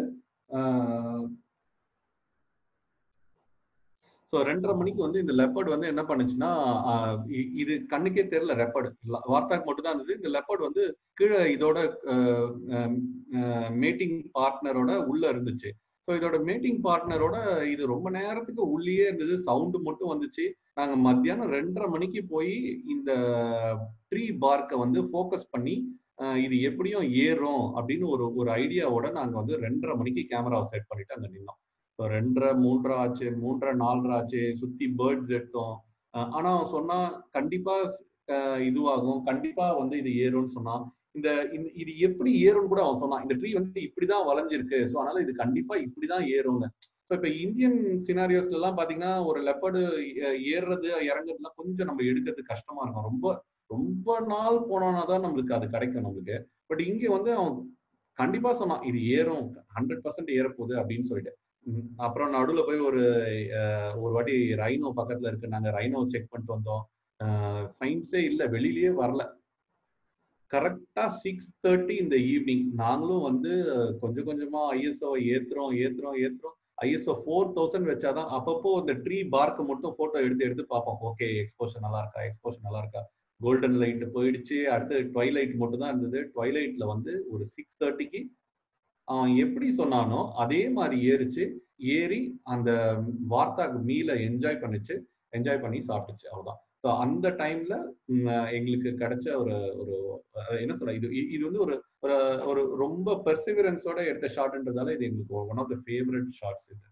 ஸோ ரெண்டரை மணிக்கு வந்து இந்த லெப்பர்ட் வந்து என்ன பண்ணுச்சுன்னா ஆஹ் இ- இது கண்ணுக்கே தெரியல லெப்பர்டு வார்த்தாக்கு மட்டும் தான் இருந்தது இந்த லெப்பர்ட் வந்து கீழே இதோட மேட்டிங் பார்ட்னரோட உள்ள இருந்துச்சு ஸோ இதோட மீட்டிங் பார்ட்னரோட இது ரொம்ப நேரத்துக்கு உள்ளேயே இருந்தது சவுண்டு மட்டும் வந்துச்சு நாங்க மத்தியானம் ரெண்டரை மணிக்கு போய் இந்த ட்ரீ பார்க்கை வந்து ஃபோக்கஸ் பண்ணி அஹ், இது எப்படியும் ஏறும் அப்படின்னு ஒரு ஒரு ஐடியாவோட நாங்க வந்து ரெண்டரை மணிக்கு கேமராவை செட் பண்ணிட்டு அங்க நின்னோம் ஸோ ரெண்டரை மூன்றரை ஆச்சு மூன்றரை நாலரை ஆச்சு சுத்தி பேர்ட்ஸ் எடுத்தோம் அஹ், ஆனா அவன் சொன்னா கண்டிப்பா அஹ், இதுவாகும் கண்டிப்பா வந்து இது ஏறும்னு சொன்னான் இந்த இந்த- இது எப்படி ஏறும்னு கூட அவன் சொன்னான் இந்த ட்ரீ வந்து இப்படிதான் வளைஞ்சிருக்கு ஸோ அதனால இது கண்டிப்பா இப்படிதான் ஏறும்னு ஸோ இப்போ இந்தியன் சினாரியோஸ்ல எல்லாம் பாத்தீங்கன்னா ஒரு லெப்பர்டு ஏறுறது இறங்குறதுலாம் கொஞ்சம் நம்ம எடுக்கிறது கஷ்டமா இருக்கும் ரொம்ப ரொம்ப நாள் போனோம்னா தான் நம்மளுக்கு அது கிடைக்கும் நம்மளுக்கு பட் இங்க வந்து அவன் கண்டிப்பா சொன்னான் இது ஏறும் ஹண்ட்ரட் பர்சன்ட் ஏறப்போகுது அப்படின்னு சொல்லிட்டு ம், அப்புறம் நடுவுல போய் ஒரு அஹ், ஒரு வாட்டி ரைனோ பக்கத்துல இருக்கு நாங்க ரைனோ செக் பண்ணிட்டு வந்தோம் சயின்ஸே இல்ல வெளியிலயே வரல கரெக்டா சிக்ஸ் தேர்ட்டி இந்த ஈவினிங் நாங்களும் வந்து அஹ், கொஞ்சம் கொஞ்சமா ஐஎஸ்ஓ ஏத்துறோம் ஏத்துறோம் ஏத்துறோம் ஐஎஸ்ஓ ஃபோர் தௌசண்ட் வச்சாதான் அப்பப்போ இந்த ட்ரீ பார்க்கு மட்டும் போட்டோ எடுத்து எடுத்து பார்ப்போம் ஓகே எக்ஸ்போஷர் நல்லா இருக்கா எக்ஸ்போஷர் நல்லா இருக்கா கோல்டன் லைட் போயிடுச்சு அடுத்து ட்வைலைட் மட்டும் தான் இருந்தது ட்வைலைட்ல வந்து ஒரு சிக்ஸ் தேர்ட்டிக்கு அவன் எப்படி சொன்னானோ அதே மாதிரி ஏறிச்சு ஏறி அந்த வார்த்தாக்கு மீல என்ஜாய் பண்ணிச்சு என்ஜாய் பண்ணி சாப்பிட்டுச்சு அவ்வளவுதான் ஸோ அந்த டைம்ல எங்களுக்கு கிடைச்ச ஒரு ஒரு அஹ், என்ன சொல்ற இது இ- இது வந்து ஒரு ஒரு ஒரு ரொம்ப பெர்சிவரன்ஸோட எடுத்த ஷாட்ன்றதால இது எங்களுக்கு one of the favourite shots இது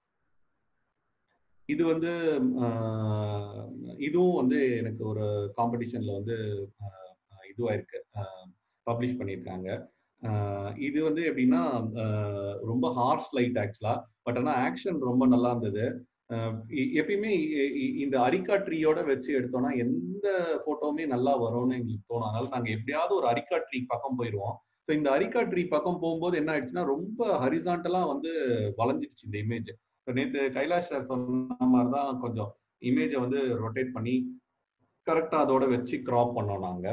இது வந்து ஆஹ், இதுவும் வந்து எனக்கு ஒரு காம்படிஷன்ல வந்து ஆஹ், இதுவாயிருக்கு பப்ளிஷ் பண்ணியிருக்காங்க ஆஹ், இது வந்து எப்படின்னா ஆஹ், ரொம்ப ஹார்ஷ் லைட் ஆக்சுவலா பட் ஆனால் ஆக்ஷன் ரொம்ப நல்லா இருந்தது ஆஹ், எ- எப்பயுமே இ- இ- இந்த அரிக்கா ட்ரீயோட வச்சு எடுத்தோம்னா எந்த போட்டோவுமே நல்லா வரும்னு எங்களுக்கு தோணும் அதனால நாங்க எப்படியாவது ஒரு அரிக்கா ட்ரீ பக்கம் போயிடுவோம் ஸோ இந்த அரிக்கா ட்ரீ பக்கம் போகும்போது என்ன ஆயிடுச்சுன்னா ரொம்ப ஹரிசாண்டலா வந்து வளைஞ்சிடுச்சு இந்த இமேஜ் நேற்று கைலாஷ் சார் சொன்ன மாதிரி தான் கொஞ்சம் இமேஜை வந்து ரொட்டேட் பண்ணி கரெக்டா அதோட வச்சு கிராப் பண்ணோம் நாங்க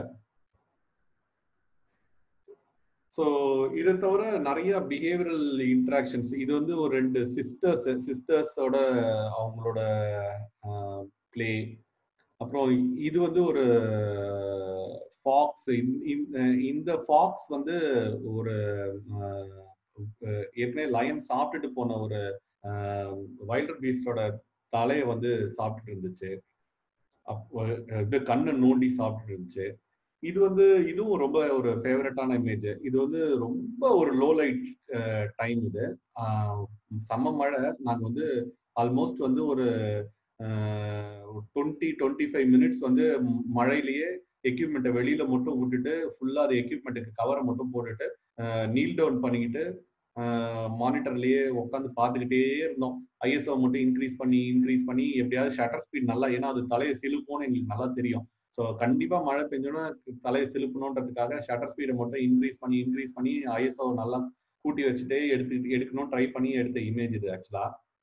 ஸோ இதை தவிர நிறைய பிஹேவியரல் இன்ட்ராக்ஷன்ஸ் இது வந்து ஒரு ரெண்டு சிஸ்டர்ஸ் சிஸ்டர்ஸோட அவங்களோட ப்ளே அப்புறம் இது வந்து ஒரு ஃபாக்ஸ் இந்த ஃபாக்ஸ் வந்து ஒரு அஹ், அஹ், ஏற்கனவே லயன் சாப்பிட்டுட்டு போன ஒரு வைல்டர் பீஸ்டோட தலையை வந்து சாப்பிட்டுட்டு இருந்துச்சு அப்போ இது கண்ணை நோண்டி சாப்பிட்டுட்டு இருந்துச்சு இது வந்து இதுவும் ரொம்ப ஒரு ஃபேவரட்டான இமேஜ் இது வந்து ரொம்ப ஒரு லோ லைட் டைம் இது ஆஹ் செம்ம மழை நாங்கள் வந்து ஆல்மோஸ்ட் வந்து ஒரு டுவெண்ட்டி டுவெண்ட்டி ஃபைவ் மினிட்ஸ் வந்து ம், மழையிலேயே எக்யூப்மெண்ட்டை வெளியில மட்டும் விட்டுட்டு ஃபுல்லா அது எக்யூப்மெண்ட்டுக்கு கவரை மட்டும் போட்டுட்டு நீல் டவுன் பண்ணிக்கிட்டு மானிட்டர்லயே உட்காந்து பார்த்துக்கிட்டே இருந்தோம் ஐஎஸ்ஓ மட்டும் இன்க்ரீஸ் பண்ணி இன்க்ரீஸ் பண்ணி எப்படியாவது ஷட்டர் ஸ்பீட் நல்லா ஏன்னா அது தலையை சிலுப்போன்னு எங்களுக்கு நல்லா தெரியும் ஸோ கண்டிப்பா மழை பெஞ்சோன்னா தலையை சிலுப்பணுன்றதுக்காக ஷட்டர் ஸ்பீடை மட்டும் இன்க்ரீஸ் பண்ணி இன்க்ரீஸ் பண்ணி ஐஎஸ்ஓ நல்லா கூட்டி வச்சுட்டே எடுத்து எடுக்கணும் ட்ரை பண்ணி எடுத்த இமேஜ் இது ஆக்சுவலா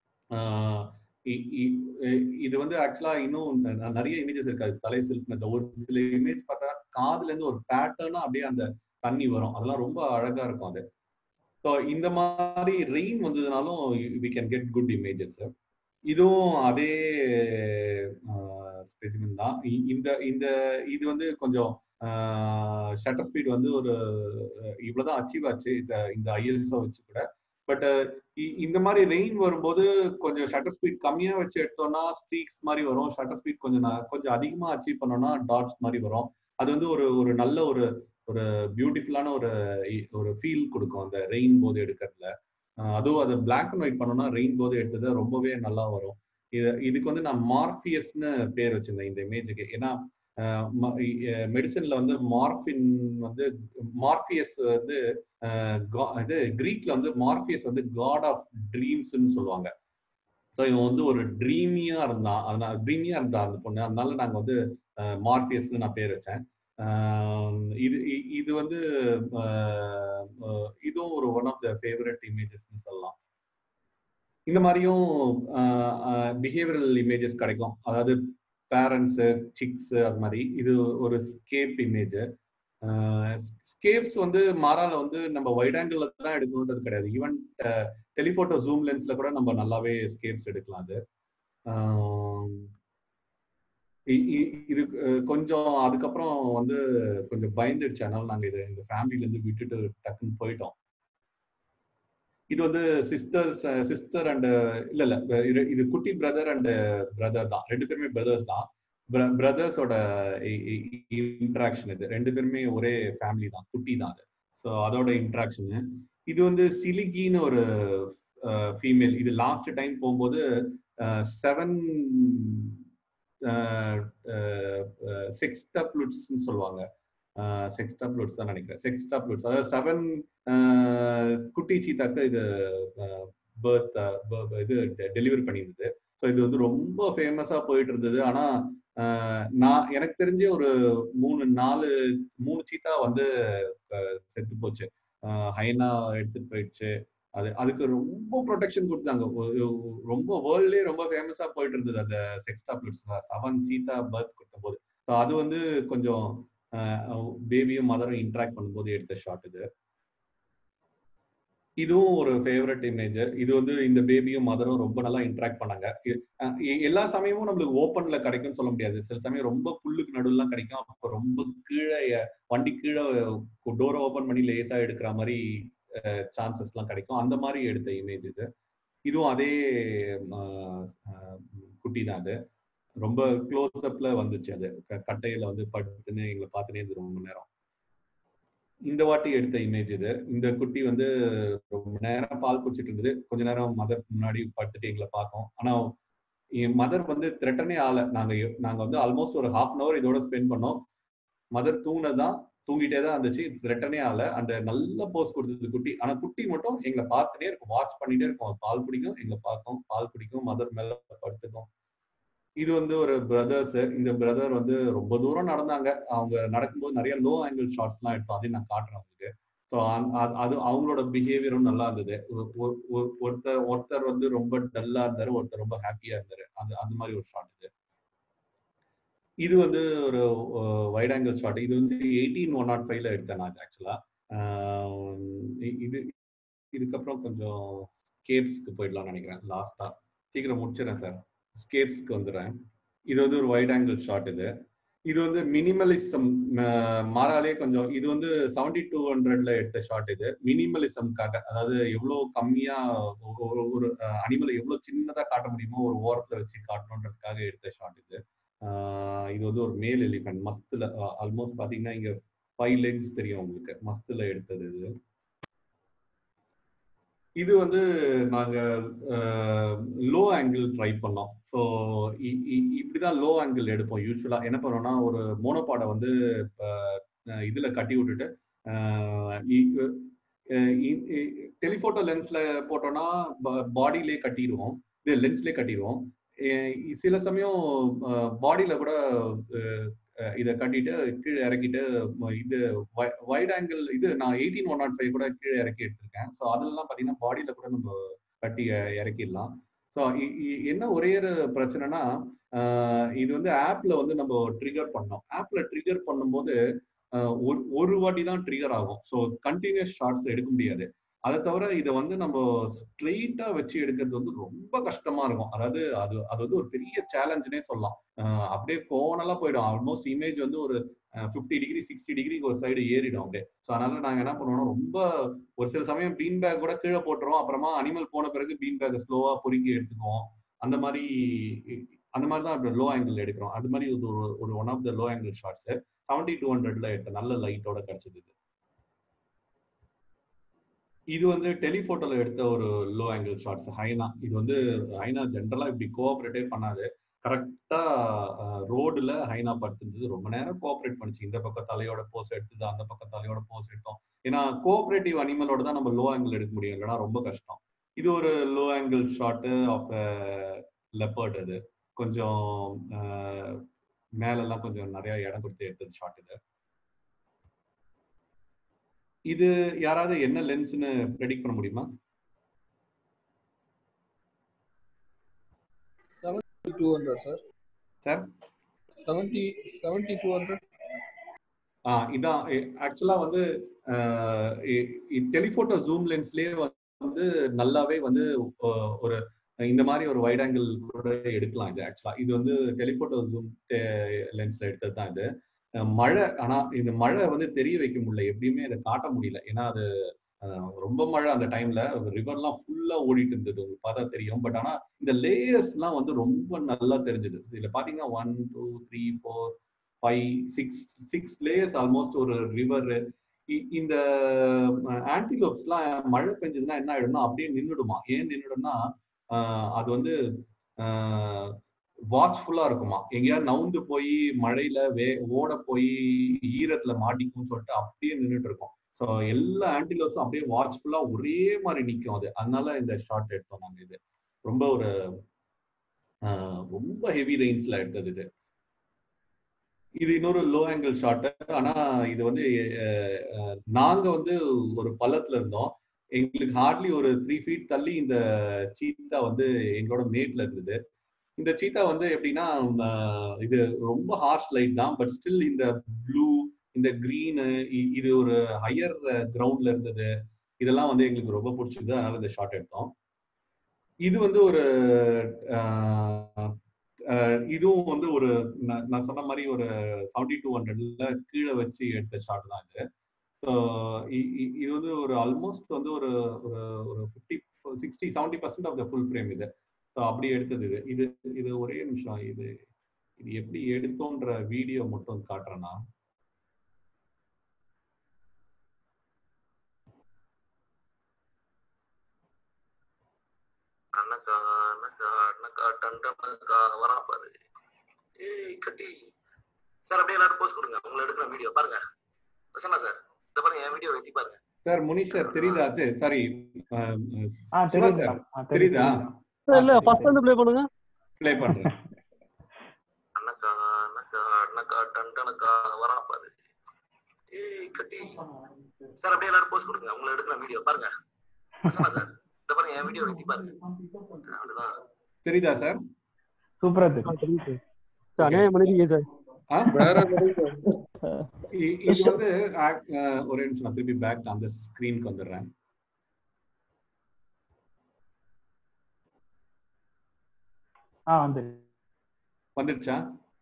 இது வந்து ஆக்சுவலா இன்னும் ந- நிறைய இமேஜஸ் இருக்காது தலை சிலுப்பினதுல ஒரு சில இமேஜ் பார்த்தா காதுல இருந்து ஒரு பேட்டர்னா அப்படியே அந்த தண்ணி வரும் அதெல்லாம் ரொம்ப அழகா இருக்கும் அது ஸோ இந்த மாதிரி ரெயின் வந்ததுனாலும் we can get good images இதுவும் அதே ஸ்பெசிமென் தான் இ- இந்த இந்த இது வந்து கொஞ்சம் ஷட்டர் ஸ்பீட் வந்து ஒரு அஹ், இவ்வளவுதான் அச்சீவ் ஆச்சு இந்த இந்த ஐஎஸ்ஓ வச்சு கூட பட் இந்த மாதிரி ரெயின் வரும்போது கொஞ்சம் ஷட்டர் ஸ்பீட் கம்மியா வச்சு எடுத்தோம்னா ஸ்ட்ரீக்ஸ் மாதிரி வரும் ஷட்டர் ஸ்பீட் கொஞ்சம் ந- கொஞ்சம் அதிகமா அச்சீவ் பண்ணோம்னா டாட்ஸ் மாதிரி வரும் அது வந்து ஒரு ஒரு நல்ல ஒரு ஒரு பியூட்டிஃபுல்லான ஒரு இ- ஒரு ஃபீல் கொடுக்கும் அந்த ரெயின் போது எடுக்கிறதுல அஹ் அதுவும் அது பிளாக் அண்ட் ஒயிட் பண்ணோம்னா ரெயின் போது எடுத்தது ரொம்பவே நல்லா வரும் இது இதுக்கு வந்து நான் மார்பியஸ்னு பேர் வச்சிருந்தேன் இந்த இமேஜுக்கு ஏன்னா மெடிசன்ல வந்து மார்பின் வந்து மார்பியஸ் வந்து அஹ், கா- இது கிரீக்ல வந்து மார்பியஸ் வந்து காட் ஆஃப் ட்ரீம்ஸ்ன்னு சொல்லுவாங்க ஸோ இவன் வந்து ஒரு ட்ரீமியா இருந்தான் அதனால ட்ரீமியா இருந்தா அந்த பொண்ணு அதனால நாங்க வந்து மார்பியஸ்னு நான் பேர் வச்சேன் ஆஹ் இது இ- இது வந்து ஆஹ் ஆஹ் இதுவும் ஒரு ஒன் ஆஃப் த ஃபேவரட் இமேஜஸ்னு சொல்லலாம் இந்த மாதிரியும் பிஹேவியரல் இமேஜஸ் கிடைக்கும் அதாவது பேரண்ட்ஸ் சிக்ஸ் அது மாதிரி இது ஒரு ஸ்கேப் இமேஜ் ஸ்கேப்ஸ் வந்து மாறால வந்து நம்ம வைட் ஆங்கிள் தான் எடுக்கணுன்றது கிடையாது ஈவன் டெலிஃபோட்டோ ஜூம் லென்ஸ்ல கூட நம்ம நல்லாவே ஸ்கேப்ஸ் எடுக்கலாம் அது ஆஹ் இ- இ- இது அஹ், கொஞ்சம் அதுக்கப்புறம் வந்து கொஞ்சம் பயந்துடுச்சு அதனால நாங்க இதை இந்த ஃபேமிலில இருந்து விட்டுட்டு டக்குன்னு போயிட்டோம் இது வந்து சிஸ்டர்ஸ் சிஸ்டர் அண்ட் இல்ல இல்ல இது இது குட்டி பிரதர் அண்ட் பிரதர் தான் ரெண்டு பேருமே பிரதர்ஸ் தான் பிரதர்ஸோட இன்ட்ராக்ஷன் இது ரெண்டு பேருமே ஒரே ஃபேமிலி தான் குட்டி தான் அது ஸோ அதோட இன்ட்ராக்ஷனு இது வந்து சிலிகின்னு ஒரு ஃபீமேல் இது லாஸ்ட் டைம் போகும்போது செவன் செக்ஸ்டப்ளுட்ஸ்னு சொல்லுவாங்க செக்ஸ்டப்ளுட்ஸ் தான் நினைக்கிறேன் செக்ஸ்டப்ளுட்ஸ் அதாவது செவன் குட்டி சீத்தாக்கு இது பர்த் இது டெலிவரி பண்ணியிருந்தது ஸோ இது வந்து ரொம்ப ஃபேமஸாக போயிட்டு இருந்தது ஆனால் நான் எனக்கு தெரிஞ்ச ஒரு மூணு நாலு மூணு சீட்டா வந்து அஹ், செத்து போச்சு அஹ், ஹைனா எடுத்துட்டு போயிடுச்சு அது அதுக்கு ரொம்ப ப்ரொடெக்ஷன் கொடுத்தாங்க ஒ- ஒ- ரொம்ப வேர்ல்ட்லயே ரொம்ப ஃபேமஸா போயிட்டு இருந்தது அந்த sextuplets seven cheetah birth கொடுத்த போது ஸோ அது வந்து கொஞ்சம் பேபியும் மதரும் இன்ட்ராக்ட் பண்ணும்போது எடுத்த ஷாட் இது இதுவும் ஒரு ஃபேவரட் இமேஜ் இது வந்து இந்த பேபியும் மதரும் ரொம்ப நல்லா இன்ட்ராக்ட் பண்ணாங்க இ- அஹ் எ- எல்லா சமயமும் நம்மளுக்கு ஓப்பன்ல கிடைக்கும்னு சொல்ல முடியாது சில சமயம் ரொம்ப புல்லுக்கு நடுவுலாம் கிடைக்கும் அப்போ ரொம்ப கீழே அஹ், வண்டி கீழே டோரை ஓப்பன் பண்ணி லேசா எடுக்கிற மாதிரி சான்சஸ்லாம் கிடைக்கும் அந்த மாதிரி எடுத்த இமேஜ் இது இதுவும் அதே அஹ், அஹ், குட்டி தான் அது ரொம்ப க்ளோஸ் அப்ல வந்துச்சு அது க- கட்டையில வந்து படுத்துன்னு எங்களை பார்த்துனே இருந்தது ரொம்ப நேரம் இந்த வாட்டி எடுத்த இமேஜ் இது இந்த குட்டி வந்து ரொம்ப நேரம் பால் குடிச்சிட்டு இருந்தது கொஞ்ச நேரம் மதர் முன்னாடி படுத்துட்டு எங்களை பார்க்கும் ஆனா என் மதர் வந்து த்ரெட்டனே ஆகல நாங்க எ- நாங்க வந்து ஆல்மோஸ்ட் ஒரு ஹாஃப் அன் அவர் இதோட ஸ்பெண்ட் பண்ணோம் மதர் தூங்கினதான் தூங்கிட்டே தான் இருந்துச்சு த்ரெட்டனே ஆகல அந்த நல்ல போஸ் கொடுத்தது குட்டி ஆனா குட்டி மட்டும் எங்களை பார்த்துட்டே இருக்கும் வாட்ச் பண்ணிட்டே இருக்கும் அது பால் குடிக்கும் எங்களை பார்க்கும் பால் குடிக்கும் மதர் மேல படுத்துக்கும் இது வந்து ஒரு பிரதர்ஸ் இந்த பிரதர் வந்து ரொம்ப தூரம் நடந்தாங்க அவங்க நடக்கும்போது நிறைய லோ ஆங்கிள் ஷாட்ஸ் எல்லாம் எடுத்தோம் அதையும் நான் காட்டுறேன் உங்களுக்கு ஸோ அது அவங்களோட பிஹேவியரும் நல்லா இருந்தது ஒ- ஒ- ஒ- ஒருத்தர் ஒருத்தர் வந்து ரொம்ப டல்லா இருந்தாரு ஒருத்தர் ரொம்ப ஹாப்பியா இருந்தாரு அந்த அந்த மாதிரி ஒரு ஷாட் இது இது வந்து ஒரு வைட் ஆங்கிள் ஷாட் இது வந்து எயிட்டீன் ஒன் நாட் ஃபைவ்ல எடுத்தேன் நான் ஆக்சுவலா இது இதுக்கப்புறம் கொஞ்சம் ஸ்கேப்ஸ்க்கு போயிடலாம்னு நினைக்கிறேன் லாஸ்டா சீக்கிரம் முடிச்சிடறேன் சார் ஸ்கேப்ஸ்க்கு வந்துடுறேன் இது வந்து ஒரு வைட் ஆங்கிள் ஷாட் இது இது வந்து மினிமலிசம் மாறாலே கொஞ்சம் இது வந்து செவன்டி டூ ஹண்ட்ரட்ல எடுத்த ஷாட் இது மினிமலிசம்காக அதாவது எவ்வளோ கம்மியா ஒரு- ஒரு ஒரு அனிமலை எவ்வளோ சின்னதா காட்ட முடியுமோ ஒரு ஓரத்துல வச்சு காட்டணுன்றதுக்காக எடுத்த ஷாட் இது ஆஹ் இது வந்து ஒரு மேல் எலிஃபென்ட் மஸ்துல ஆல்மோஸ்ட் பாத்தீங்கன்னா இங்க ஃபைவ் லெக்ஸ் தெரியும் உங்களுக்கு மஸ்துல எடுத்தது இது இது வந்து நாங்க லோ ஆங்கிள் ட்ரை பண்ணோம் ஸோ இப்படிதான் லோ ஆங்கிள் எடுப்போம் யூஸ்வலா என்ன பண்ணுவோம்னா ஒரு மோனோபாடை வந்து அஹ், அஹ், இதுல கட்டி விட்டுட்டு டெலிஃபோட்டோ லென்ஸ்ல போட்டோம்னா பாடியிலே கட்டிடுவோம் இது லென்ஸ்லேயே கட்டிடுவோம் அஹ் சில சமயம் பாடியில கூட அஹ், அஹ், இதை கட்டிட்டு கீழே இறக்கிட்டு ம- இது வைட் ஆங்கிள் இது நான் எயிட்டீன் ஒன் நாட் ஃபைவ் கூட கீழே இறக்கி எடுத்திருக்கேன் ஸோ அதெல்லாம் பார்த்தீங்கன்னா பாடியில கூட நம்ம கட்டி அஹ், இறக்கிடலாம் ஸோ என்ன ஒரே ஒரு பிரச்சனைனா அஹ், இது வந்து ஆப்ல வந்து நம்ம ட்ரிகர் பண்ணோம் ஆப்ல ட்ரிகர் பண்ணும்போது அஹ், ஒரு ஒரு வாட்டி தான் ட்ரிகர் ஆகும் ஸோ கண்டினியூஸ் ஷார்ட்ஸ் எடுக்க முடியாது அதை தவிர இதை வந்து நம்ம ஸ்ட்ரெயிட்டா வச்சு எடுக்கிறது வந்து ரொம்ப கஷ்டமா இருக்கும் அதாவது அது அது வந்து ஒரு பெரிய சேலஞ்சுனே சொல்லலாம் அஹ் அப்படியே கோணலா போயிடும் ஆல்மோஸ்ட் இமேஜ் வந்து ஒரு ஃபிஃப்டி டிகிரி சிக்ஸ்டி டிகிரிக்கு ஒரு சைடு ஏறிடும் அப்படியே ஸோ அதனால நாங்க என்ன பண்ணுவோம்னா ரொம்ப ஒரு சில சமயம் பீன் பேக் கூட கீழே போட்டுருவோம் அப்புறமா அனிமல் போன பிறகு பீன் பேக்கை ஸ்லோவா பொறுக்கி எடுத்துக்குவோம் அந்த மாதிரி அந்த மாதிரி தான் லோ ஆங்கிள் எடுக்கிறோம் அது மாதிரி இது ஒரு ஒரு one of the low angle shots seventy to ஹண்ட்ரட்ல எடுத்த நல்ல லைட்டோட கிடைச்சது இது இது வந்து டெலிஃபோட்டோல எடுத்த ஒரு லோ ஆங்கிள் ஷாட்ஸ் ஹைனா இது வந்து ஹைனா ஜென்ரலா இப்படி கோஆபரேட்டே பண்ணாது கரெக்டா ரோடுல ஹைனா படுத்திருந்தது ரொம்ப நேரம் கோஆபரேட் பண்ணுச்சு இந்த பக்கம் தலையோட போஸ் எடுத்தது அந்த பக்கம் தலையோட போஸ் எடுத்தோம் ஏன்னா கோஆபரேட்டிவ் அனிமலோட தான் நம்ம லோ ஆங்கிள் எடுக்க முடியும் இல்லைன்னா ரொம்ப கஷ்டம் இது ஒரு low angle shot of leopard அது கொஞ்சம் அஹ், மேலெல்லாம் கொஞ்சம் நிறைய இடம் கொடுத்து எடுத்தது ஷாட் இது இது யாராவது என்ன லென்ஸ்னு ப்ரெடிக்ட் பண்ண முடியுமா two hundred sir sir seventy seventy two hundred ஆ இதான் ஆக்சுவலா வந்து டெலிஃபோட்டோ ஜூம் லென்ஸ்லயே வந்து நல்லாவே வந்து அஹ், ஒரு இந்த மாதிரி ஒரு வைட் ஆங்கிள் கூட எடுக்கலாம் இது ஆக்சுவலா இது வந்து டெலிஃபோட்டோ ஜூம் லென்ஸ்ல எடுத்தது தான் இது அஹ், மழை ஆனா இந்த மழை வந்து தெரிய வைக்க முடியல எப்படியுமே அதை காட்ட முடியல ஏன்னா அது அஹ், ரொம்ப மழை அந்த டைம்ல ரிவர்லாம் ஃபுல்லா ஓடிட்டு இருந்தது உங்களுக்கு பார்த்தா தெரியும் பட் ஆனா இந்த லேயர்ஸ்லாம் வந்து ரொம்ப நல்லா தெரிஞ்சது இதுல பாத்தீங்கன்னா one two three four five six six layers almost ஒரு ரிவர் இந்த ஆன்டிலோப்ஸ்லாம் மழை பெஞ்சதுன்னா என்ன ஆயிடும்னா அப்படியே நின்றுடுமா ஏன் நின்றுடும்னா ஆஹ் அது வந்து வாட்ச்ஃபுல்லா இருக்குமா எங்கேயாவது நவுந்து போய் மழையில வே ஓட போய் ஈரத்துல மாட்டிக்கும்னு சொல்லிட்டு அப்படியே நின்றுட்டு இருக்கும் ஸோ எல்லா ஆன்டிலோப்ஸும் அப்படியே வாட்ச்ஃபுல்லா ஒரே மாதிரி நிற்கும் அது அதனால இந்த ஷாட் எடுத்தோம் நாங்க இது ரொம்ப ஒரு ஆஹ் ரொம்ப ஹெவி ரெயின்ஸ்ல எடுத்தது இது இது இன்னொரு லோ ஆங்கிள் ஷாட் ஆனா இது வந்து அஹ், அஹ், நாங்க வந்து ஒரு பள்ளத்துல இருந்தோம் எங்களுக்கு ஹார்ட்லி ஒரு த்ரீ ஃபீட் தள்ளி இந்த சீத்தா வந்து எங்களோட மேட்ல இருந்தது இந்த சீத்தா வந்து எப்படின்னா அஹ், இது ரொம்ப ஹார்ஷ் லைட் தான் பட் ஸ்டில் இந்த ப்ளூ இந்த green இது ஒரு ஹையர் கிரவுண்ட்ல இருந்தது இதெல்லாம் வந்து எங்களுக்கு ரொம்ப பிடிச்சது அதனால இந்த ஷாட் எடுத்தோம் இது வந்து ஒரு அஹ், அஹ், இதுவும் வந்து ஒரு நான் நான் சொன்ன மாதிரி ஒரு செவன்டி டூ ஹண்ட்ரட்ல கீழே வச்சு எடுத்த ஷாட் தான் இது ஸோ இது வந்து ஒரு ஆல்மோஸ்ட் வந்து ஒரு ஒரு ஒரு fifty sixty seventy percent of the full frame இது ஸோ அப்படி எடுத்தது இது இது இது ஒரே நிமிஷம் இது இது எப்படி எடுத்தோன்ற வீடியோ மட்டும் காட்டுறேன்னா அண்ணக்கா அண்ணக்கா அண்ணக்கா டண்டனக்கா வரா பாரு ஏய் கட்டி சார் அப்படியே எல்லாரும் போஸ்ட் கொடுங்க உங்களை எடுக்கிற வீடியோ பாருங்க பிரசன்னா சார் இந்த பாருங்க என் வீடியோ வெட்டி பாருங்க சார் முனிஷ் சார் தெரியுதா சாரி ஆ தெரியுது சார் ஆ, தெரியுதா இல்ல ஃபர்ஸ்ட் வந்து ப்ளே பண்ணுங்க ப்ளே பண்றேன் அண்ணக்கா அண்ணக்கா அண்ணக்கா டண்டனக்கா வரா பாரு ஏய் கட்டி சார் அப்படியே எல்லாரும் போஸ்ட் கொடுங்க உங்களை எடுக்கிற வீடியோ பாருங்க பிரசன்னா சார் இந்த பாருங்க என் வீடியோ வெட்டி பாருங்க அப்படிதான் தெரியுதா சார் சூப்பரா தெரியும் சார் அநியாயம் பண்ணிருக்கீங்க சார் ஆ? வேற level sir. இ- இது வந்து act- அஹ், ஒரே நிமிஷம் நான் திருப்பி பேக் அந்த ஸ்கிரீனுக்கு வந்துடுறேன் ஆ வந்து வந்துடுச்சா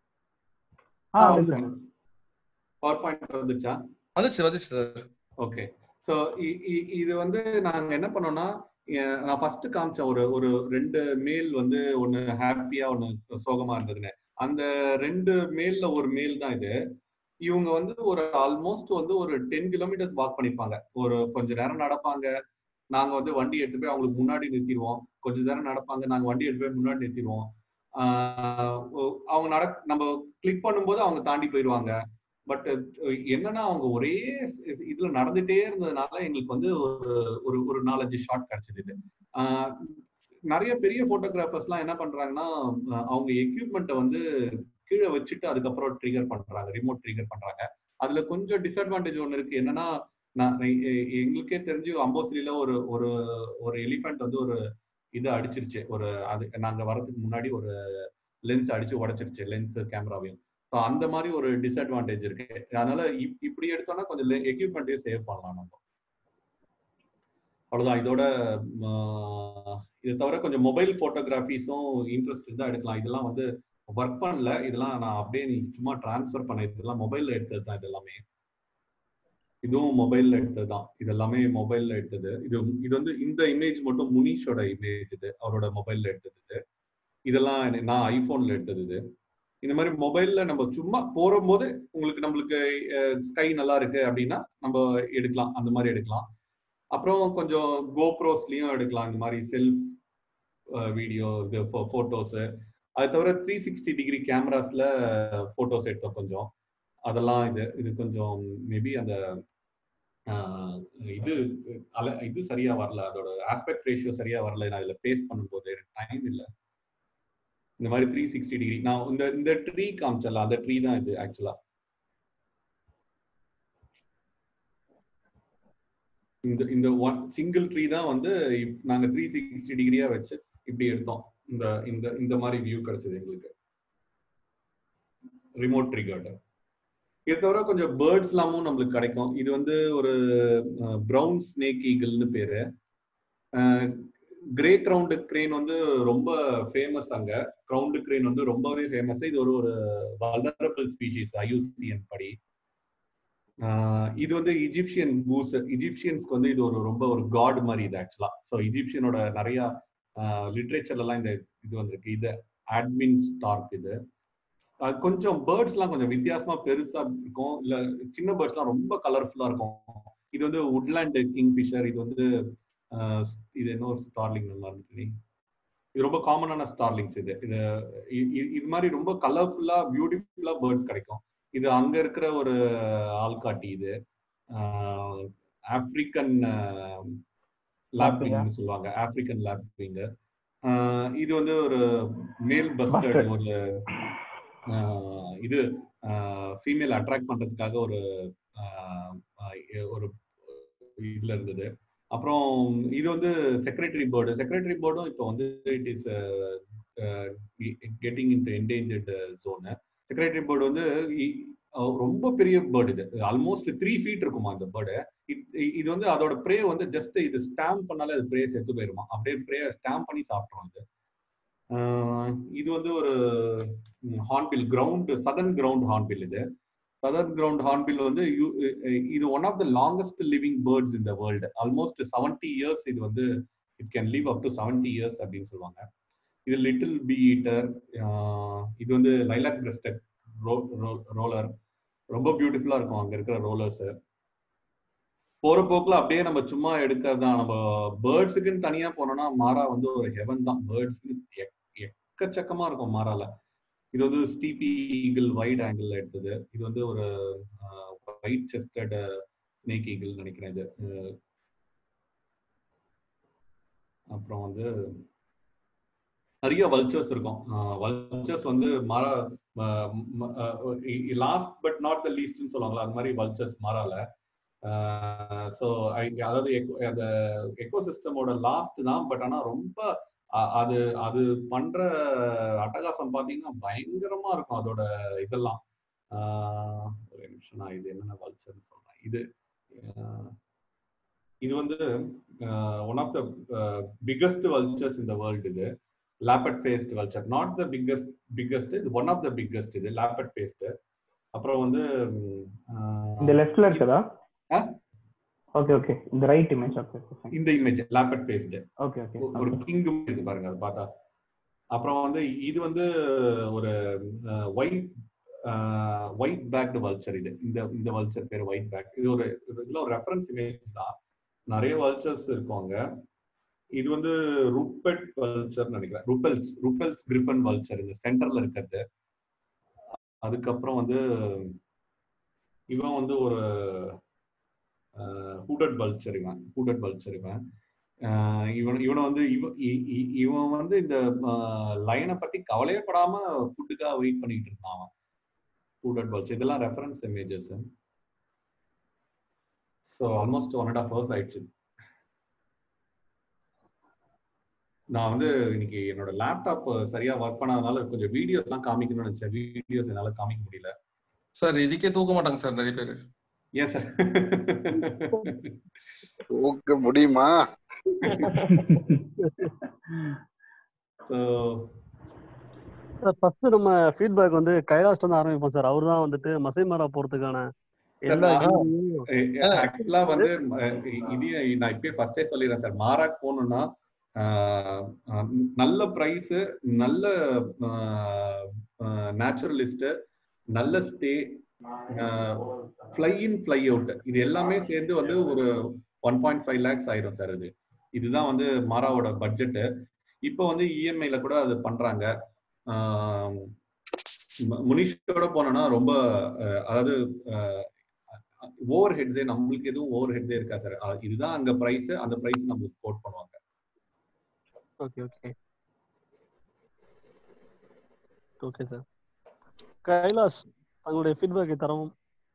ஆ வந்து பவர் பாயிண்ட் வந்துடுச்சா வந்துச்சு வந்துச்சு சார் ஓகே ஸோ இது வந்து நாங்க என்ன பண்ணோம்னா எ- நான் ஃபர்ஸ்ட் காமிச்சேன் ஒரு ஒரு ரெண்டு மேல் வந்து ஒன்னு ஹாப்பியா ஒன்னு சோகமா இருந்ததுன்னு அந்த ரெண்டு மேல்ல ஒரு மேல் தான் இது இவங்க வந்து ஒரு ஆல்மோஸ்ட் வந்து ஒரு டென் கிலோமீட்டர்ஸ் வாக் பண்ணிருப்பாங்க ஒரு கொஞ்ச நேரம் நடப்பாங்க நாங்க வந்து வண்டி எடுத்து போய் அவங்களுக்கு முன்னாடி நிறுத்திடுவோம் கொஞ்ச நேரம் நடப்பாங்க நாங்க வண்டி எடுத்து போய் முன்னாடி நிறுத்திடுவோம் ஆஹ் ஒ- அவங்க நட நம்ம கிளிக் பண்ணும்போது அவங்க தாண்டி போயிடுவாங்க பட் என்னன்னா அவங்க ஒரே ஸ்- இதுல நடந்துட்டே இருந்ததுனால எங்களுக்கு வந்து ஒரு ஒரு ஒரு நாலஞ்சு ஷாட் கிடைச்சது இது ஆஹ் நிறைய பெரிய போட்டோகிராஃபர்ஸ்லாம் என்ன பண்றாங்கன்னா அஹ் அவங்க எக்யூப்மெண்ட்டை வந்து கீழே வச்சுட்டு அதுக்கப்புறம் ட்ரிகர் பண்றாங்க ரிமோட் ட்ரிகர் பண்றாங்க அதுல கொஞ்சம் டிஸ்அட்வான்டேஜ் ஒன்று இருக்கு என்னன்னா நான் எ- எ- எங்களுக்கே தெரிஞ்சு அம்போசிலில ஒரு ஒரு ஒரு எலிஃபென்ட் வந்து ஒரு இது அடிச்சிருச்சு ஒரு அது நாங்க வரதுக்கு முன்னாடி ஒரு லென்ஸ் அடிச்சு உடைச்சிருச்சு லென்ஸ் கேமராவையும் ஸோ அந்த மாதிரி ஒரு டிஸ்அட்வான்டேஜ் இருக்கு அதனால இப்- இப்படி எடுத்தோம்னா கொஞ்சம் எக்யூப்மெண்ட்டையும் சேவ் பண்ணலாம் நம்ம அவ்வளவுதான் இதோட ஆஹ், இதை தவிர கொஞ்சம் மொபைல் போட்டோகிராஃபிஸும் இன்ட்ரெஸ்ட் இருந்தா எடுக்கலாம் இதெல்லாம் வந்து ஒர்க் பண்ணல இதெல்லாம் நான் அப்படியே நீ சும்மா டிரான்ஸ்ஃபர் பண்ண இதெல்லாம் மொபைல்ல எடுத்தது தான் இது எல்லாமே இதுவும் மொபைல்ல எடுத்தது தான் இது எல்லாமே மொபைல்ல எடுத்தது இது இது வந்து இந்த இமேஜ் மட்டும் முனீஷோட இமேஜ் இது அவரோட மொபைல்ல எடுத்தது இது இதெல்லாம் எனக்கு- நான் ஐபோன்ல எடுத்தது இது இந்த மாதிரி மொபைல்ல நம்ம சும்மா போகும்போது உங்களுக்கு நம்மளுக்கு ஸ்கை நல்லா இருக்கு அப்படின்னா நம்ம எடுக்கலாம் அந்த மாதிரி எடுக்கலாம் அப்புறம் கொஞ்சம் கோப்ரோஸ்லயும் எடுக்கலாம் இந்த மாதிரி செல்ஃப் வீடியோ இது போட்டோஸ் அது தவிர த்ரீ சிக்ஸ்டி டிகிரி கேமராஸ்ல போட்டோஸ் எடுத்தோம் கொஞ்சம் அதெல்லாம் இது இது கொஞ்சம் மேபி அந்த ஆஹ், இது அல இது சரியா வரல அதோட ஆஸ்பெக்ட் ரேஷியோ சரியா வரல நான் இதுல பேஸ்ட் பண்ணும்போது டைம் இல்லை இந்த மாதிரி த்ரீ சிக்ஸ்டி டிகிரி நான் இந்த இந்த ட்ரீ காமிச்சல அந்த ட்ரீ தான் இது ஆக்சுவலா இந்த இந்த ஒன் சிங்கிள் ட்ரீ தான் வந்து இப்- நாங்க த்ரீ சிக்ஸ்டி டிகிரியா வச்சு இப்படி எடுத்தோம் இந்த இந்த இந்த மாதிரி வியூ கிடைச்சது எங்களுக்கு ரிமோட் ட்ரிகர்டு இது தவிர கொஞ்சம் பேர்ட்ஸ் எல்லாமும் நம்மளுக்கு கிடைக்கும் இது வந்து ஒரு ப்ரௌன் ஸ்னேக் ஈகிள்னு பேரு கிரே கிரவுண்டு கிரேன் வந்து ரொம்ப ஃபேமஸ் அங்க கிரவுண்டு கிரேன் வந்து ரொம்பவே ஃபேமஸ் இது ஒரு ஒரு வல்னரபிள் ஸ்பீஷிஸ் ஐயூசிஎன் படி ஆஹ் இது வந்து இஜிப்சியன் பூஸ் இஜிப்சியன்ஸ்க்கு வந்து இது ஒரு ரொம்ப ஒரு காட் மாதிரி இது ஆக்சுவலா ஸோ இஜிப்சியனோட நிறைய லிட்ரேச்சர்ல எல்லாம் இந்த இது வந்திருக்கு இது அட்மின் ஸ்டார்க் இது அஹ் கொஞ்சம் பேர்ட்ஸ்லாம் கொஞ்சம் வித்தியாசமா பெருசா இருக்கும் இல்ல சின்ன பேர்ட்ஸ்லாம் ரொம்ப கலர்ஃபுல்லா இருக்கும் இது வந்து உட்லேண்ட் கிங்ஃபிஷர் இது வந்து ஆஹ் இது என்ன ஒரு ஸ்டார்லிங் நல்லா இருந்துச்சு இது ரொம்ப காமனான ஸ்டார்லிங்ஸ் இது இது இ- இ- இது மாதிரி ரொம்ப கலர்ஃபுல்லா பியூட்டிஃபுல்லா பேர்ட்ஸ் கிடைக்கும் இது அங்க இருக்கிற ஒரு ஆள்காட்டி இது ஆப்பிரிக்கன் லேப்விங்னு சொல்லுவாங்க ஆப்பிரிக்கன் லேப்விங் இது வந்து ஒரு மேல் பஸ்டர்ட் Bustard. ஒரு ஆஹ் இது ஃபீமேல் அட்ராக்ட் பண்றதுக்காக ஒரு ஆஹ் ஆஹ் ஒரு இதுல இருந்தது அப்புறம் இது வந்து செக்ரட்டரி போர்டு செக்ரட்டரி போர்டும் இப்போ வந்து it is getting in endangered zone secretary board வந்து இ- அஹ் ரொம்ப பெரிய பேர்டு இது ஆல்மோஸ்ட் த்ரீ ஃபீட் இருக்குமா இந்த பேர்டு இது வந்து அதோட ப்ரே வந்து ஜஸ்ட் இது ஸ்டாம்ப் பண்ணாலே அது ப்ரே செத்து போயிருமா அப்படியே ப்ரே ஸ்டாம்ப் பண்ணி சாப்பிட்றோம் அது ஆஹ் இது வந்து ஒரு hornbill ground southern ground hornbill இது சதர்ன் கிரவுண்ட் ஹார்ன்பில் வந்து you- அஹ் இது one of the longest living birds இந்த வேர்ல்டு ஆல்மோஸ்ட் செவன்டி இயர்ஸ் இது வந்து it can live up to seventy years அப்படின்னு சொல்லுவாங்க இது லிட்டில் பி ஈட்டர் இது வந்து லைலாக் பிரஸ்டட் ரோலர் ரொம்ப பியூட்டிஃபுல்லா இருக்கும் அங்க இருக்கிற ரோலர்ஸ் போற போக்குல அப்படியே நம்ம சும்மா எடுக்கிறது தான் நம்ம பேர்ட்ஸுக்குன்னு தனியா போனோம்னா மாறா வந்து ஒரு ஹெவன் தான் பேர்ட்ஸ்க்கு எக்கச்சக்கமா இருக்கும் மாறால இது வந்து ஸ்டீபி ஈகிள் வைட் ஆங்கிள் எடுத்தது இது வந்து ஒரு ஒயிட் செஸ்டட் ஸ்னேக் ஈகிள் நினைக்கிறேன் இது அஹ், அப்புறம் வந்து நிறைய வல்ச்சர்ஸ் இருக்கும் வல்ச்சர்ஸ் வந்து Mara last but not the லீஸ்ட்னு சொல்லுவாங்களா அந்த மாதிரி வல்ச்சர்ஸ் மாறால ஸோ அதாவது eco- அந்த எக்கோ சிஸ்டமோட லாஸ்ட் தான் பட் ஆனா ரொம்ப அ- அது அது பண்ற அட்டகாசம் பாத்தீங்கன்னா பயங்கரமா இருக்கும் அதோட இதெல்லாம் ஆஹ் ஒரு நிமிஷம் நான் இது என்னென்ன வல்ச்சர்னு சொல்றேன் இது ஆஹ் இது வந்து one of the biggest vultures இந்த வேர்ல்டு இது lappet faced vulture not the biggest biggest இது ஒன் ஆஃப் த பிக்கஸ்ட் இது லேப்பட் ஃபேஸ்ட் அப்புறம் வந்து ம், ஆஹ், இந்த லெஃப்ட்ல இருக்குதா ஆ? ஓகே ஓகே இந்த ரைட் இமேஜ் ஓகே இந்த image lappet faced okay okay ஒரு கிங் இருக்கு பாருங்க அது பார்த்தா அப்புறம் வந்து இது வந்து ஒரு ஒயிட் ஒயிட் பேக்டு வல்ச்சர் இது இந்த இந்த வல்ச்சர் பேர் ஒயிட் பேக் இது ஒரு ஒரு இதுல ஒரு ரெஃபரன்ஸ் இமேஜ் தான் நிறைய வல்ச்சர்ஸ் இருக்கும் அங்க இது வந்து ரூப்பெட் வல்ச்சர் நினைக்கிறேன் ரூப்பல்ஸ் ரூப்பல்ஸ் கிரிஃபன் வல்ச்சர் இந்த சென்டர்ல இருக்கிறது அதுக்கப்புறம் வந்து இவன் வந்து ஒரு ஹூடட் வல்ச்சர் இவன் ஹூடட் வல்ச்சர் இவன் ஆஹ் இவன் இவனை வந்து இவ இ- இ- இவன் வந்து இந்த லைனை பத்தி கவலையே படாம ஃபுட்டுக்காக வெயிட் பண்ணிட்டு இருந்தான் அவன் ஃபுட் வல்ச்சர் இதெல்லாம் reference images so almost one and half hours ஆயிடுச்சு நான் வந்து இன்னைக்கு என்னோட லேப்டாப் சரியா ஒர்க் பண்ணாதனால கொஞ்சம் வீடியோஸ் எல்லாம் காமிக்கணும்னு நினைச்சேன் வீடியோஸ் என்னால காமிக்க முடியல சார் இதுக்கே தூக்க மாட்டாங்க சார் நிறைய பேர் ஏன் சார் தூக்க முடியுமா ஸோ சார் ஃபர்ஸ்ட் நம்ம ஃபீட்பேக் வந்து கைலாஷ்ல இருந்து ஆரம்பிப்போம் சார் அவர் தான் வந்துட்டு மசைமாரா போறதுக்கான எல்லா இதுவும் ஆக்சுவலா வந்து அஹ் இது நான் இப்பயே ஃபர்ஸ்டே சொல்லிடுறேன் சார் மாராக் போகணும்னா ஆஹ் ஆஹ் நல்ல ப்ரைஸ் நல்ல நேச்சுரலிஸ்ட் நல்ல stay fly in fly out இது எல்லாமே சேர்ந்து வந்து ஒரு ஒன் பாயிண்ட் ஃபைவ் லேக்ஸ் ஆயிரும் சார் இது இதுதான் வந்து மாராவோட பட்ஜெட்டு இப்போ வந்து இஎம்ஐல கூட அது பண்றாங்க ஆஹ் மு- முனிஷோட போனோம்னா ரொம்ப அஹ், அதாவது ஓவர் ஹெட்ஸே நம்மளுக்கு எதுவும் ஓவர் ஹெட்ஸே இருக்கா சார் இதுதான் அங்க பிரைஸ் அந்த பிரைஸ் நம்மளுக்கு கோட் பண்ணுவாங்க okay okay okay sir Kailash தங்களுடைய ஃபீட்பேக்கை தரவும்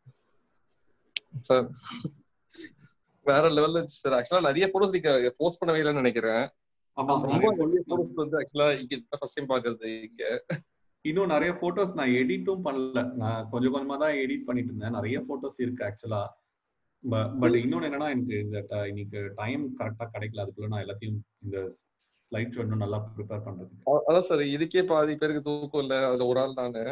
சார் வேற லெவல்ல சார் ஆக்சுவலா நிறைய போட்டோஸ் நீங்க போஸ்ட் பண்ணவே இல்லைன்னு நினைக்கிறேன் ஆமா ரொம்ப நிறைய நிறைய photos போட்டோஸ் வந்து ஆக்சுவலா இங்க ஃபர்ஸ்ட் டைம் பாக்குறது இங்க இன்னும் நிறைய போட்டோஸ் நான் எடிட்டும் பண்ணல நான் கொஞ்சம் கொஞ்சமா தான் எடிட் பண்ணிட்டு இருந்தேன் நிறைய போட்டோஸ் இருக்கு ஆக்சுவலா பட் இன்னொன்னு என்னன்னா எனக்கு இந்த ட- இன்னைக்கு டைம் கரெக்டா கிடைக்கல அதுக்குள்ள நான் எல்லாத்தையும் இந்த ஸ்லைட் ஷோ இன்னும் நல்லா ப்ரிப்பேர் பண்றதுக்கு அ- அதான் சார் இதுக்கே பாதி பேருக்கு தூக்கம் இல்ல அதுல ஒரு ஆள் நானு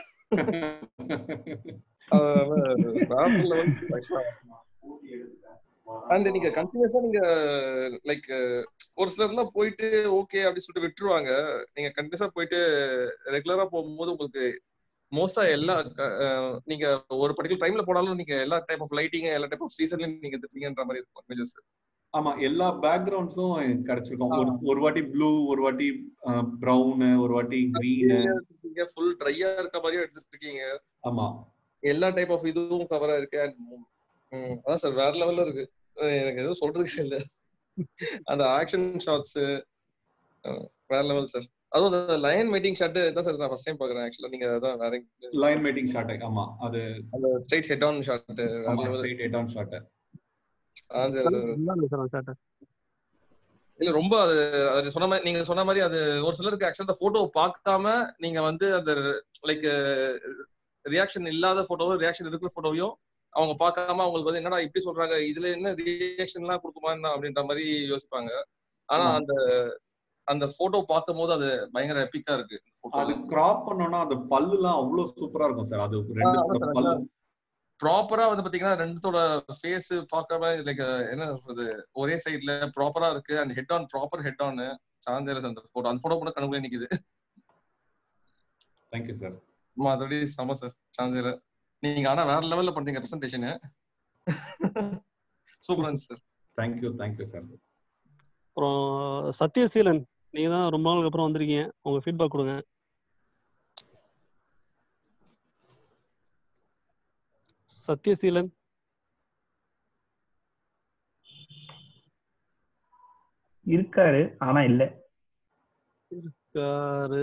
அண்ட் நீங்க கண்டினியூஸா நீங்க லைக் ஒரு சிலர்லாம் போயிட்டு ஓகே அப்படி சொல்லிட்டு விட்டுருவாங்க நீங்க கண்டினியூஸா போயிட்டு ரெகுலரா போகும்போது உங்களுக்கு மோஸ்டா எல்லா அஹ், நீங்க ஒரு பர்டிகுலர் டைம்ல போனாலும் நீங்க எல்லா டைப் ஆஃப் லைட்டிங் எல்லா டைப் ஆஃப் சீசன்லயும் நீங்க எடுத்துட்டீங்கன்ற மாதிரி இருக்கும் இமேஜஸ் ஆமா எல்லா பேக்ரவுண்ட்ஸும் கிடைச்சிருக்கும் ஒரு ஒரு வாட்டி ப்ளூ ஒரு வாட்டி ப்ரௌனு ஒரு வாட்டி கிரீனு நீங்க ஃபுல் ட்ரையா இருக்க மாதிரியும் எடுத்துட்டு இருக்கீங்க ஆமா எல்லா டைப் ஆஃப் இதுவும் கவரா இருக்கு and, ம், அதான் சார் வேற லெவல்ல இருக்கு அஹ் எனக்கு எதுவும் சொல்றதுக்கு இல்ல அந்த ஆக்ஷன் ஷாட்ஸ் வேற லெவல் சார் அதுவும் அந்த லைன் மீட்டிங் ஷாட் தான் சார் நான் ஃபர்ஸ்ட் டைம் பாக்குறேன் ஆக்சுவலா நீங்க அதான் வேற எங்க- லைன் மேட்டிங் ஷாட் ஆமா அது அந்த ஸ்ட்ரைட் ஹெட் ஆன் ஷாட் வேற ஆமா level straight head on shot ஆ சார் சார் நல்லா இருக்கு சார் அந்த shot. இல்ல ரொம்ப அது அது சொன்ன மாதிரி நீங்க சொன்ன மாதிரி அது ஒரு சிலருக்கு ஆக்சுவலா அந்த போட்டோ பார்க்காம நீங்க வந்து அந்த லைக் ரியாக்ஷன் இல்லாத போட்டோவோ ரியாக்ஷன் இருக்கிற போட்டோவையும் அவங்க பார்க்காம அவங்களுக்கு வந்து என்னடா இப்படி சொல்றாங்க இதுல என்ன ரியாக்ஷன் எல்லாம் கொடுக்குமா என்ன அப்படின்ற மாதிரி யோசிப்பாங்க ஆனா ஆமா. அந்த அந்த போட்டோ பார்க்கும் போது அது பயங்கர எப்பிக்கா இருக்கு அது கிராப் பண்ணோம்னா அந்த பல்லுலாம் அவ்வளவு சூப்பரா இருக்கும் சார் அது ரெண்டு ஆமா sir, பல்லு ப்ராப்பரா வந்து பாத்தீங்கன்னா ரெண்டுத்தோட ஃபேஸ் பார்க்காம லைக் என்ன சொல்றது ஒரே சைடுல ப்ராப்பரா இருக்கு and head on proper head on சாந்தேரஸ் அந்த போட்டோ அந்த போட்டோ கூட கணக்குல நிக்குது தேங்க்யூ சார் மற்றபடி செம சார் சான்சர் நீங்க ஆனா வேற லெவல்ல பண்றீங்க பிரசன்டேஷன் சூப்பரா இருந்துச்சு சார் தேங்க்யூ தேங்க்யூ சார் அப்புறம் சத்யசீலன் நீங்க தான் ரொம்ப நாளுக்கு அப்புறம் வந்திருக்கீங்க உங்க ஃபீட்பேக் கொடுங்க சத்யசீலன் இருக்காரு ஆனா இல்ல இருக்காரு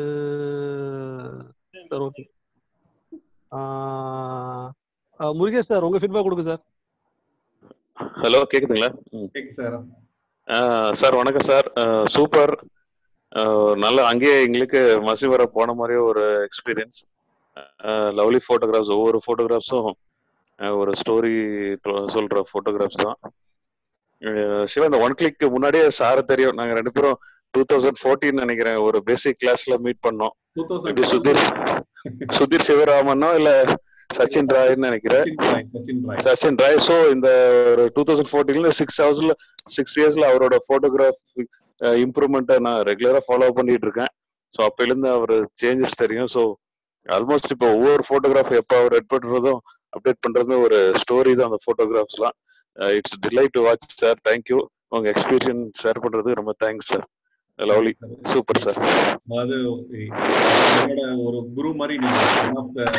சார் ஓகே முருகேஷ் சார் உங்க ஃபீட்பேக் கொடுங்க சார் ஹலோ கேக்குதுங்களா ம் கேக்கு சார் சார் வணக்கம் சார் சூப்பர் நல்ல அங்கேயே எங்களுக்கு மசிவர போன மாதிரியே ஒரு எக்ஸ்பீரியன்ஸ் லவ்லி ஃபோட்டோகிராஃப்ஸ் ஒவ்வொரு ஃபோட்டோகிராஃப்ஸும் ஒரு ஸ்டோரி சொல்ற ஃபோட்டோகிராஃப்ஸ் தான் அஹ் சிவா இந்த ஒன் கிளிக்கு முன்னாடியே சார தெரியும் நாங்க ரெண்டு பேரும் டூ தௌசண்ட் ஃபோர்டீன் நினைக்கிறேன் ஒரு பேசிக் கிளாஸ்ல மீட் பண்ணோம் two thousand maybe Sudhir Sudhir சிவராமனோ இல்ல சச்சின் ராய்னு நினைக்கிறேன் சச்சின் ராய் சச்சின் ராய் சச்சின் ராய் ஸோ இந்த ஒரு டூ தௌசண்ட் ஃபோர்டீன்ல சிக்ஸ் ஹவர்ஸ்ல சிக்ஸ் இயர்ஸ்ல அவரோட போட்டோகிராஃபி இம்ப்ரூவ்மெண்ட்டை நான் ரெகுலரா ஃபாலோ பண்ணிட்டு இருக்கேன் ஸோ அப்பையிலேருந்து அவர் சேஞ்சஸ் தெரியும் ஸோ ஆல்மோஸ்ட் இப்போ ஒவ்வொரு ஃபோட்டோகிராஃப் எப்போ அவர் எட் பண்றதும் அப்டேட் பண்றது ஒரு ஸ்டோரி தான் அந்த ஃபோட்டோகிராஃப்ஸ்லாம் it's delight to watch sir thank you உங்க எக்ஸ்பீரியன்ஸ் ஷேர் பண்றதுக்கு ரொம்ப thanks sir lovely super sir அதாவது என்னோட ஒரு குரு மாதிரி நீங்க one of the-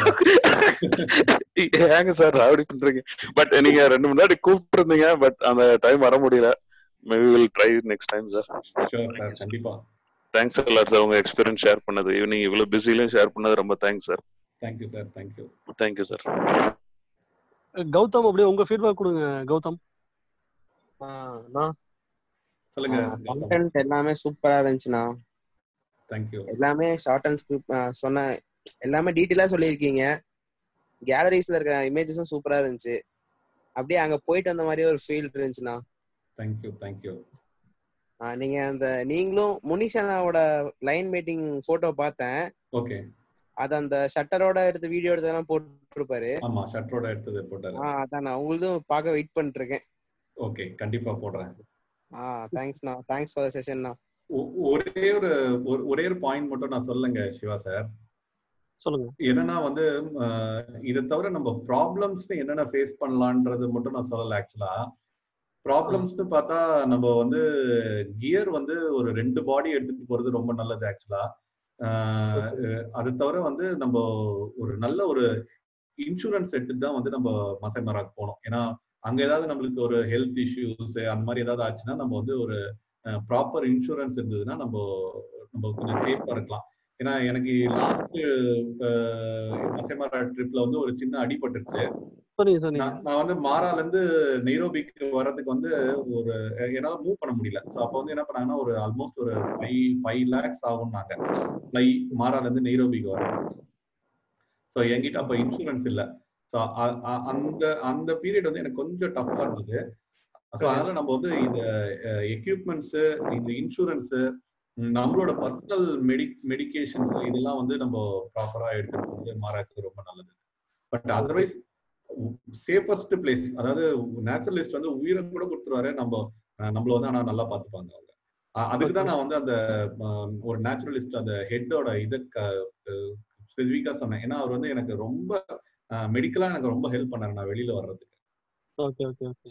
ஏங்க சார் அப்படி பண்றீங்க பட் நீங்க ரெண்டு முன்னாடி கூப்பிட்டு இருந்தீங்க பட் அந்த டைம் வர முடியல maybe will try next time sir Sure, sir. கண்டிப்பா தேங்க்ஸ் எல்லாரும் சார் உங்க எக்ஸ்பீரியன்ஸ் ஷேர் பண்ணது ஈவினிங் இவ்வளவு பிஸிலையும் ஷேர் பண்ணது ரொம்ப thanks sir thank you sir thank you thank you sir Gautham அப்படியே உங்க ஃபீட்பேக் கொடுங்க கௌதம் சொல்லுங்க கண்டென்ட் எல்லாமே சூப்பரா இருந்துச்சுண்ணா தேங்க்யூ எல்லாமே ஷார்ட் அண்ட் ஸ்கிரிப்ட் சொன்ன எல்லாமே டீட்டெயிலா சொல்லியிருக்கீங்க கேலரிஸ்ல இருக்க இமேஜஸும் சூப்பரா இருந்துச்சு அப்படியே அங்க போயிட்டு வந்த மாதிரியே ஒரு ஃபீல் இருந்துச்சுண்ணா தேங்க்யூ தேங்க்யூ ஆஹ் நீங்க அந்த நீங்களும் முனிஷனாவோட லைன் மீட்டிங் போட்டோ பார்த்தேன் ஓகே அது அந்த ஷட்டரோட எடுத்து வீடியோ எடுத்ததெல்லாம் போட்டிருப்பாரு ஆமா ஷட்டரோட எடுத்தது போட்டாரு ஆஹ் அதான் நான் உங்களுதும் பார்க்க வெயிட் பண்ணிட்டு இருக்கேன் ஓகே கண்டிப்பா போடுறேன் ஆஹ் தேங்க்ஸ்ண்ணா தேங்க்ஸ் ஃபார் செஷன்ண்ணா ஒ- ஒரே ஒரு ஒரு- ஒரே ஒரு பாயிண்ட் மட்டும் நான் சொல்லுங்க சிவா சார் சொல்லுங்க என்னன்னா வந்து அஹ், இதை தவிர நம்ம ப்ராப்ளம்ஸ் என்னென்ன ஃபேஸ் பண்ணலான்றது மட்டும் நான் சொல்லல ஆக்சுவலா ப்ராப்ளம்ஸ்னு பார்த்தா நம்ம வந்து கியர் வந்து ஒரு ரெண்டு பாடி எடுத்துட்டு போறது ரொம்ப நல்லது ஆக்சுவலா அது தவிர வந்து நம்ம ஒரு நல்ல ஒரு இன்சூரன்ஸ் எடுத்துட்டு தான் வந்து நம்ம மசைமராக்கு போனோம் ஏன்னா அங்க ஏதாவது நம்மளுக்கு ஒரு ஹெல்த் இஷ்யூஸ் அந்த மாதிரி ஏதாவது ஆச்சுன்னா நம்ம வந்து ஒரு ப்ராப்பர் இன்சூரன்ஸ் இருந்ததுன்னா நம்ம நம்ம கொஞ்சம் சேஃபா இருக்கலாம் ஏன்னா எனக்கு லாஸ்ட் மசைமரா ட்ரிப்ல வந்து ஒரு சின்ன அடிபட்டுருச்சு சொன்னீங்க சொன்னீங்க நான் நான் வந்து மாரால இருந்து நெய்ரோபிக்கு வர்றதுக்கு வந்து ஒரு என்னால மூவ் பண்ண முடியல ஸோ அப்போ வந்து என்ன பண்ணாங்கன்னா ஒரு ஆல்மோஸ்ட் ஒரு ஃபைவ் ஃபைவ் லேக்ஸ் ஆகும்னாங்க ஃப்ளை மாரால இருந்து நெய்ரோபிக்கு வர்றது ஸோ என்கிட்ட அப்போ இன்சூரன்ஸ் இல்லை ஸோ அந்த அந்த பீரியட் வந்து எனக்கு கொஞ்சம் டஃப்பா இருந்தது ஸோ அதனால நம்ம வந்து இந்த எக்யூப்மெண்ட்ஸ் இந்த இன்சூரன்ஸ் நம்மளோட பர்சனல் மெடி மெடிகேஷன்ஸ் இதெல்லாம் வந்து நம்ம ப்ராப்பரா எடுத்துட்டு வந்து மாறாக்கு ரொம்ப நல்லது பட் அதர்வைஸ் சேஃபஸ்ட் பிளேஸ் அதாவது நேச்சுரலிஸ்ட் வந்து உயிரை கூட கொடுத்துருவாரு நம்ம அஹ் நம்மள வந்து ஆனா நல்லா பார்த்துப்பாங்க அவங்க அ- அதுக்கு தான் நான் வந்து அந்த அஹ், ஒரு நேச்சுரலிஸ்ட் அந்த ஹெட்டோட இதை ஸ்பெசிஃபிக்கா சொன்னேன் ஏன்னா அவர் வந்து எனக்கு ரொம்ப மெடிக்கலா எனக்கு ரொம்ப ஹெல்ப் பண்ணாரு நான் வெளியில வர்றதுக்கு okay okay okay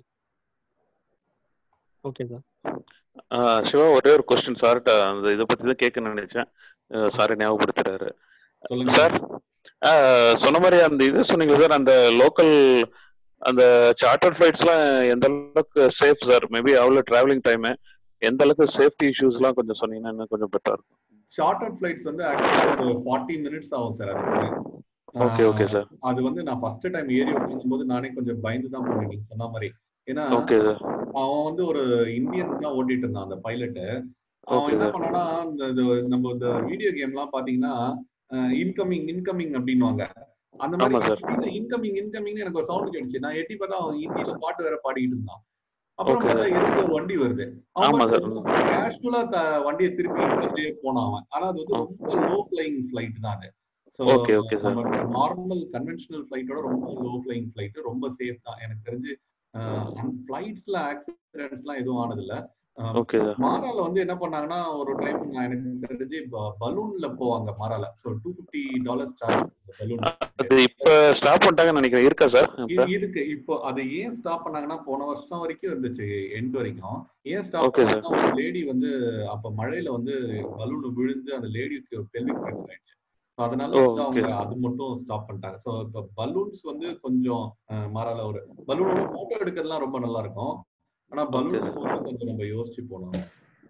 okay sir ஆஹ் சிவா ஒரே ஒரு கொஸ்டின் சார்கிட்ட அந்த இதை பத்தி தான் கேட்க நினைச்சேன் சாரி ஞாபகப்படுத்துறாரு சொல்லுங்க சார் சொன்ன மாதிரி அந்த இது சொன்னீங்க சார் அந்த லோக்கல் அந்த சார்ட்டர் ஃபிளைட்ஸ்லாம் எந்த அளவுக்கு சேஃப் சார் மேபி அவ்வளோ டிராவலிங் டைம் எந்த அளவுக்கு சேஃப்டி இஷ்யூஸ்லாம் கொஞ்சம் சொன்னீங்கன்னா இன்னும் கொஞ்சம் பெட்டரா இருக்கும் ஷார்ட்டர் ஃபிளைட்ஸ் வந்து ஆக்சுவலி ஒரு ஃபார்ட்டி மினிட்ஸ் ஆகும் சார் அதுக்கு ஓகே ஓகே சார் அது வந்து நான் ஃபர்ஸ்ட் டைம் ஏறி உட்காந்தும் நானே கொஞ்சம் பயந்து தான் போனேன் நீங்க சொன்ன மாதிரி ஏன்னா ஓகே சார் அவன் வந்து ஒரு இந்தியன் தான் ஓட்டிட்டு இருந்தான் அந்த பைலட் அவன் ஓகே என்ன சார் பண்ணானா இந்த இது- நம்ம இந்த வீடியோ கேம்லாம் பாத்தீங்கன்னா இன்கமிங் இன்கமிங் அப்படின்னுவாங்க அந்த ஆமா சார் மாதிரி இன்கமிங் இன்கமிங் எனக்கு ஒரு சவுண்ட் கேட்டுச்சு நான் எட்டி பார்த்தா அவன் ஹிந்தியில பாட்டு வேற பாடிக்கிட்டு இருந்தான் அப்புறம் ஓகே பார்த்தா சார் எதிர்க்க ஒரு வண்டி வருது அவன் ஆமா சார் பாட்டு கேஷுவலா வண்டியை திருப்பி அப்படியே போனான் அவன் ஆனா அது வந்து ரொம்ப லோ ஃபிளைங் ஃபிளைட் தான் அது ஸோ ஓகே ஓகே சார் நம்ம நார்மல் கன்வென்ஷனல் ஃபிளைட்டோட ரொம்ப லோ ஃபிளைங் ஃபிளைட் ரொம்ப சேஃப் தான் எனக்கு தெரிஞ்சு ஃபிளைட்ஸ்ல ஆக்சிடென்ட்ஸ்லாம் எதுவும் ஆனதில்ல அஹ் ஓகே சார் மாரால வந்து என்ன பண்ணாங்கன்னா ஒரு டைம் நான் எனக்கு தெரிஞ்சு பலூன்ல போவாங்க மாரால so two fifty dollars charge balloon அது இப்ப ஸ்டாப் பண்ணிட்டாங்கன்னு நினைக்கிறேன் இருக்கா சார் இப்ப இருக்கு இப்போ அதை ஏன் ஸ்டாப் பண்ணாங்கன்னா போன வருஷம் வரைக்கும் இருந்துச்சு எண்ட் வரைக்கும் ஏன் ஸ்டாப் ஓகே சார் பண்ணாங்கன்னா ஒரு லேடி வந்து அப்ப மழையில வந்து பலூன் விழுந்து அந்த லேடிக்கு ஒரு பெல்விக் ஃபிராக்சர் ஆயிடுச்சு So அதனால ஓ வந்து ஓகே அவங்க அது மட்டும் ஸ்டாப் பண்ணிட்டாங்க ஸோ இப்போ பலூன்ஸ் வந்து கொஞ்சம் அஹ், மாறால ஒரு பலூனோட போட்டோ எடுக்கிறதுலாம் ரொம்ப நல்லா இருக்கும் ஆனா ஓகே பலூன்ஸ் சார் வந்து கொஞ்சம் நம்ம யோசிச்சு போனோம்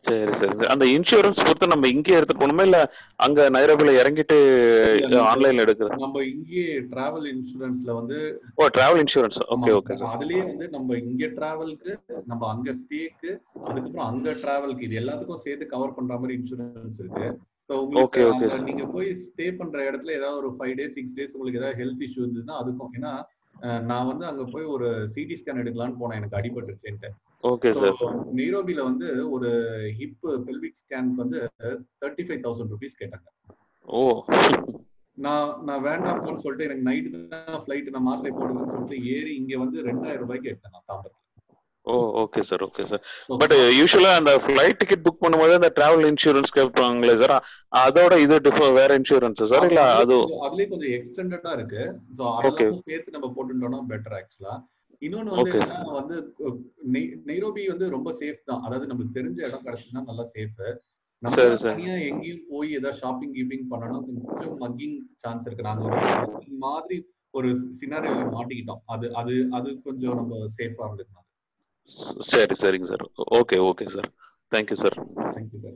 சரி சரி சரி. அந்த இன்சூரன்ஸ் பொறுத்து நம்ம இங்கே எடுத்துட்டு போகணுமா இல்ல அங்க நைரோபில இறங்கிட்டு இல்ல, நம்ம- ஆன்லைன்ல எடுக்கிறது நம்ம இங்கே டிராவல் இன்சூரன்ஸ்ல வந்து ஓ டிராவல் இன்சூரன்ஸ் ஓகே ஆமா, ஓகே சார் அதுலயே வந்து நம்ம இங்க டிராவலுக்கு நம்ம அங்க ஸ்டேக்கு அதுக்கப்புறம் அங்க டிராவலுக்கு இது எல்லாத்துக்கும் சேர்த்து கவர் பண்ற மாதிரி இன்சூரன்ஸ் இருக்கு ஸோ உங்களுக்கு Okay, okay. அங்க நீங்க போய் ஸ்டே பண்ற இடத்துல ஏதாவது ஒரு ஃபைவ் டேஸ் சிக்ஸ் டேஸ் உங்களுக்கு ஏதாவது ஹெல்த் இஷ்யூ இருந்ததுன்னா அதுக்கும் ஏன்னா அஹ், நான் வந்து அங்க போய் ஒரு சிடி ஸ்கேன் எடுக்கலாம்னு போனேன் எனக்கு அடிபட்டுருச்சுன்ட்டு ஓகே சார் நெய்ரோபில வந்து ஒரு ஹிப் பெல்விக் ஸ்கேனுக்கு வந்து தேர்ட்டி ஃபைவ் தௌசண்ட் ருபீஸ் கேட்டாங்க ஓ நான் நான் வேண்டாம்னு சொல்லிட்டு எனக்கு நைட்டு தான் ஃபிளைட் நான் மாத்திரை போடுங்கன்னு சொல்லிட்டு ஏறி இங்க வந்து ரெண்டாயிரம் ரூபாய்க்கு எடுத்தேன் நான் தாம்பரத்துல oh okay sir okay sir but யூஸ்வலா அந்த ஃபிளைட் டிக்கெட் புக் பண்ணும்போது அந்த டிராவல் இன்சூரன்ஸ் கேட்பாங்களே சார் அதோட இது டிஃபர் வேற இன்சூரன்ஸ் சார் இல்ல அது அதுலயே கொஞ்சம் எக்ஸ்டெண்டடா இருக்கு சோ Okay. அதெல்லாம் சேர்த்து நம்ம போட்டுட்டோம்னா பெட்டர் ஆக்சுவலா இன்னொன்னு வந்து Okay. என்னன்னா வந்து நெய்- நெய்ரோபி வந்து ரொம்ப சேஃப் தான் அதாவது நமக்கு தெரிஞ்ச இடம் கிடைச்சுன்னா நல்லா சேஃப் நம்ம சரி, சரி. தனியா எங்கேயும் போய் ஏதாவது ஷாப்பிங் கீப்பிங் பண்ணணும் கொஞ்சம் மக்கிங் சான்ஸ் இருக்கு நாங்க ஒரு mugging மாதிரி ஒரு சினாரியோல மாட்டிக்கிட்டோம் அது அது அது கொஞ்சம் நம்ம சேஃபா இருந்துக்கணும் சரி சரிங்க sir okay okay sir thank you sir thank you sir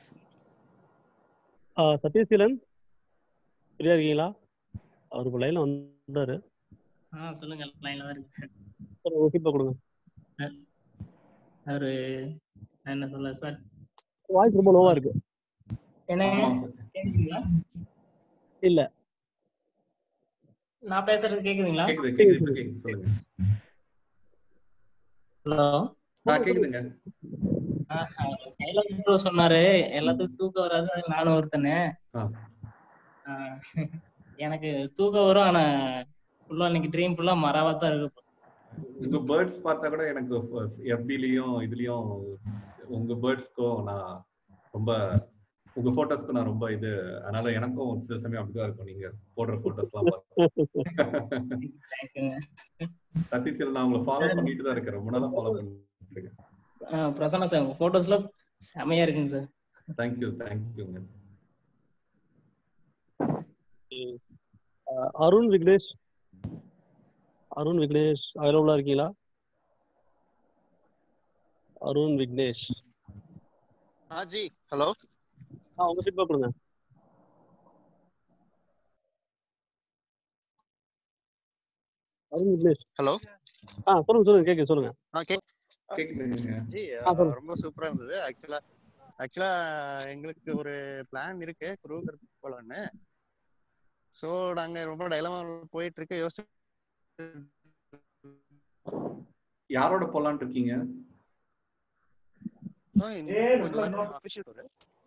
Sathyaseelan ஃப்ரீயா இருக்கீங்களா அவர் இப்போ லைன்ல வந்தாரு ஆ சொல்லுங்க லைன்ல தான் இருக்கு சார் உங்க ஃபீட்பேக் கொடுங்க அவரு நான் என்ன சொல்ல சார் வாய்ஸ் ரொம்ப லோவா இருக்கு என்ன கேக்குதுங்களா இல்ல நான் பேசுறது கேக்குதுங்களா கேக்குது கேக்குது இப்ப கேக்குது சொல்லுங்க ஹலோ ஆ கேக்குதுங்க கைலாஷ் ப்ரோ சொன்னாரு எல்லாத்துக்கும் தூக்கம் வராது நானும் ஒருத்தனே ஆ. ஆ, எனக்கு தூக்கம் வரும் ஆனா ஃபுல்லா இன்னைக்கு ட்ரீம் ஃபுல்லா மராவா தான் இருக்கு உங்க பேர்ட்ஸ் பார்த்தா கூட எனக்கு எஃபிலையும் இதுலயும் உங்க பேர்ட்ஸ்க்கும் நான் ரொம்ப உங்க போட்டோஸ்க்கு நான் ரொம்ப இது அதனால எனக்கும் ஒரு சில சமயம் அப்படிதான் இருக்கும் நீங்க போடுற போட்டோஸ் எல்லாம் பார்த்து சதீஷ் நான் உங்களை ஃபாலோ பண்ணிட்டு தான் இருக்கேன் ரொம்ப நாளா ஃபாலோ பண்ணிட்டு இருக்கேன் ஆ, பிரசன்னா சார் உங்க போட்டோஸ்ல செமையா இருக்குங்க சார் தேங்க்யூ தேங்க்யூங்க அஹ் அருண் விக்னேஷ் அருண் விக்னேஷ் அவைலபிளா இருக்கீங்களா அருண் விக்னேஷ் हाँ जी हेलो ஆ உங்க ஃபீட்பேக் கொடுங்க அருண் விக்னேஷ் हेलो ஆ சொல்லுங்க சொல்லுங்க கேட்குது சொல்லுங்க हाँ के கேக்குதுங்க ஜி ஆ, சொல்லுங்க. ரொம்ப சூப்பரா இருந்தது ஆக்சுவலா ஆக்சுவலா எங்களுக்கு ஒரு பிளான் இருக்கு குரூகர் போலான்னு சோ நாங்க ரொம்ப டைலமா போயிட்டு இருக்கு யோசிச்சு யாரோட போலான்னு இருக்கீங்க அபிஷியல் ஒரு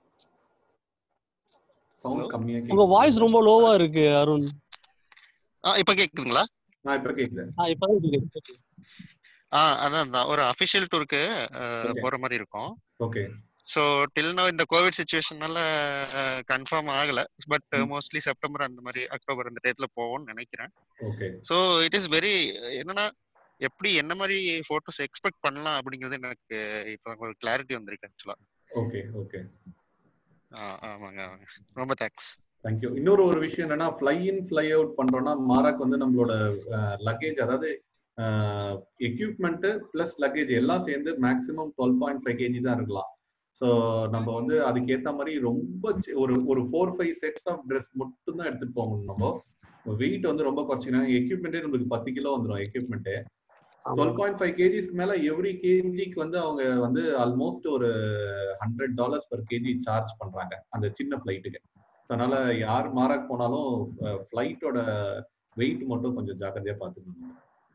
சவுண்ட் கம்மியா உங்க கேக்குது வாய்ஸ் ரொம்ப லோவா இருக்கு அருண் ஆ இப்ப கேக்குதுங்களா நான் இப்ப கேக்குது ஆ இப்பதான் கேக்குது ஆ அதான் தான். ஒரு அபிஷியல் டூருக்கு Okay. போற மாதிரி இருக்கும் ஓகே ஸோ டில் நோ இந்த கோவிட் சுச்சுவேஷனால கன்ஃபார்ம் ஆகல பட் மோஸ்ட்லி செப்டம்பர் அந்த மாதிரி அக்டோபர் அந்த டேட்ல போவோம்னு நினைக்கிறேன் okay so it is very என்னன்னா எப்படி என்ன மாதிரி போட்டோஸ் எக்ஸ்பெக்ட் பண்ணலாம் அப்படிங்கிறது எனக்கு இப்போ ஒரு கிளாரிட்டி வந்திருக்கு ஆக்சுவலா ஓகே ஓகே ஆமாங்க ஆமாங்க ரொம்ப தேங்க்ஸ் தேங்க்யூ இன்னொரு ஒரு விஷயம் என்னன்னா ஃப்ளை இன் ஃப்ளை அவுட் பண்றோம்னா மாராக் வந்து நம்மளோட லக்கேஜ் அதாவது எக்யூப்மெண்ட் பிளஸ் லக்கேஜ் எல்லாம் சேர்ந்து maximum twelve point five KG தான் இருக்கலாம் ஸோ நம்ம வந்து அதுக்கு ஏத்த மாதிரி ரொம்ப சி- ஒரு ஒரு four five sets of dress மட்டும் தான் எடுத்துட்டு போகணும் நம்ம வெயிட் வந்து ரொம்ப குறைச்சிங்கன்னா எக்யூப்மெண்ட்டே நம்மளுக்கு பத்து கிலோ வந்துடும் எக்யூப்மெண்ட்டே டுவெல் பாயிண்ட் ஃபைவ் கேஜிஸ்க்கு மேல எவ்ரி கேஜிக்கு வந்து அவங்க வந்து ஆல்மோஸ்ட் ஒரு hundred dollars per KG charge பண்றாங்க அந்த சின்ன ஃபிளைட்டுக்கு அதனால யார் மாறாக் போனாலும் ஃபிளைட்டோட வெயிட் மட்டும் கொஞ்சம் ஜாக்கிரதையா பார்த்துக்கணும்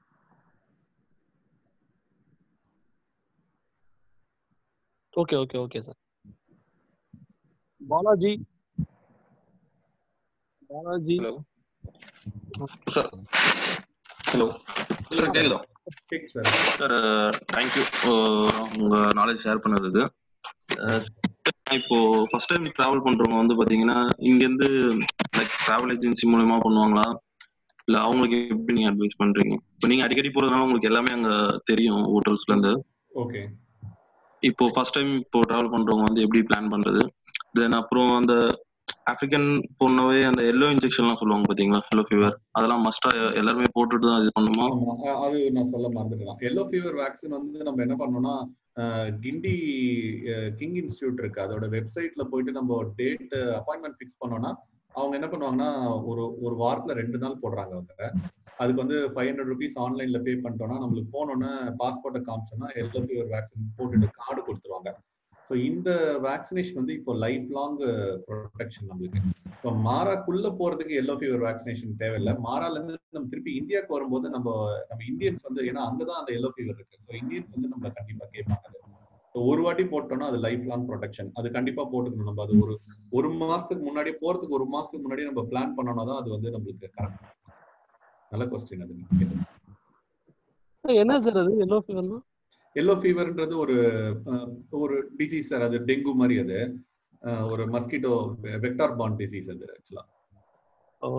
okay okay okay sir Balaji Balaji sir hello sir கேக்குதா கேக் சார் சார் தேங்க்யூ உங்க நாலேஜ் ஷேர் பண்ணதுக்கு அஹ், இப்போ ஃபர்ஸ்ட் டைம் டிராவல் பண்றவங்க வந்து பாத்தீங்கன்னா இங்க இருந்து லைக் டிராவல் ஏஜென்சி மூலமா பண்ணுவாங்களா இல்ல அவங்களுக்கு எப்படி நீங்க அட்வைஸ் பண்றீங்க இப்போ நீங்க அடிக்கடி போறதுனால உங்களுக்கு எல்லாமே அங்க தெரியும் ஹோட்டல்ஸ்ல இருந்து ஓகே இப்போ ஃபர்ஸ்ட் டைம் இப்போ டிராவல் பண்றவங்க வந்து எப்படி பிளான் பண்றது தென் அப்புறம் அந்த ஆப்பிரிக்கன் போனாவே அந்த எல்லோ இன்ஜெக்ஷன்லாம் சொல்லுவாங்க பாத்தீங்களா எல்லோ ஃபீவர் அதெல்லாம் மஸ்டா எல்லாருமே போட்டுட்டு தான் இது பண்ணுமா ஆமா அ- அது நான் சொல்ல மறந்துட்டேன் எல்லோ ஃபீவர் வேக்சின் வந்து நம்ம என்ன பண்ணோம்னா கிண்டி கிங் இன்ஸ்டியூட் இருக்கு அதோட வெப்சைட்ல போயிட்டு நம்ம டேட் அப்பாயின்மெண்ட் ஃபிக்ஸ் பண்ணோம்னா அவங்க என்ன பண்ணுவாங்கன்னா ஒரு ஒரு வாரத்துல ரெண்டு நாள் போடுறாங்க அவங்க அதுக்கு வந்து ஃபைவ் ஹண்ட்ரட் ருபீஸ் ஆன்லைன்ல பே பண்ணிட்டோம்னா நம்மளுக்கு போனோன்னே பாஸ்போர்ட்டை காமிச்சோம்னா எல்லோ ஃபீவர் வேக்சின் போட்டுட்டு கார்டு கொடுத்துருவாங்க ஸோ இந்த வேக்சினேஷன் வந்து இப்போ லைஃப் லாங் ப்ரொடெக்ஷன் நம்மளுக்கு இப்போ மாறாக்குள்ள போறதுக்கு எல்லோ ஃபீவர் வேக்சினேஷன் தேவையில்லை மாறால இருந்து நம்ம திருப்பி இந்தியாவுக்கு வரும்போது நம்ம நம்ம இந்தியன்ஸ் வந்து ஏன்னா அங்கதான் அந்த எல்லோ ஃபீவர் இருக்கு ஸோ இந்தியன்ஸ் வந்து நம்மள கண்டிப்பா கேட்பாங்க So ஒரு வாட்டி போட்டோம்னா அது லைஃப் லாங் ப்ரொடெக்ஷன் அது கண்டிப்பா போட்டுக்கணும் நம்ம அது ஒரு ஒரு மாசத்துக்கு முன்னாடி போறதுக்கு ஒரு மாசத்துக்கு முன்னாடி நம்ம பிளான் பண்ணோம்னா தான் அது வந்து நம்மளுக்கு கரெக்ட் நல்ல கொஸ்டின் அது நீங்க கேட்டது. என்ன சார் அது எல்லோ ஃபீவர்னா எல்லோ ஃபீவர்ன்றது ஒரு அஹ், ஒரு டிசீஸ் சார் அது டெங்கு மாதிரி அது அஹ், ஒரு மஸ்கிட்டோ வெக்டார் பான் டிசீஸ் அது ஆக்சுவலா ஓ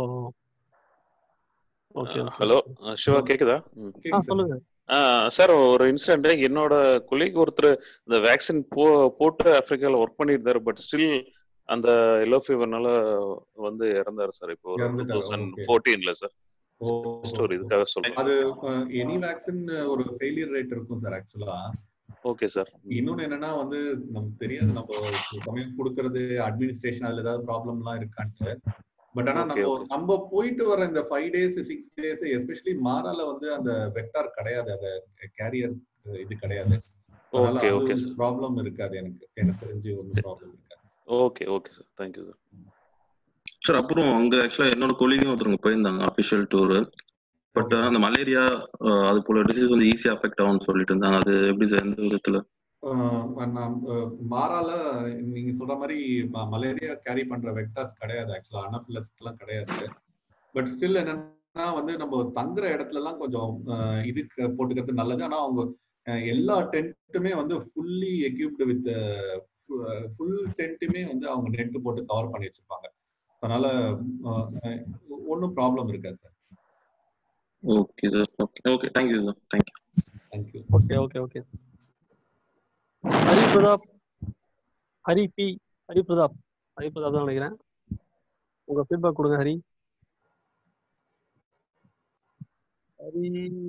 ஓகே ஹலோ சிவா கேக்குதா ம். ஆ சொல்லுங்க சார் ஒரு இன்சிடென்ட் என்னோட கொலீக் ஒருத்தர் இந்த வேக்சின் போ போட்டு ஆப்பிரிக்கால ஒர்க் பண்ணியிருந்தாரு பட் ஸ்டில் அந்த எல்லோ ஃபீவர்னால வந்து இறந்தாரு சார் இப்போ ஒரு டூ இறந்துட்டாரு, தௌசண்ட் okay. ஃபோர்டீன்ல சார் ஓ ஸ்டோரி இதுக்காக சொல்றேன் அது எனி வேக்சின் ஒரு ஃபெயிலியர் ரேட் இருக்கும் சார் ஆக்சுவலா ஓகே சார் இன்னொன்னு என்னன்னா வந்து நமக்கு தெரியாது நம்ம சில சமயம் கொடுக்கறது அட்மினிஸ்ட்ரேஷன் அதுல ஏதாவது ப்ராப்ளம்லாம் இருக்கான்ட்டு பட் ஆனா Okay, நம்ம okay. நம்ம போயிட்டு வர இந்த five days six days especially மாறால வந்து அந்த வெக்டார் கிடையாது அந்த கேரியர் இது கிடையாது அதனால Okay, அது okay, sir. ப்ராப்ளம் இருக்காது எனக்கு எனக்கு தெரிஞ்சு ஒன்றும் ப்ராப்ளம் இருக்காது okay okay sir thank you sir sir அப்புறம் அங்க ஆக்சுவலா என்னோட கொலீகும் ஒருத்தவங்க போயிருந்தாங்க அபிஷியல் டூர் பட் அந்த மலேரியா அது போல டிசீஸ் வந்து ஈஸியா அஃபெக்ட் ஆகும்னு சொல்லிட்டு இருந்தாங்க அது எப்படி சார் எந்த விதத்துல ஆஹ் நான், ஆஹ் மாறால நீங்க சொல்ற மாதிரி மலேரியா கேரி பண்ற வெக்டார்ஸ் கிடையாது ஆக்சுவலா அனஃபிலஸ் எல்லாம் கிடையாது பட் ஸ்டில் என்னன்னா வந்து நம்ம தங்குற இடத்துல எல்லாம் கொஞ்சம் ஆஹ் இதுக்கு போட்டுக்கிறது நல்லது ஆனா அவங்க ஆஹ் எல்லா டென்ட்டுமே வந்து ஃபுல்லி எக்யூப்டு வித் ஃபுல் டென்ட்டுமே வந்து அவங்க நெட் போட்டு கவர் பண்ணி வச்சிருப்பாங்க அதனால ஒன்றும் ப்ராப்ளம் இருக்காது sir okay sir okay okay thank you sir thank you thank you okay okay okay Hari Prathap Hari P Hari Prathap Hari Prathap தான் நினைக்கிறேன் உங்க ஃபீட்பேக் கொடுங்க ஹரி ஹரி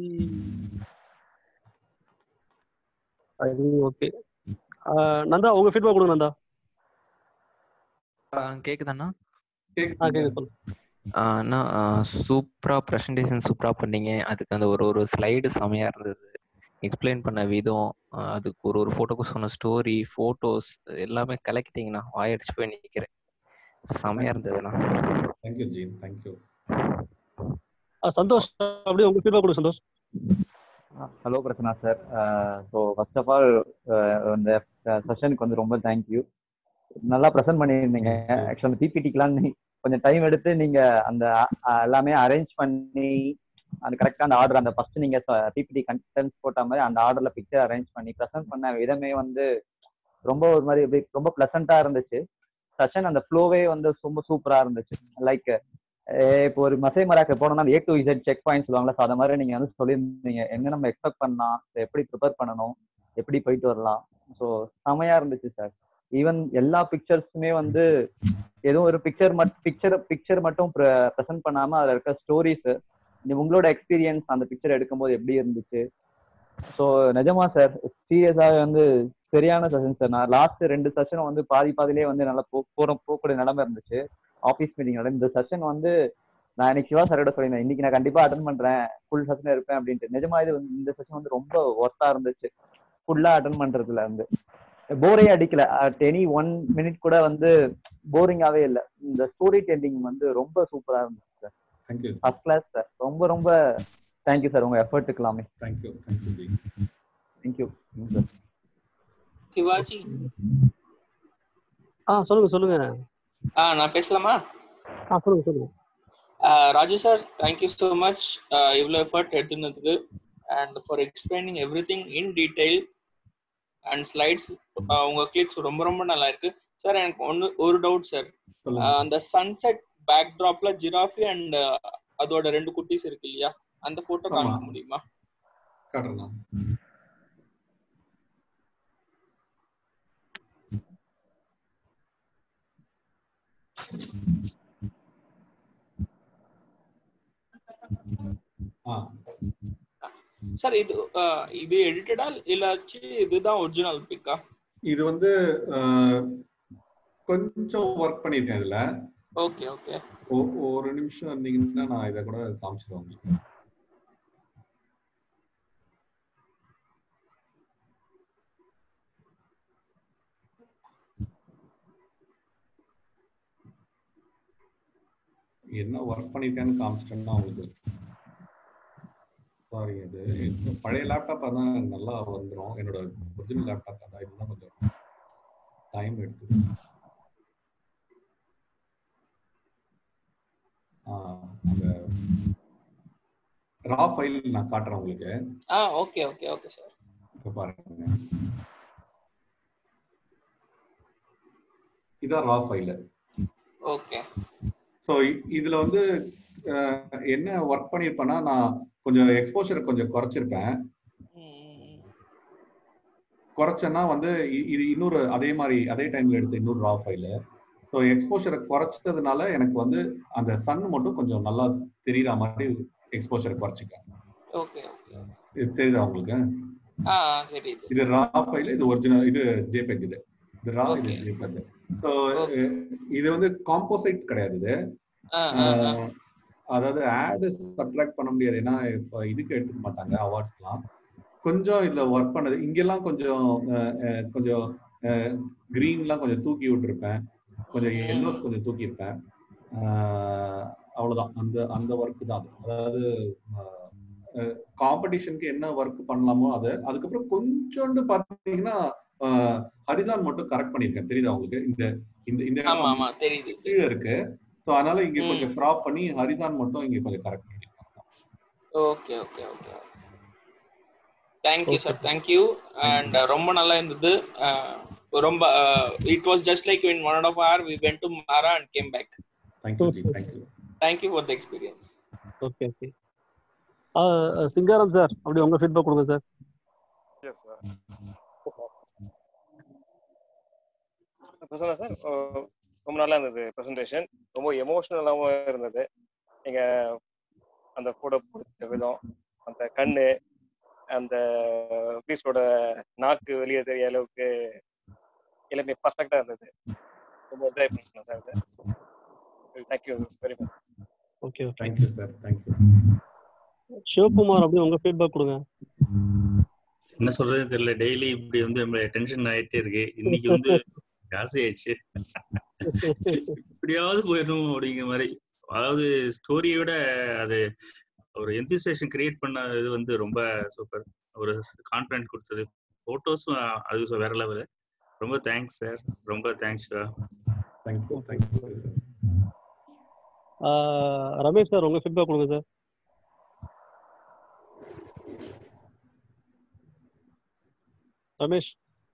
ஹரி ஓகே நந்தா உங்க ஃபீட்பேக் கொடுங்க நந்தா கேக்குதாண்ணா ஆ கேக்குது சொல்லு அண்ணா சூப்பரா ப்ரெசன்டேஷன் சூப்பரா பண்ணீங்க அதுக்கு அந்த ஒரு ஒரு ஸ்லைடு செமையா இருந்தது எக்ஸ்பிளைன் பண்ண விதம் ஆஹ் அதுக்கு ஒரு ஒரு ஃபோட்டோக்கு சொன்ன ஸ்டோரி ஃபோட்டோஸ் எல்லாமே கலக்கிட்டீங்கண்ணா வாயடிச்சு போய் நிற்கிறேன் செமையா இருந்ததுண்ணா தேங்க்யூ ஜீன் தேங்க்யூ ஆ, சந்தோஷ் அப்படியே உங்க ஃபீட்பேக் கொடுங்க Santhosh hello Prasanna sir so first of all இந்த செஷனுக்கு வந்து ரொம்ப தேங்க்யூ நல்லா ப்ரெசென்ட் பண்ணியிருந்தீங்க ஆக்சுவலாக பிபிடிக்கெலாம் கொஞ்சம் டைம் எடுத்து நீங்க அந்த அஹ், எல்லாமே அரேஞ்ச் பண்ணி அந்த கரெக்டாக அந்த ஆர்டர் அந்த ஃபர்ஸ்ட் நீங்க பிபிடி கண்டென்ட்ஸ் போட்ட மாதிரி அந்த ஆர்டர்ல பிக்சர் அரேஞ்ச் பண்ணி ப்ரெசென்ட் பண்ண விதமே வந்து ரொம்ப ஒரு மாதிரி எப்படி ரொம்ப ப்ளசண்டா இருந்துச்சு செஷன் அந்த ஃப்ளோவே வந்து ரொம்ப சூப்பரா இருந்துச்சு லைக் இப்போ ஒரு மசை மராக்கு போனோம்னா A to Z check point சொல்லுவாங்கல்ல so அத மாதிரி நீங்க வந்து சொல்லியிருந்தீங்க எங்க நம்ம எக்ஸ்பெக்ட் பண்ணலாம் எப்படி ப்ரிப்பேர் பண்ணணும் எப்படி போயிட்டு வரலாம் ஸோ செமையா இருந்துச்சு சார் ஈவன் எல்லா பிக்சர்ஸுமே வந்து எதுவும் ஒரு பிக்சர் மட் பிக்சர் பிக்சர் மட்டும் ப்ரெசென்ட் பண்ணாம அதுல இருக்க ஸ்டோரிஸ் உங்களோட எக்ஸ்பீரியன்ஸ் அந்த பிக்சர் எடுக்கும்போது எப்படி இருந்துச்சு ஸோ நிஜமா சார் சீரியஸாக வந்து சரியான செஷன் சார் நான் லாஸ்ட் ரெண்டு செஷனும் வந்து பாதி பாதிலே வந்து நல்லா போ போற போகக்கூடிய நிலைமை இருந்துச்சு ஆஃபீஸ் மீட்டிங் இந்த செஷன் வந்து நான் இன்னைக்கு சிவா சாரோட சொல்லியிருந்தேன் இன்னைக்கு நான் கண்டிப்பா அட்டன் பண்றேன் ஃபுல் செஷன் இருப்பேன் அப்படின்ட்டு நிஜமா இது வந்து இந்த செஷன் வந்து ரொம்ப ஒர்த்தா இருந்துச்சு ஃபுல்லா அட்டன் பண்றதுல இருந்து போரே அடிக்கல அட் எனி ஒன் மினிட் கூட வந்து போரிங்காவே இல்லை இந்த ஸ்டோரி டெல்லிங் வந்து ரொம்ப சூப்பரா இருந்துச்சு sir thank you first class sir ரொம்ப ரொம்ப தேங்க்யூ சார் உங்க எஃபர்ட்டுக்கு எல்லாமே தேங்க்யூ தேங்க்யூ ஜீன் தேங்க்யூ சார் சிவாஜி ஆ சொல்லுங்க சொல்லுங்க ஆ நான் பேசலாமா ஆ சொல்லுங்க சொல்லுங்க ஆ, Raju sir thank you so much இவ்வளோ எஃபர்ட் எடுத்துனதுக்கு and for explaining everything in detail and slides உங்க கிளிக்ஸ் ரொம்ப ரொம்ப நல்லா இருக்கு சார் எனக்கு ஒன்று ஒரு டவுட் சார் அந்த சன்செட் பேக் ட்ராப்ல ஜிராஃபி அண்ட் அதோட ரெண்டு குட்டீஸ் இருக்கு இல்லையா அந்த போட்டோ ஆமா. காமிக்க முடியுமா காட்டுறேன் ஆ சார் இது அஹ், இது எடிட்டடா இல்லாச்சு இதுதான் ஒரிஜினல் பிக்கா இது வந்து அஹ், கொஞ்சம் ஒர்க் பண்ணியிருக்கேன் இதுல ஓகே ஓகே ஒ- ஒரு நிமிஷம் இருந்தீங்கன்னா நான் இதை கூட காமிச்சிடுவேன் உங்களுக்கு என்ன ஒர்க் பண்ணிருக்கேன்னு காமிச்சிட்டேன்னா உங்களுக்கு சாரி அது இப்ப பழைய லேப்டாப் தான் நல்லா வந்துடும் என்னோட ஒரிஜினல் லேப்டாப் தான் இதுதான் கொஞ்சம் டைம் எடுக்குது ஆ, அந்த ரா ஃபைல் நான் காட்டுறேன் உங்களுக்கு ஆ ஓகே ஓகே ஓகே சார் இப்ப பாருங்க இதான் ரா ஃபைல் ஓகே ஸோ இதுல வந்து அஹ், என்ன ஒர்க் பண்ணியிருப்பேன்னா நான் கொஞ்சம் எக்ஸ்போஷர் கொஞ்சம் குறைச்சிருப்பேன் குறைச்சேன்னா வந்து இ- இது இன்னொரு அதே மாதிரி அதே டைம்ல எடுத்த இன்னொரு ரா ஃபைலு ஸோ எக்ஸ்போஷரை குறைச்சதுனால எனக்கு வந்து அந்த சன் மட்டும் கொஞ்சம் நல்லா தெரியுற மாதிரி எக்ஸ்போஷரை குறைச்சிக்கிறேன் ஓகே ஓகே இது தெரியுதா உங்களுக்கு ஆ ஆ, தெரியுது இது ரா ஃபைல் இது ஒரிஜினல் இது ஜேபெக் இது இது ரா இது ஜேபெக் ஸோ இது வந்து காம்போசைட் கிடையாது இது ஆ ஆ ஆ அஹ், அதாவது ஆடு சப்ட்ராக்ட் பண்ண முடியாது ஏன்னா இப்போ இதுக்கு எடுத்துக்க மாட்டாங்க அவார்ட்ஸ்லாம் கொஞ்சம் இதுல ஒர்க் பண்ணது இங்கெல்லாம் கொஞ்சம் அஹ், அஹ், கொஞ்சம் கிரீன்லாம் கொஞ்சம் தூக்கி விட்டுருப்பேன் கொஞ்சம் எல்லோஸ் கொஞ்சம் தூக்கியிருப்பேன் அஹ், அவ்வளவுதான் அந்த அந்த ஒர்க் தான் அது. அதாவது காம்படிஷனுக்கு என்ன ஒர்க் பண்ணலாமோ அது அதுக்கப்புறம் கொஞ்சோண்டு பார்த்தீங்கன்னா ஹரிசான் மட்டும் கரெக்ட் பண்ணியிருக்கேன் தெரியுதா உங்களுக்கு இந்த இந்த இந்த இடம் ஆமா ஆமா தெரியுது கீழே இருக்கு ஸோ அதனால இங்க ம். கொஞ்சம் க்ராப் பண்ணி ஹரிசான் மட்டும் இங்க கொஞ்சம் கரெக்ட் பண்ணி okay okay okay thank you sir thank you and ரொம்ப நல்லா இருந்தது அஹ், ரொம்ப it was just like in one and half hour we went to Mara and came back thank you ji thank you thank you for the experience okay okay Singaram sir அப்படி உங்க ஃபீட்பேக் கொடுங்க sir yes sir Prasanna sir ரொம்ப நல்லா இருந்தது ப்ரெசன்டேஷன் ரொம்ப எமோஷ்னலாகவும் இருந்தது நீங்க அந்த போட்டோ பிடிச்ச விதம் அந்த கண்ணு அந்த பீஸோட நாக்கு வெளியே தெரிய அளவுக்கு எல்லாமே பர்ஃபெக்டா இருந்தது ரொம்ப என்ஜாய் பண்ணேன் சார் இது thank you very much okay okay thank you sir thank you Sivakumar அப்படி உங்க ஃபீட்பேக் கொடுங்க என்ன சொல்றது தெரியல டெய்லி இப்படி வந்து நம்ம டென்ஷன் ஆயிட்டே இருக்கு இன்னைக்கு வந்து ஜாஸ்தி ஆயிடுச்சு இப்படியாவது போயிடணும் அப்படிங்கிற மாதிரி அதாவது ஸ்டோரியை விட அது ஒரு எந்திசேஷன் கிரியேட் பண்ண இது வந்து ரொம்ப சூப்பர் ஒரு கான்பிடன்ட் கொடுத்தது போட்டோஸும் அது வேற லெவலு ரொம்ப தேங்க்ஸ் சார் ரொம்ப தேங்க்ஸ் தேங்க்யூ தேங்க்யூ ஆஹ் ரமேஷ் சார் உங்க ஃபீட்பேக் கொடுங்க சார் ரமேஷ்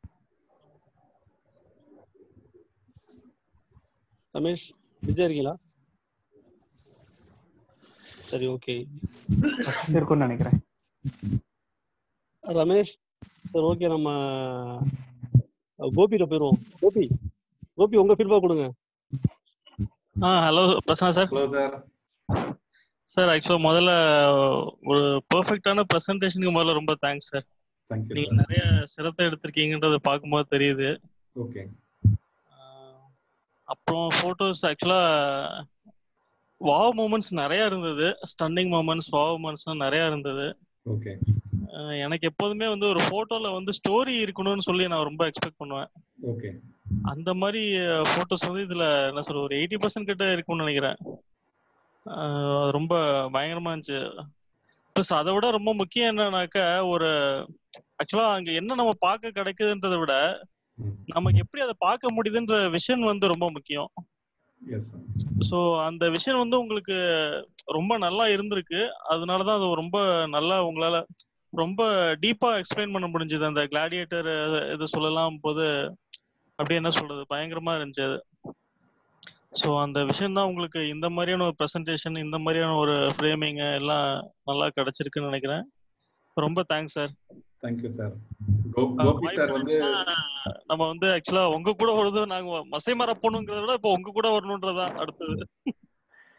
ரமேஷ் பிஸியா இருக்கீங்களா சரி ஓகே இருக்கும்னு நினைக்கிறேன் ரமேஷ் சரி ஓகே நம்ம கோபிகிட்ட போயிடுவோம் கோபி கோபி உங்க ஃபீட்பேக் கொடுங்க ஆ hello Prasanna sir hello sir sir ஆக்சுவலாக முதல்ல ஒரு பெர்ஃபெக்டான ப்ரெசன்டேஷனுக்கு முதல்ல ரொம்ப தேங்க்ஸ் சார் தேங்க்யூ நீங்க நிறைய சிரத்தை எடுத்திருக்கீங்கன்றத பார்க்கும்போது தெரியுது ஓகே அப்புறம் ஃபோட்டோஸ் ஆக்சுவலா வாவ் மூமெண்ட்ஸ் நிறைய இருந்தது ஸ்டன்னிங் மூமெண்ட்ஸ் வாவ் மூமெண்ட்ஸ்லாம் நிறைய இருந்தது ஓகே அஹ் எனக்கு எப்போதுமே வந்து ஒரு போட்டோல வந்து ஸ்டோரி இருக்கணும்னு சொல்லி நான் ரொம்ப எக்ஸ்பெக்ட் பண்ணுவேன் ஓகே அந்த மாதிரி போட்டோஸ் வந்து இதுல என்ன சொல்ற ஒரு எயிட்டி பர்சன்ட் கிட்ட இருக்கும்னு நினைக்கிறேன் அஹ் அது ரொம்ப பயங்கரமா இருந்துச்சு ப்ளஸ் அதை விட ரொம்ப முக்கியம் என்னன்னாக்கா ஒரு ஆக்சுவலா அங்க என்ன நம்ம பார்க்க கிடைக்குதுன்றதை விட நமக்கு எப்படி அதை பார்க்க முடியுதுன்ற விஷன் வந்து ரொம்ப முக்கியம் எஸ் ஸோ அந்த விஷயம் வந்து உங்களுக்கு ரொம்ப நல்லா இருந்திருக்கு அதனாலதான் அது ரொம்ப நல்லா உங்களால ரொம்ப டீப்பா எக்ஸ்பிளைன் பண்ண முடிஞ்சது அந்த கிளாடியேட்டர் இது சொல்லலாம் போது அப்படி என்ன சொல்றது பயங்கரமா இருந்துச்சு அது ஸோ அந்த விஷயம் தான் உங்களுக்கு இந்த மாதிரியான ஒரு ப்ரெசன்டேஷன் இந்த மாதிரியான ஒரு ஃப்ரேமிங் எல்லாம் நல்லா கிடைச்சிருக்குன்னு நினைக்கிறேன் ரொம்ப thanks sir thank you sir Gopi sir வந்து நம்ம வந்து ஆக்சுவலா உங்க கூட வருது நாங்க மசை மர போகணுங்கிறத விட இப்போ உங்க கூட வரணுன்றதா அடுத்தது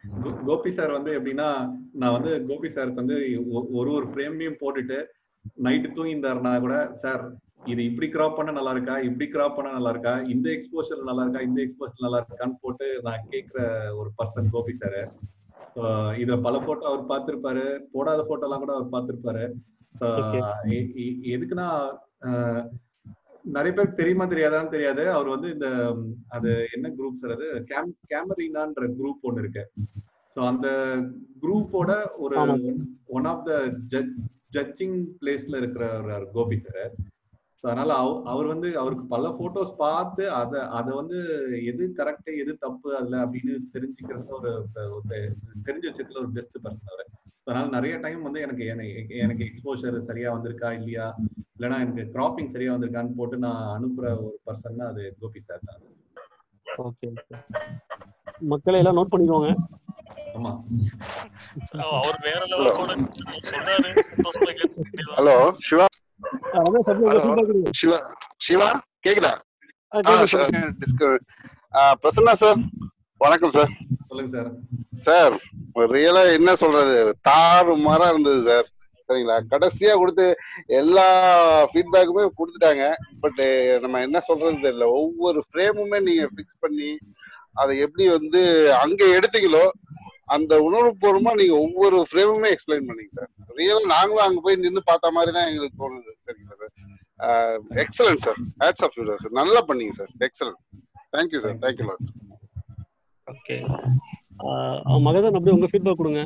கோபி சார் வந்து எப்படின்னா நான் வந்து கோபி சாருக்கு வந்து ஒ- ஒரு ஒரு ஃப்ரேமையும் போட்டுட்டு நைட்டு தூங்கியிருந்தாருன்னா கூட சார் இது இப்படி கிராப் பண்ண நல்லா இருக்கா இப்படி கிராப் பண்ண நல்லா இருக்கா இந்த எக்ஸ்போஷர் நல்லா இருக்கா இந்த எக்ஸ்போஷர் நல்லா இருக்கான்னு போட்டு நான் கேட்கிற ஒரு பர்சன் கோபி சார் இத பல போட்டோ அவர் பார்த்திருப்பாரு போடாத போட்டோ எல்லாம் கூட அவர் பார்த்திருப்பாரு So, Okay. எ- எ- எதுக்குன்னா அஹ், நிறைய பேருக்கு தெரியுமா தெரியாதான்னு தெரியாது அவர் வந்து இந்த ம், அது என்ன குரூப் சார் அது கேம் கேமரீனான்ற குரூப் ஒன்னு இருக்கு ஸோ அந்த குரூப்போட ஒரு ஆமா. ஒன் ஆஃப் த ஜட்ஜிங் பிளேஸ்ல இருக்கிற ஒரு கோபி சார் ஸோ அதனால அவ- அவர் வந்து அவருக்கு பல போட்டோஸ் பார்த்து அதை அதை வந்து எது கரெக்ட் எது தப்பு அதுல அப்படின்னு தெரிஞ்சுக்கிறது ஒரு ஒரு தெரிஞ்சு வச்சிருக்கிற ஒரு பெஸ்ட் பர்சன் அவர் அதனால நிறைய டைம் வந்து எனக்கு எனக்கு- எனக்கு எக்ஸ்போஷர் சரியா வந்திருக்கா இல்லையா இல்லைன்னா எனக்கு கிராப்பிங் சரியா வந்திருக்கான்னு போட்டு நான் அனுப்புற ஒரு பர்சன்னா அது கோபி சார் தான் ஓகே ஓகே மக்களை எல்லாம் நோட் பண்ணிக்கோங்க ஆமா அவர் வேற லெவல் போல சொன்னாரு சந்தோஷமா கேட்டு ஹலோ சிவா ஆ, ரமேஷ் அப்படியே உங்க ஹலோ feedback கொடுங்க. சிவா சிவா கேக்குதா ஆ, கேக்குது சார் சொல்லுங்க. டிஸ்கவர் பிரசன்னா சார் வணக்கம் சார் சொல்லுங்க சார் சார் ரியலா என்ன சொல்றது தாறு மாறா இருந்தது சார் சரிங்களா கடைசியா கொடுத்து எல்லா ஃபீட்பேக்குமே கொடுத்துட்டாங்க பட் நம்ம என்ன சொல்றது தெரியல ஒவ்வொரு ஃப்ரேமுமே நீங்க ஃபிக்ஸ் பண்ணி அதை எப்படி வந்து அங்க எடுத்தீங்களோ அந்த உணர்வுபூர்வமா நீங்க ஒவ்வொரு ஃப்ரேமுமே எக்ஸ்பிளைன் பண்ணீங்க சார் ரியலா நாங்களும் அங்க போய் நின்று பார்த்த மாதிரி தான் எங்களுக்கு தோணுது சரிங்களா sir excellent sir hats off sir நல்லா பண்ணீங்க sir excellent thank you sir thank you lot okay Magathan அப்படியே உங்க ஃபீட்பேக் கொடுங்க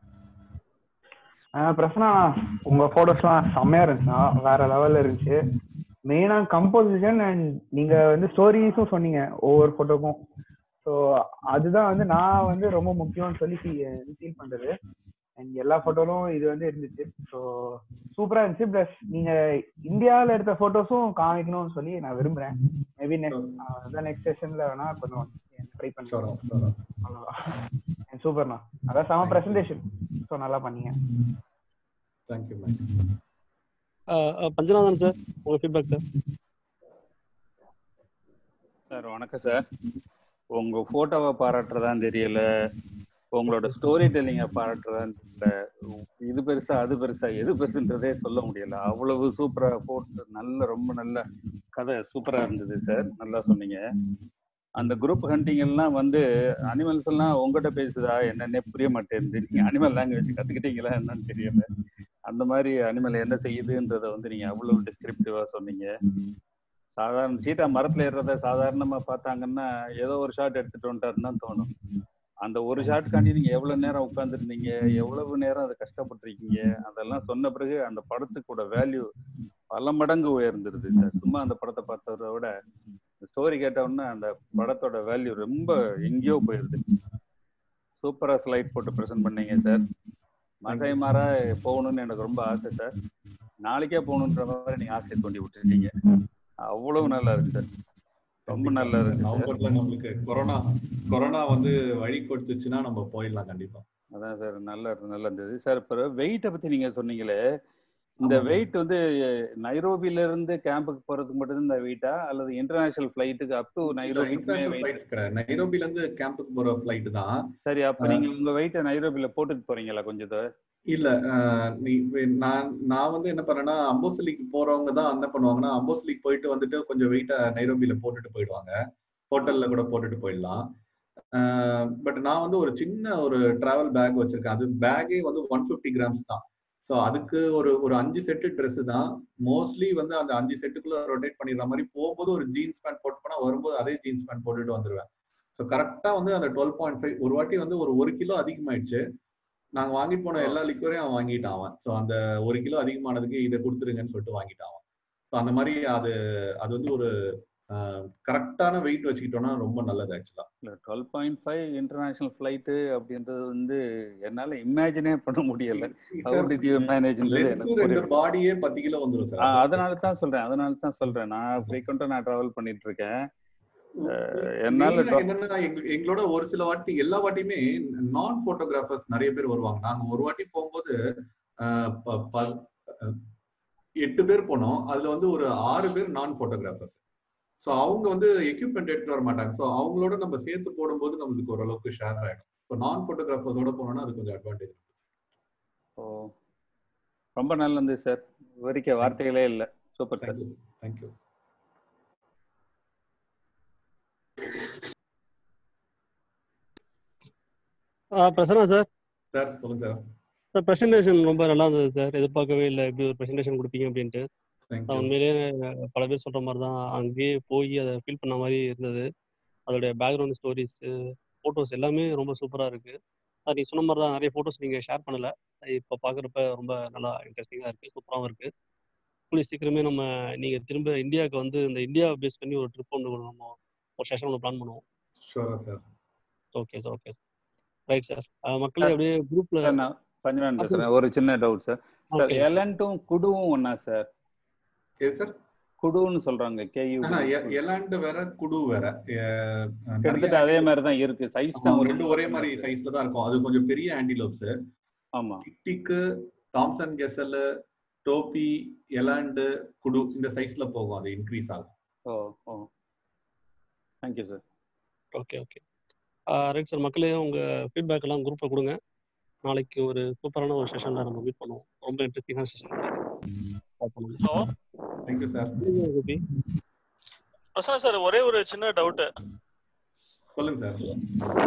பிரச்சனை உங்க போட்டோஸ்லாம் செம்மையா இருந்துச்சுண்ணா வேற லெவல்ல இருந்துச்சு மெயினா கம்போசிஷன் அண்ட் நீங்க வந்து ஸ்டோரிஸும் சொன்னீங்க ஒவ்வொரு போட்டோக்கும் ஸோ அதுதான் வந்து நான் வந்து ரொம்ப முக்கியம்னு சொல்லி ஃபீல் பண்றது அண்ட் எல்லா போட்டோலும் இது வந்து இருந்துச்சு ஸோ சூப்பரா இருந்துச்சு ப்ளஸ் நீங்க இந்தியாவில் எடுத்த போட்டோஸும் காமிக்கணும்னு சொல்லி நான் விரும்புறேன் மேபி நெக்ஸ்ட் அதான் நெக்ஸ்ட் செஷன்ல வேணா கொஞ்சம் ட்ரை பண்ணுறேன் சூப்பர்ண்ணா அதான் செம பிரசன்டேஷன் ஸோ நல்லா பண்ணீங்க தேங்க்யூ மேம் ஆ, ஆ, பஞ்சநாதன் சார் உங்க ஃபீட்பேக் சார் சார் வணக்கம் சார் உங்க போட்டோவை பாராட்டுறதான்னு தெரியல உங்களோட ஸ்டோரி டெல்லிங்க பாராட்டுறதான்னு தெரியல இது பெருசா அது பெருசா எது பெருசுன்றதே சொல்ல முடியல அவ்வளவு சூப்பரா போட்டு நல்ல ரொம்ப நல்ல கதை சூப்பரா இருந்தது சார் நல்லா சொன்னீங்க அந்த குரூப் ஹண்டிங் எல்லாம் வந்து அனிமல்ஸ் எல்லாம் உங்ககிட்ட பேசுதா என்னன்னே புரிய மாட்டேங்குது நீங்க அனிமல் லாங்குவேஜ் கத்துக்கிட்டீங்களா என்னன்னு தெரியல அந்த மாதிரி அனிமல் என்ன செய்யுதுன்றத வந்து நீங்க அவ்வளவு டிஸ்கிரிப்டிவா சொன்னீங்க சாதாரண சீட்டா மரத்துல ஏறுறத சாதாரணமா பார்த்தாங்கன்னா ஏதோ ஒரு ஷாட் எடுத்துட்டு வந்துட்டாருன்னு தான் தோணும் அந்த ஒரு ஷாட்காண்டி நீங்க எவ்வளவு நேரம் உட்காந்துருந்தீங்க எவ்வளவு நேரம் அதை கஷ்டப்பட்டிருக்கீங்க அதெல்லாம் சொன்ன பிறகு அந்த படத்துக்கூட வேல்யூ பல மடங்கு உயர்ந்துருது சார் சும்மா அந்த படத்தை பார்த்ததை விட ஸ்டோரி கேட்டவுடனே அந்த படத்தோட வேல்யூ ரொம்ப எங்கேயோ போயிருது சூப்பரா ஸ்லைட் போட்டு ப்ரெசென்ட் பண்ணீங்க சார் மசாய் மாறா போகணும்னு எனக்கு ரொம்ப ஆசை சார் நாளைக்கே போகணுன்ற மாதிரி நீங்க ஆசையை தோண்டி விட்டுட்டீங்க அவ்வளவு நல்லா இருக்கு சார் ரொம்ப நல்லா இருக்கு சார் நவம்பர்ல நம்மளுக்கு கொரோனா கொரோனா வந்து வழி கொடுத்துச்சுன்னா நம்ம போயிடலாம் கண்டிப்பா அதான் சார் நல்லா இருக்கு நல்லா இருந்தது சார் இப்போ வெயிட்டை பத்தி நீங்க சொன்னீங்களே இந்த ஆமா சார். வெயிட் வந்து நைரோபில இருந்து கேம்புக்கு போறதுக்கு மட்டும் இந்த வெயிட்டா அல்லது இன்டர்நேஷனல் ஃபிளைட்டுக்கு அப் டு நைரோபிக்குமே இன்டர்நேஷனல் வெயிட் ஃபிளைட்ஸ் கிடையாது நைரோபில இருந்து கேம்புக்கு போற ஃபிளைட் தான் சரி அப்ப அஹ், நீங்க உங்க வெயிட்டை நைரோபில போட்டுட்டு போறீங்களா கொஞ்சம் தூரம்? இல்ல அஹ், நீ வே- நான் நான் வந்து என்ன பண்ணேன்னா அம்போசிலிக்கு போறவங்க தான் என்ன பண்ணுவாங்கன்னா அம்போசிலிக்கு போயிட்டு வந்துட்டு கொஞ்சம் வெயிட்டை நைரோபில போட்டுட்டு போயிடுவாங்க ஹோட்டல்ல கூட போட்டுட்டு போயிடலாம் பட் நான் வந்து ஒரு சின்ன ஒரு டிராவல் பேக் வச்சிருக்கேன் அது பேக்கே வந்து ஒன் ஃபிஃப்டி கிராம்ஸ் தான் ஸோ அதுக்கு ஒரு ஒரு அஞ்சு செட்டு ட்ரெஸ் தான் மோஸ்ட்லி வந்து அந்த அஞ்சு செட்டுக்குள்ள ரொட்டேட் பண்ணிடுற மாதிரி போகும்போது ஒரு ஜீன்ஸ் பேண்ட் போட்டு போனா வரும்போது அதே ஜீன்ஸ் பேண்ட் போட்டுட்டு வந்துருவேன் ஸோ கரெக்டா வந்து அந்த டுவெல் பாயிண்ட் ஃபைவ் ஒரு வாட்டி வந்து ஒரு ஒரு கிலோ அதிகமாயிடுச்சு நாங்க வாங்கிட்டு போன எல்லா லிக்வரையும் அவன் வாங்கிட்டான் அவன் ஸோ அந்த ஒரு கிலோ அதிகமானதுக்கு இதை கொடுத்துருங்கன்னு சொல்லிட்டு வாங்கிட்டான் அவன் ஸோ அந்த மாதிரி அது அது வந்து ஒரு கரெக்டான வெயிட் வச்சுக்கிட்டோம்னா ரொம்ப நல்லது ஆக்சுவலா இல்ல twelve point five international flight அப்படின்றது வந்து என்னால இமேஜினே பண்ண முடியல ஹவு டிட் யூ மேனேஜ்ன்றது எனக்கு லென்ஸ் ரெண்டு புரியல பாடியே பத்து கிலோ வந்துடும் ஆ, சார் அதனால தான் சொல்றேன் அதனால தான் சொல்றேன் நான் ஃப்ரீக்வெண்டா நான் டிராவல் பண்ணிட்டு இருக்கேன் அஹ், என்னால மெயினா dra- என்னன்னா எங்க- எங்களோட ஒரு சில வாட்டி எல்லா வாட்டியுமே நான் போட்டோகிராஃபர்ஸ் நிறைய பேர் வருவாங்க நாங்க ஒரு வாட்டி போகும்போது அஹ், ப- ப- அஹ், எட்டு பேர் போனோம் அதுல வந்து ஒரு ஆறு பேர் நான் போட்டோகிராஃபர்ஸ் ஸோ அவங்க வந்து எக்யூப்மெண்ட் எடுத்துட்டு வர மாட்டாங்க ஸோ அவங்களோட நம்ம சேர்த்து போடும்போது நம்மளுக்கு ஓரளவுக்கு ஷேர் ஆயிடும் இப்போ நான் ஃபோட்டோகிராஃபர்ஸோட போனோம்னா அது கொஞ்சம் அட்வான்டேஜ் ஓ ரொம்ப நல்லது சார் விவரிக்க வார்த்தைகளே இல்லை super sir thank you Prasanna sir sir சொல்லுங்க சார் சார் ப்ரெசன்டேஷன் ரொம்ப நல்லா இருந்தது சார் எதிர்பார்க்கவே இல்லை இப்படி ஒரு ப்ரெசன்டேஷன் கொடுப்பீங்க அப்படின்ட்டு Thank நான் you. உண்மையிலேயே பல பேர் சொல்ற மாதிரி தான் அங்கேயே போய் அதை ஃபீல் பண்ண மாதிரி இருந்தது அதோடைய பேக்ரவுண்ட் ஸ்டோரிஸ் ஃபோட்டோஸ் எல்லாமே ரொம்ப சூப்பராக இருக்கு அது நீ சொன்ன மாதிரி தான் நிறைய ஃபோட்டோஸ் நீங்கள் ஷேர் பண்ணல இப்போ பார்க்குறப்ப ரொம்ப நல்லா இன்ட்ரெஸ்டிங்காக இருக்கு சூப்பராகவும் இருக்கு கூடிய சீக்கிரமே நம்ம நீங்கள் திரும்ப இந்தியாவுக்கு வந்து இந்த இந்தியா பேஸ் பண்ணி ஒரு ட்ரிப் ஒன்று நம்ம ஒரு செஷன் ஒன்று பிளான் பண்ணுவோம் ஷூரா sir okay sir okay right sir மக்களே அப்படியே குரூப்ல சார் நான் பஞ்சநாதன் பேசுறேன் ஒரு சின்ன டவுட் சார் சார் Okay. எலன்ட்டும் குடுவும் ஒண்ணா சார் எது சார் குடுன்னு சொல்றாங்க கேயூ ஆஹா, எ- எலாண்டு வேற குடு வேற எ- நிறைய கிட்டத்தட்ட அதே மாதிரி தான் இருக்கு சைஸ் தான் ஆமா, ஒரு ரெண்டும் ஒரே மாதிரி சைஸ்ல தான் இருக்கும் அது கொஞ்சம் பெரிய ஆன்டிலோப்ஸ் ஆமா டிக்கு தாம்சன் கெசல் டோப்பி எலாண்டு குடு இந்த சைஸ்ல போகும் அது இன்க்ரீஸ் ஆகும் ஓ ஓ thank you sir okay okay right sir மக்களே உங்கள் ஃபீட்பேக் எல்லாம் குரூப்பில் கொடுங்க நாளைக்கு ஒரு சூப்பரான ஒரு செஷனில் நம்ம மீட் பண்ணுவோம் ரொம்ப இன்ட்ரெஸ்டிங்கான session hello thank you sir Gopi Prasanna sir ஒரே ஒரு சின்ன டவுட் சொல்லுங்க சார்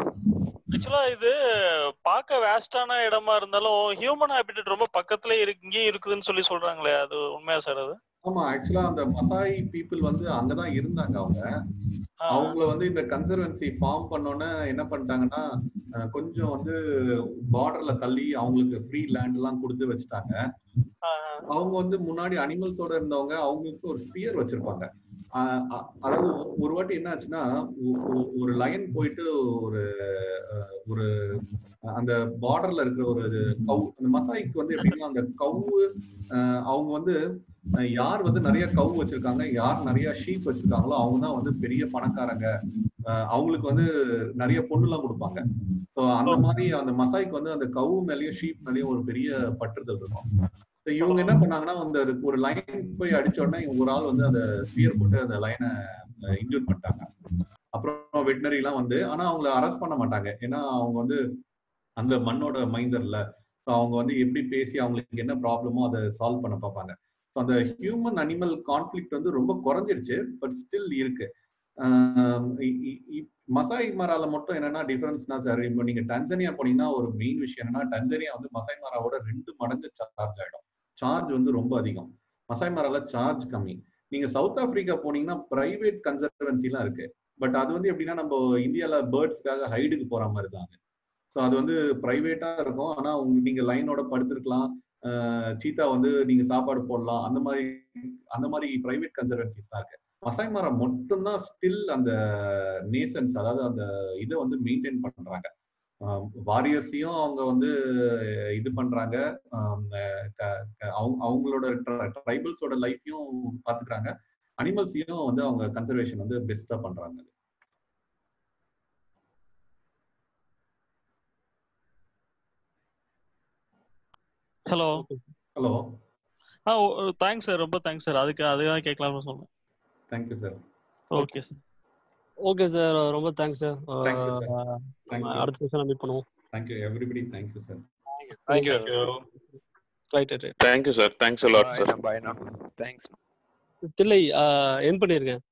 ஆக்சுவலா இது பார்க்க வேஸ்டான இடமா இருந்தாலும் ஹியூமன் ஹாபிட்டட் ரொம்ப பக்கத்துல இருக்கு இங்கேயும் இருக்குதுன்னு சொல்லி சொல்றாங்களே அது உண்மையா சார் அது ஆமா ஆக்சுவலா அந்த மசாய் பீப்புள் வந்து அங்கதான் இருந்தாங்க அவங்க அவங்கள வந்து இந்த கன்சர்வன்சி ஃபார்ம் பண்ணோன்னே என்ன பண்ணிட்டாங்கன்னா அஹ், கொஞ்சம் வந்து பார்டர்ல தள்ளி அவங்களுக்கு ஃப்ரீ லேண்ட் எல்லாம் கொடுத்து வச்சுட்டாங்க அவங்க வந்து முன்னாடி அனிமல்ஸோட இருந்தவங்க அவங்களுக்கு ஒரு ஸ்பியர் வச்சிருப்பாங்க அஹ், அ- அதாவது ஒரு வாட்டி என்ன ஆச்சுன்னா ஒ- ஒ- ஒரு லைன் போயிட்டு ஒரு அஹ், ஒரு அந்த பார்டர்ல இருக்கிற ஒரு கவு அந்த மசாய்க்கு வந்து எப்படின்னா அந்த கவு அவங்க வந்து அஹ், யார் வந்து நிறைய கவு வச்சிருக்காங்க யார் நிறைய ஷீப் வச்சிருக்காங்களோ அவங்க தான் வந்து பெரிய பணக்காரங்க அஹ், அவங்களுக்கு வந்து நிறைய பொண்ணுலாம் கொடுப்பாங்க ஸோ அந்த மாதிரி அந்த மசாய்க்கு வந்து அந்த கவு மேலயும் ஷீப் மேலயும் ஒரு பெரிய பற்றுதல் இருக்கும் So இவங்க என்ன பண்ணாங்கன்னா அந்த ஒரு லைன் போய் அடிச்ச உடனே இவங்க ஒரு ஆள் வந்து அந்த ஸ்பியர் போட்டு அந்த லைனை இன்ஜூர் பண்ணிட்டாங்க அப்புறம் வெட்டினரி எல்லாம் வந்து ஆனா அவங்கள அரெஸ்ட் பண்ண மாட்டாங்க ஏன்னா அவங்க வந்து அந்த மண்ணோட மைந்தர்ல ஸோ அவங்க வந்து எப்படி பேசி அவங்களுக்கு என்ன ப்ராப்ளமோ அதை சால்வ் பண்ண பார்ப்பாங்க ஸோ அந்த ஹியூமன் அனிமல் கான்ஃபிளிக்ட் வந்து ரொம்ப குறைஞ்சிருச்சு பட் ஸ்டில் இருக்கு ஆஹ் இ- இ- இ- மசாய் மரால மட்டும் என்னன்னா டிஃபரன்ஸ்னா சார் இப்போ நீங்க டன்சனியா போனீங்கன்னா ஒரு மெயின் விஷயம் என்னன்னா டன்சனியா வந்து மசாய் மராவோட ரெண்டு மடங்கு சார்ஜ் ஆயிடும் சார்ஜ் வந்து ரொம்ப அதிகம் மசாய் மரால சார்ஜ் கம்மி நீங்க சவுத் ஆப்பிரிக்கா போனீங்கன்னா பிரைவேட் கன்சர்வன்சிலாம் இருக்கு பட் அது வந்து எப்படின்னா நம்ம இந்தியால பேர்ட்ஸ்க்காக ஹைடுக்கு போற மாதிரி தான் அது ஸோ அது வந்து ப்ரைவேட்டா இருக்கும் ஆனா உங்க நீங்க லைனோட படுத்திருக்கலாம் சீத்தா வந்து நீங்க சாப்பாடு போடலாம் அந்த மாதிரி அந்த மாதிரி பிரைவேட் கன்சர்வன்சிஸ் தான் இருக்கு மசாய் மரம் மட்டும்தான் ஸ்டில் அந்த நேசன்ஸ் அதாவது அந்த இதை வந்து மெயின்டைன் பண்றாங்க வாரியர்ஸையும் அவங்க வந்து இது பண்றாங்க ஆம், அஹ் க- க- அவங்க- அவங்களோட ட்ரைபல்ஸோட லைஃப்பையும் பாத்துக்கிறாங்க அனிமல்ஸையும் வந்து அவங்க கன்சர்வேஷன் வந்து பெஸ்டா பண்றாங்க ஹலோ ஹலோ ஆ தேங்க்ஸ் சார் ரொம்ப தேங்க்ஸ் சார் அதுக்கு அதுதான் கேட்கலாம்னு சொன்னேன் thank you sir okay sir okay sir ரொம்ப thanks sir Thank you, sir. Thank நம்ம you. அடுத்த செஷன் மீட் பண்ணுவோம் thank you everybody thank you sir thank you right right thank you sir thanks a lot sir பாய்ண்ணா தேங்க்ஸ் தில்லை என் பண்ணியிருக்கேன்